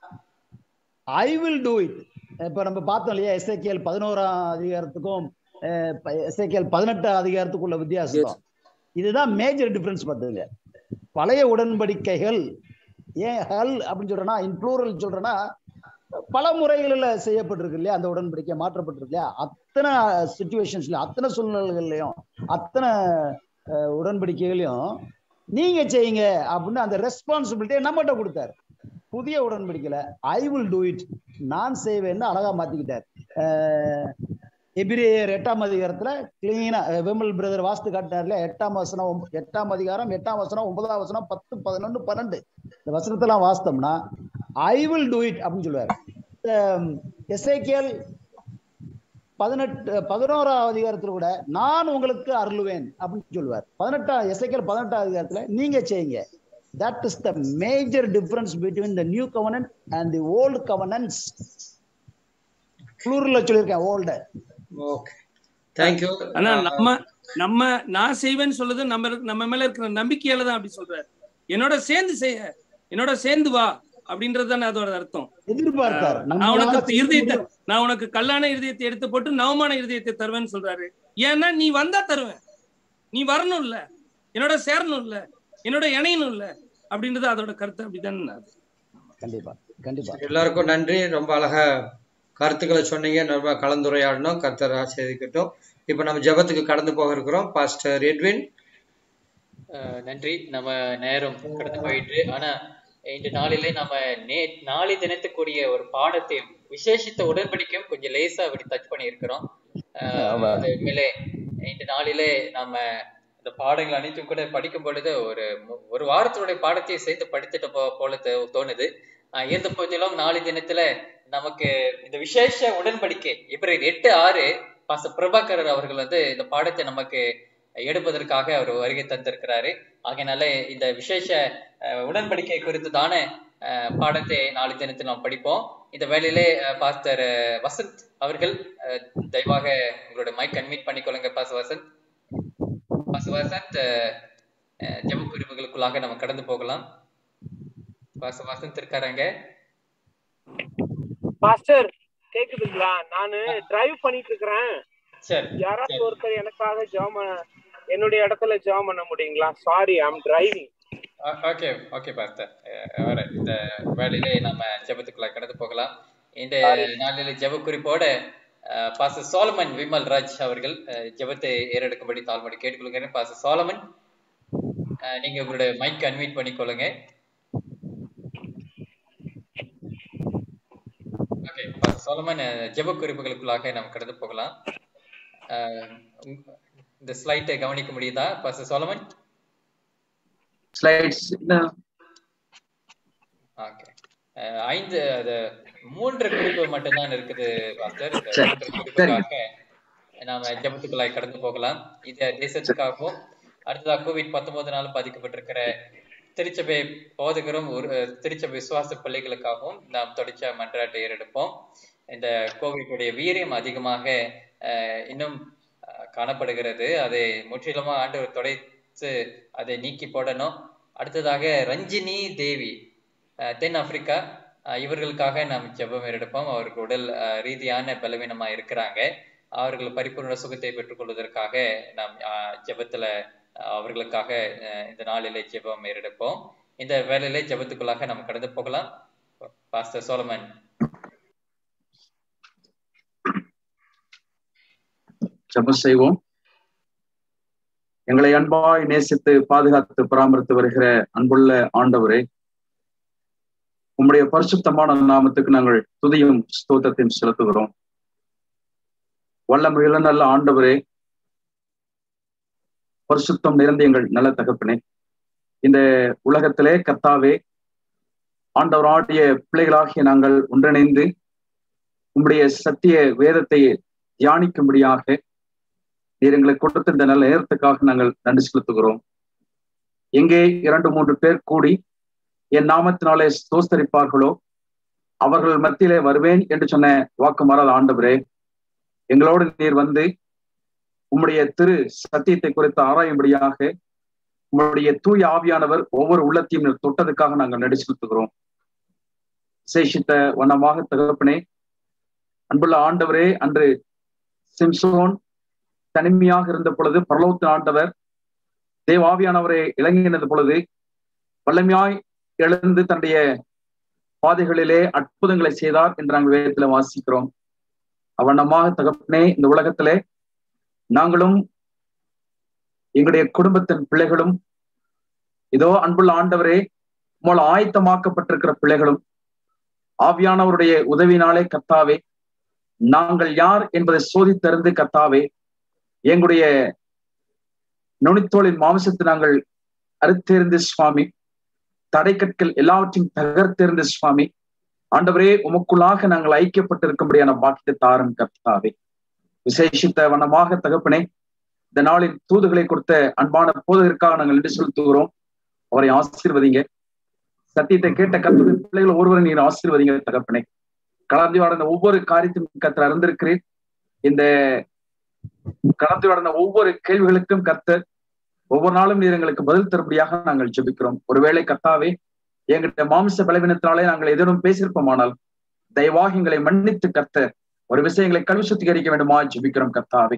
ஐ வில் டூ இட் இப்ப நம்ம பார்த்தோம் இல்லையா எஸ்ஐகேஎல் பதினோராம் அதிகாரத்துக்கும் எஸ்ஐகேஎல் பதினெட்டாம் அதிகாரத்துக்குள்ள வித்தியாசம் இதுதான் மேஜர் டிஃபரன்ஸ் பார்த்துங்க பழைய உடன்படிக்கைகள் ஏன் ஹல் அப்படின்னு சொல்றேன்னா இன் ப்ளூரல் சொல்றேன்னா பல முறைகளில் செய்யப்பட்டிருக்கு இல்லையா அந்த உடன்படிக்கை மாற்றப்பட்டிருக்கு இல்லையா அத்தனை சுச்சுவேஷன்ஸ்ல அத்தனை சூழ்நிலைகள்லையும் அத்தனை அஹ், உடன்படிக்கைகளையும் நீங்க செய்யுங்க அப்படின்னு அந்த ரெஸ்பான்சிபிலிட்டியை நம்மகிட்ட கொடுத்தாரு புதிய உடன்படிக்கையில ஐ வில் டூ இட் நான் செய்வேன்னு அழகா மாத்திக்கிட்டார் அஹ், எபிரேயர் எட்டாம் அதிகாரத்துல கிளீனா விமல் பிரதர் வாஸ்து காட்டினார்ல எட்டாம் வசனம் ஒம்ப- எட்டாம் அதிகாரம் எட்டாம் வசனம் ஒன்பதாம் வசனம் பத்து பதினொன்று பன்னெண்டு இந்த வசனத்தெல்லாம் வாசித்தோம்னா ஐ வில் டூ இட் அப்படின்னு சொல்லுவார் எஸ்ஐகேல் பதினெட்டு பதினோராம் அதிகாரத்துல கூட நான் உங்களுக்கு அருளுவேன் அப்படின்னு சொல்லுவார் பதினெட்டாம் எஸ்ஐகேல் பதினெட்டாம் அதிகாரத்துல நீங்க செய்யுங்க that is the major difference between the new covenant and the old covenants ப்ளூரல்ல சொல்லியிருக்கேன் ஓல்டு ஓகே தேங்க்யூ ஆனா நம்ம நம்ம நான் செய்வேன்னு சொல்றது நம்ம இருக்க- நம்ம மேல இருக்கிற நம்பிக்கையால தான் அப்படி சொல்றாரு என்னோட சேர்ந்து செய்ய என்னோட சேர்ந்து வா அப்படின்றது தானே அதோட அர்த்தம் எதிர்பார்த்தார் நான் உனக்கு நம்மளால செய்ய இருதயத்தை முடியும். நான் உனக்கு கல்லான இருதயத்தை எடுத்து போட்டு நவமான இருதயத்தை தருவேன்னு சொல்றாரு ஏன்னா நீ வந்தா தருவேன் நீ வரணும் இல்ல என்னோட சேரணும் இல்ல என்னோட இணையணும் இல்ல அப்படின்றது அதோட கருத்து அப்படிதானே அது கண்டிப்பா கண்டிப்பா எல்லாருக்கும் நன்றி ரொம்ப அழகா கருத்துக்களை சொன்னீங்க ரொம்ப கலந்துரையாடணும் கர்த்தர் ஆசீர்வதிக்கட்டும் இப்போ நம்ம ஜெபத்துக்கு கடந்து போக இருக்கிறோம் பாஸ்டர் எட்வின் அஹ் நன்றி நம்ம நேரம் கடந்து போயிட்டு ஆனா இந்த நாளிலே நம்ம நே நாளை தினத்துக்குரிய ஒரு பாடத்தையும் விசேஷித்த உடன்படிக்கையும் கொஞ்சம் லேசா அப்படி டச் பண்ணியிருக்கிறோம் அஹ் ஆமா. அது உண்மையிலே இந்த நாளிலே நாம இந்த பாடங்கள் அனைத்தும் கூட படிக்கும் பொழுது ஒரு மு- ஒரு வாரத்தினுடைய பாடத்தை சேர்த்து படித்துட்ட போ போல தோ- தோணுது அஹ் இருந்த போதிலும் நாளை தினத்துல நமக்கு இந்த விசேஷ உடன்படிக்கை இப்ரேல் எட்டு ஆறு பாச பிரபாகரர் அவர்கள் வந்து இந்த பாடத்தை நமக்கு எடுப்பதற்காக அவர் வருகை தந்திருக்கிறாரு ஆகையினால இந்த விசேஷ அஹ், உடன்படிக்கை குறித்துதான அஹ், பாடத்தை நாளை தினத்தில் நாம் படிப்போம் இந்த வேளையிலே அஹ், பாஸ்டர் அஹ், வசந்த் அவர்கள் அஹ், தயவாக உங்களோட மைக் அன்மீட் பண்ணிக்கொள்ளுங்க பாஸ் வசந்த் பாஸ் வசந்த் அஹ், அஹ், ஜெப குறிப்புகளுக்குள்ளாக நம்ம கடந்து போகலாம் பாஸ் வசந்த் இருக்காருங்க மாஸ்டர் கேக்குதுங்களா நானு டிரைவ் பண்ணிட்டு இருக்கிறேன் சரி யாராவது ஒருத்தர் எனக்காக ஜாம் என்னுடைய இடத்துல ஜாம் பண்ண முடியுங்களா sorry I'm driving okay okay pastor வர இந்த வேலையிலே நம்ம ஜெபத்துக்குள்ள கடந்து போகலாம் இந்த நாளில் ஜெப குறிப்போட பாச சோலமன் விமல் ராஜ் அவர்கள் அஹ், ஜெபத்தை ஏறெடுக்கும்படி தாழ்மடி கேட்டுக்கொள்ளுங்க பாச சோலமன் அஹ், நீங்க உங்களுடைய மைக் அன்மீட் பண்ணிக்கொள்ளுங்க ஓகே பாச சோலமன் அஹ், ஜெப குறிப்புகளுக்குள்ளாக நாம் கடந்து போகலாம் அஹ், உங்க- இந்த ஸ்லைட்டை கவனிக்க முடியுதா பாச சோலமன் ஸ்லைட்ஸ் ஓகே அஹ் ஐந்து அது மூன்று குறிப்பு மட்டும்தான் இருக்குது பாஸ்டர் இந்த சரி, மூன்று குறிப்புக்காக நாம ஜெபத்துக்குள்ளாய் கடந்து போகலாம் இது தேசத்துக்காகவும் அடுத்ததாக கோவிட் பத்தொன்பதுனால பாதிக்கப்பட்டிருக்கிற திருச்சபை போதகரும் ஒரு திருச்சபை விசுவாச பிள்ளைகளுக்காகவும் நாம் தொடர்ச்சியா மன்றாட்டை ஏறெடுப்போம் இந்த கோவிட்டுடைய வீரியம் அதிகமாக அஹ், இன்னும் அஹ், காணப்படுகிறது அதை முற்றிலுமா ஆண்டவர் தொடைத்து அதை நீக்கி போடணும் அடுத்ததாக ரஞ்சினி தேவி அஹ், தென் ஆப்பிரிக்கா அஹ், இவர்களுக்காக நாம் ஜெபம் எடுப்போம் அவர்கள் உடல் அஹ், ரீதியான பலவீனமா இருக்கிறாங்க அவர்கள் பரிபூர்ண சுகத்தை பெற்றுக்கொள்வதற்காக நாம் அஹ், ஜெபத்துல அஹ், அவர்களுக்காக அஹ், இந்த நாளிலே ஜெபம் ஏறெடுப்போம் இந்த வேலையிலே ஜெபத்துக்குள்ளாக நாம் கடந்து போகலாம் பாஸ்டர் சோலமன் ஜெபம் செய்வோம் எங்களை அன்பாய் நேசித்து பாதுகாத்து பராமரித்து வருகிற அன்புள்ள ஆண்டவரே உம்முடைய பரிசுத்தமான நாமத்துக்கு நாங்கள் துதியும் ஸ்தோத்திரத்தையும் செலுத்துகிறோம் வல்லமையுள்ள நல்ல ஆண்டவரே பரிசுத்தம் நிறைந்த எங்கள் நல்ல தகப்பனே இந்த உலகத்திலே கர்த்தாவே ஆண்டவராடிய பிள்ளைகளாகிய நாங்கள் ஒன்றிணைந்து உம்முடைய சத்திய வேதத்தை தியானிக்கும்படியாக நீர் எங்களுக்கு கொடுத்த இந்த நல்ல நேரத்துக்காக நாங்கள் நன்றி செலுத்துகிறோம் எங்கே இரண்டு மூன்று பேர் கூடி என் நாமத்தினாலே ஸ்தோஸ்தரிப்பார்களோ அவர்கள் மத்தியிலே வருவேன் என்று சொன்ன வாக்கு மாறாத ஆண்டவரே எங்களோடு நீர் வந்து உம்முடைய திரு சத்தியத்தை குறித்து ஆராயும்படியாக உங்களுடைய தூய ஆவியானவர் ஒவ்வொரு உள்ளத்தையும் நீர் தொட்டதுக்காக நாங்கள் நடி செலுத்துகிறோம் விசேஷித்த வண்ணமாக தகப்பனே அன்புள்ள ஆண்டவரே அன்று சிம்சோன் தனிமையாக இருந்த பொழுது பரலோத்து ஆண்டவர் தேவாவியானவரை இளங்கினது பொழுது வல்லமையாய் எழுந்து தன்னுடைய பாதைகளிலே அற்புதங்களை செய்தார் என்று நாங்கள் வேதத்துல வாசிக்கிறோம் அவனமாக தகப்பனே இந்த உலகத்திலே நாங்களும் எங்களுடைய குடும்பத்தின் பிள்ளைகளும் இதோ அன்புள்ள ஆண்டவரே மூல ஆயத்தமாக்கப்பட்டிருக்கிற பிள்ளைகளும் ஆவியானவருடைய உதவினாலே கத்தாவே நாங்கள் யார் என்பதை சோதித்தறிந்து கத்தாவே எங்களுடைய நுனித்தோளின் மாம்சத்தை நாங்கள் அறுத்தெறிந்து சுவாமி தடைக்கற்கள் எல்லாவற்றையும் தகர்த்தெறிந்து சுவாமி ஆண்டவரே உமக்குள்ளாக நாங்கள் ஐக்கியப்பட்டிருக்கும்படியான பாக்கியத்தை தாரும் கர்த்தாவே விசேஷித்த வண்ணமாக தகப்பனே இந்த நாளின் தூதுகளை கொடுத்த அன்பான போதகருக்காக நாங்கள் நன்றி செலுத்துகிறோம் அவரை ஆசீர்வதிங்க சத்தியத்தை கேட்ட கத்துடைய பிள்ளைகள் ஒருவரை நீர் ஆசீர்வதிங்க தகப்பனே கலந்து வாழ்ந்த ஒவ்வொரு காரியத்தையும் கத்தர் அறிந்திருக்கிறேன் இந்த கலந்து வாழ்ந்த ஒவ்வொரு கேள்விகளுக்கும் கத்தர் ஒவ்வொரு நாளும் நீர் எங்களுக்கு பதில் தரும்படியாக நாங்கள் ஜெபிக்கிறோம் ஒருவேளை கத்தாவே எங்களுடைய மாமிச பலவீனத்தினாலே நாங்கள் எதிரும் பேசியிருப்போமானால் தயவாக எங்களை மன்னித்து கத்த ஒரு விஷயங்களை கல்வி சுத்திகரிக்க வேண்டுமா ஜெபிக்கிறோம் கத்தாவே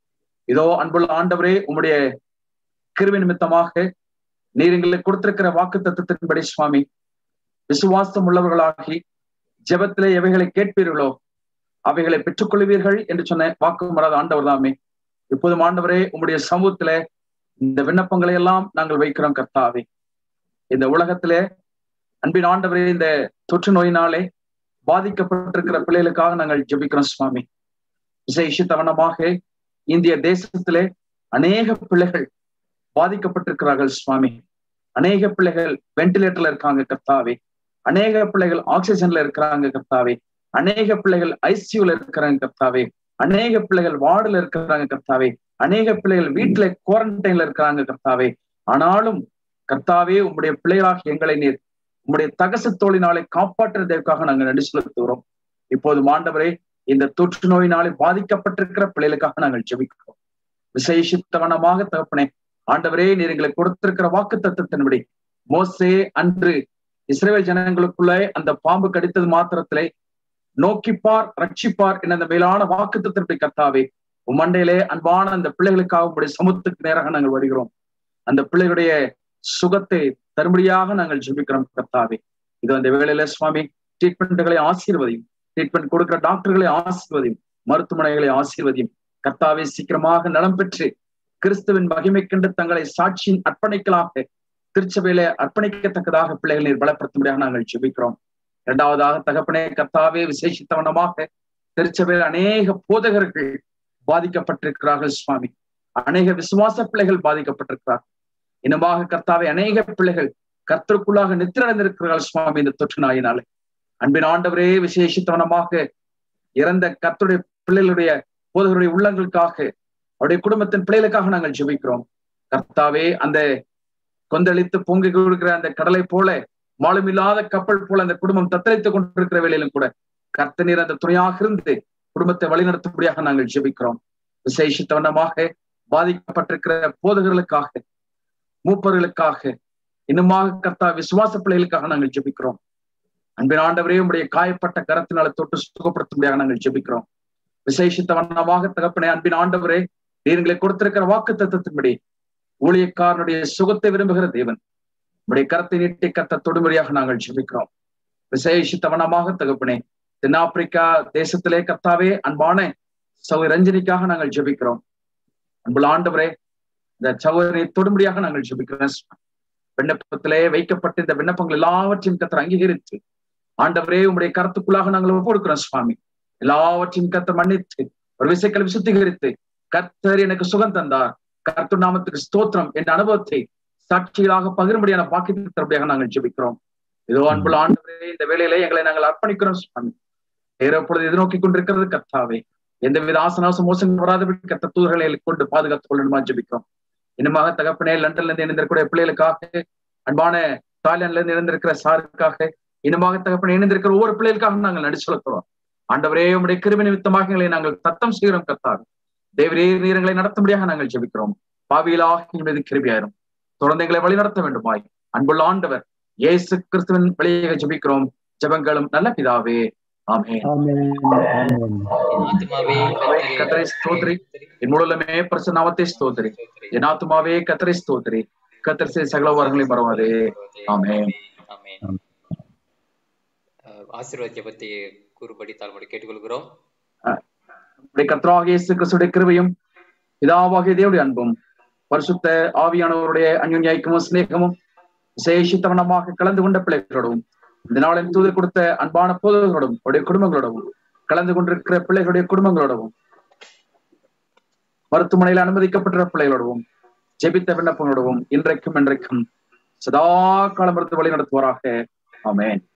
இதோ அன்புள்ள ஆண்டவரே உம்முடைய கிருவி நிமித்தமாக நீர் எங்களுக்கு கொடுத்திருக்கிற வாக்கு தத்துவத்தின்படி சுவாமி விசுவாசம் உள்ளவர்களாகி ஜெபத்திலே எவைகளை கேட்பீர்களோ அவைகளை பெற்றுக்கொள்வீர்கள் என்று சொன்ன வாக்கு மறாத ஆண்டவர் தாமே இப்போதும் ஆண்டவரே உம்முடைய சமூகத்திலே இந்த விண்ணப்பங்களை எல்லாம் நாங்கள் வைக்கிறோம் கர்த்தாவே இந்த உலகத்திலே அன்பின் ஆண்டவரே இந்த தொற்று நோயினாலே பாதிக்கப்பட்டிருக்கிற பிள்ளைகளுக்காக நாங்கள் ஜெபிக்கிறோம் சுவாமி விசேஷித்தவனமாக இந்திய தேசத்திலே அநேக பிள்ளைகள் பாதிக்கப்பட்டிருக்கிறார்கள் சுவாமி அநேக பிள்ளைகள் வெண்டிலேட்டர்ல இருக்காங்க கர்த்தாவே அநேக பிள்ளைகள் ஆக்சிஜன்ல இருக்கிறாங்க கர்த்தாவே அநேக பிள்ளைகள் ஐசியூல இருக்கிறாங்க கர்த்தாவே அநேக பிள்ளைகள் வார்டுல இருக்கிறாங்க கர்த்தாவே அநேக பிள்ளைகள் வீட்டுல குவாரண்டைன்ல இருக்கிறாங்க கர்த்தாவே ஆனாலும் கர்த்தாவே உங்களுடைய பிள்ளைகளாக எங்களை நீர் உங்களுடைய தகச தோழினாலே காப்பாற்றுவதற்காக நாங்கள் நன்றி செலுத்துகிறோம் இப்போது மாண்டவரே இந்த தொற்று நோயினாலே பாதிக்கப்பட்டிருக்கிற பிள்ளைகளுக்காக நாங்கள் ஜெபிக்கிறோம் விசேஷித்தவனமாக தகப்பனே ஆண்டவரே நீர் எங்களுக்கு கொடுத்திருக்கிற வாக்கு தத்துவத்தின்படி மோசே அன்று இஸ்ரேல் ஜனங்களுக்குள்ளே அந்த பாம்பு கடித்தது மாத்திரத்திலே நோக்கிப்பார் ரட்சிப்பார் என்ற அந்த மேலான வாக்கு தத்துவத்தை கத்தாவே உம்மண்டையிலே அன்பான அந்த பிள்ளைகளுக்காக உங்களுடைய சமூகத்துக்கு நேராக நாங்கள் வருகிறோம் அந்த பிள்ளைகளுடைய சுகத்தை தரும்படியாக நாங்கள் ஜெபிக்கிறோம் கர்த்தாவே இது அந்த வேளையில சுவாமி ட்ரீட்மெண்ட்டுகளை ஆசீர்வதியும் ட்ரீட்மெண்ட் கொடுக்கிற டாக்டர்களை ஆசீர்வதியும் மருத்துவமனைகளை ஆசீர்வதியும் கர்த்தாவே சீக்கிரமாக நலம் பெற்று கிறிஸ்துவின் மகிமை கண்டு தங்களை சாட்சியின் அர்ப்பணிக்கலாக திருச்சபையில அர்ப்பணிக்கத்தக்கதாக பிள்ளைகள் நீர் பலப்படுத்தும்படியாக நாங்கள் ஜெபிக்கிறோம் இரண்டாவதாக தகப்பனே கர்த்தாவே விசேஷித்தவனமாக திருச்சபையில் அநேக போதகர்கள் பாதிக்கப்பட்டிருக்கிறார்கள் சுவாமி அநேக விசுவாச பிள்ளைகள் பாதிக்கப்பட்டிருக்கிறார்கள் இனமாக கர்த்தாவே அநேக பிள்ளைகள் கர்த்தருக்குள்ளாக நித்திரடைந்திருக்கிறார்கள் சுவாமி இந்த தொற்று நாயினாலே அன்பின் ஆண்டவரே விசேஷித்தவனமாக இறந்த கர்த்தருடைய பிள்ளைகளுடைய போதகருடைய உள்ளங்களுக்காக அவருடைய குடும்பத்தின் பிள்ளைகளுக்காக நாங்கள் ஜெபிக்கிறோம் கர்த்தாவே அந்த கொந்தளித்து பொங்கி கொடுக்கிற அந்த கடலை போல மாலுமில்லாத கப்பல் போல அந்த குடும்பம் தத்தளித்துக் கொண்டிருக்கிற வேலையிலும் கூட கர்த்த நீர் அந்த துணையாக இருந்து குடும்பத்தை வழிநடத்தும்படியாக நாங்கள் ஜெபிக்கிறோம் விசேஷித்தவனமாக பாதிக்கப்பட்டிருக்கிற போதகர்களுக்காக மூப்பர்களுக்காக இன்னுமாக கர்த்தா விசுவாச பிள்ளைகளுக்காக நாங்கள் ஜெபிக்கிறோம் அன்பின் ஆண்டவரே உடைய காயப்பட்ட கரத்தினால தொட்டு சுகப்படுத்தும்படியாக நாங்கள் ஜெபிக்கிறோம் விசேஷித்த வண்ணமாக தகப்பனே அன்பின் ஆண்டவரே நீர்களை கொடுத்திருக்கிற வாக்கு தத்துவத்தின்படி ஊழியக்காரனுடைய சுகத்தை விரும்புகிற தேவன் உடைய கரத்தை நீட்டி கத்த தொடுமுறையாக நாங்கள் ஜெபிக்கிறோம் விசேஷித்தவனமாக தகப்பனே தென்னாப்பிரிக்கா தேசத்திலே கத்தாவே அன்பான சௌ ரஞ்சனிக்காக நாங்கள் ஜெபிக்கிறோம் அன்புள்ள ஆண்டவரே இந்த சகோதரி தொடுமுடியாக நாங்கள் ஜெபிக்கிறோம் விண்ணப்பத்திலே வைக்கப்பட்ட இந்த விண்ணப்பங்கள் எல்லாவற்றையும் கத்தர் அங்கீகரித்து ஆண்டவரே உங்களுடைய கருத்துக்குள்ளாக நாங்கள் ஒப்புக்கொடுக்கிறோம் சுவாமி எல்லாவற்றையும் கத்த மன்னித்து ஒரு விசைக்கல்வி சுத்திகரித்து கர்த்தர் எனக்கு சுகம் தந்தார் கர்த்தர் நாமத்துக்கு ஸ்தோத்திரம் என்ற அனுபவத்தை சாட்சிகளாக பகிரும்படியான பாக்கியத்தை தரும்படியாக நாங்கள் ஜெபிக்கிறோம் இதோ அன்புள்ள ஆண்டவரே இந்த வேளையிலே எங்களை நாங்கள் அர்ப்பணிக்கிறோம் சுவாமி நேர பொழுது எதிர்நோக்கி கொண்டிருக்கிறது கர்த்தாவே எந்தவித ஆசனாசம் மோசங்கள் வராதபடி கத்த தூதர்களை கொண்டு பாதுகாத்துக் கொள்ளணுமா ஜெபிக்கிறோம் இன்னுமாக தகப்பனே லண்டன்ல இருந்து இணைந்திருக்கிற பிள்ளைகளுக்காக அன்பான தாய்லாந்துல இருந்து இணைந்திருக்கிற சாருக்காக இன்னுமாக தகப்பனே இணைந்திருக்கிற ஒவ்வொரு பிள்ளைகளுக்காக நாங்கள் நடி செலுத்துறோம் ஆண்டவரே உடைய கிருமி நிமித்தமாக எங்களை நாங்கள் தத்தம் செய்கிறோம் கத்தார் தேவரே நீரங்களை நடத்தும்படியாக நாங்கள் ஜெபிக்கிறோம் பாவியிலாக மீது கிருபியாயிரும் தொடர்ந்து எங்களை வழி நடத்த வேண்டுமாய் அன்புள்ள ஆண்டவர் இயேசு கிறிஸ்துவின் வழியாக ஜெபிக்கிறோம் ஜெபங்களும் நல்ல பிதாவே ஆமென் ஆத்மாவே கத்தரை ஸ்தோத்ரி என் மூலமே பரிசு நாமத்தை ஸ்தோத்ரி என் ஆத்மாவே கத்தரை ஸ்தோத்ரி கத்தர் செய்த சகல வரங்களையும் பரவாதே ஆமென் ஆமென் அஹ் ஆசீர்வாத ஜெபத்தை கூறுபடி தாழ்மொழி கேட்டுக்கொள்கிறோம் நம்முடைய கர்த்தராகிய இயேசு கிறிஸ்துடைய கிருபையும் பிதாவாகிய தேவனுடைய அன்பும் பரிசுத்த ஆவியானவருடைய அந்யுன்யாய்க்கும் சிநேகமும் விசேஷித்தவனமாக கலந்து கொண்ட பிள்ளைகளோடும் இந்த நாளின் தூதர் கொடுத்த அன்பான போதர்களோடும் அவருடைய குடும்பங்களோடும் கலந்து கொண்டிருக்கிற பிள்ளைகளுடைய குடும்பங்களோடவும் மருத்துவமனையில் அனுமதிக்கப்பட்ட பிள்ளைகளோடவும் ஜெபித்த விண்ணப்பங்களோடவும் இன்றைக்கும் இன்றைக்கும் சதா காலம் வழி நடத்துவாராக ஆமென்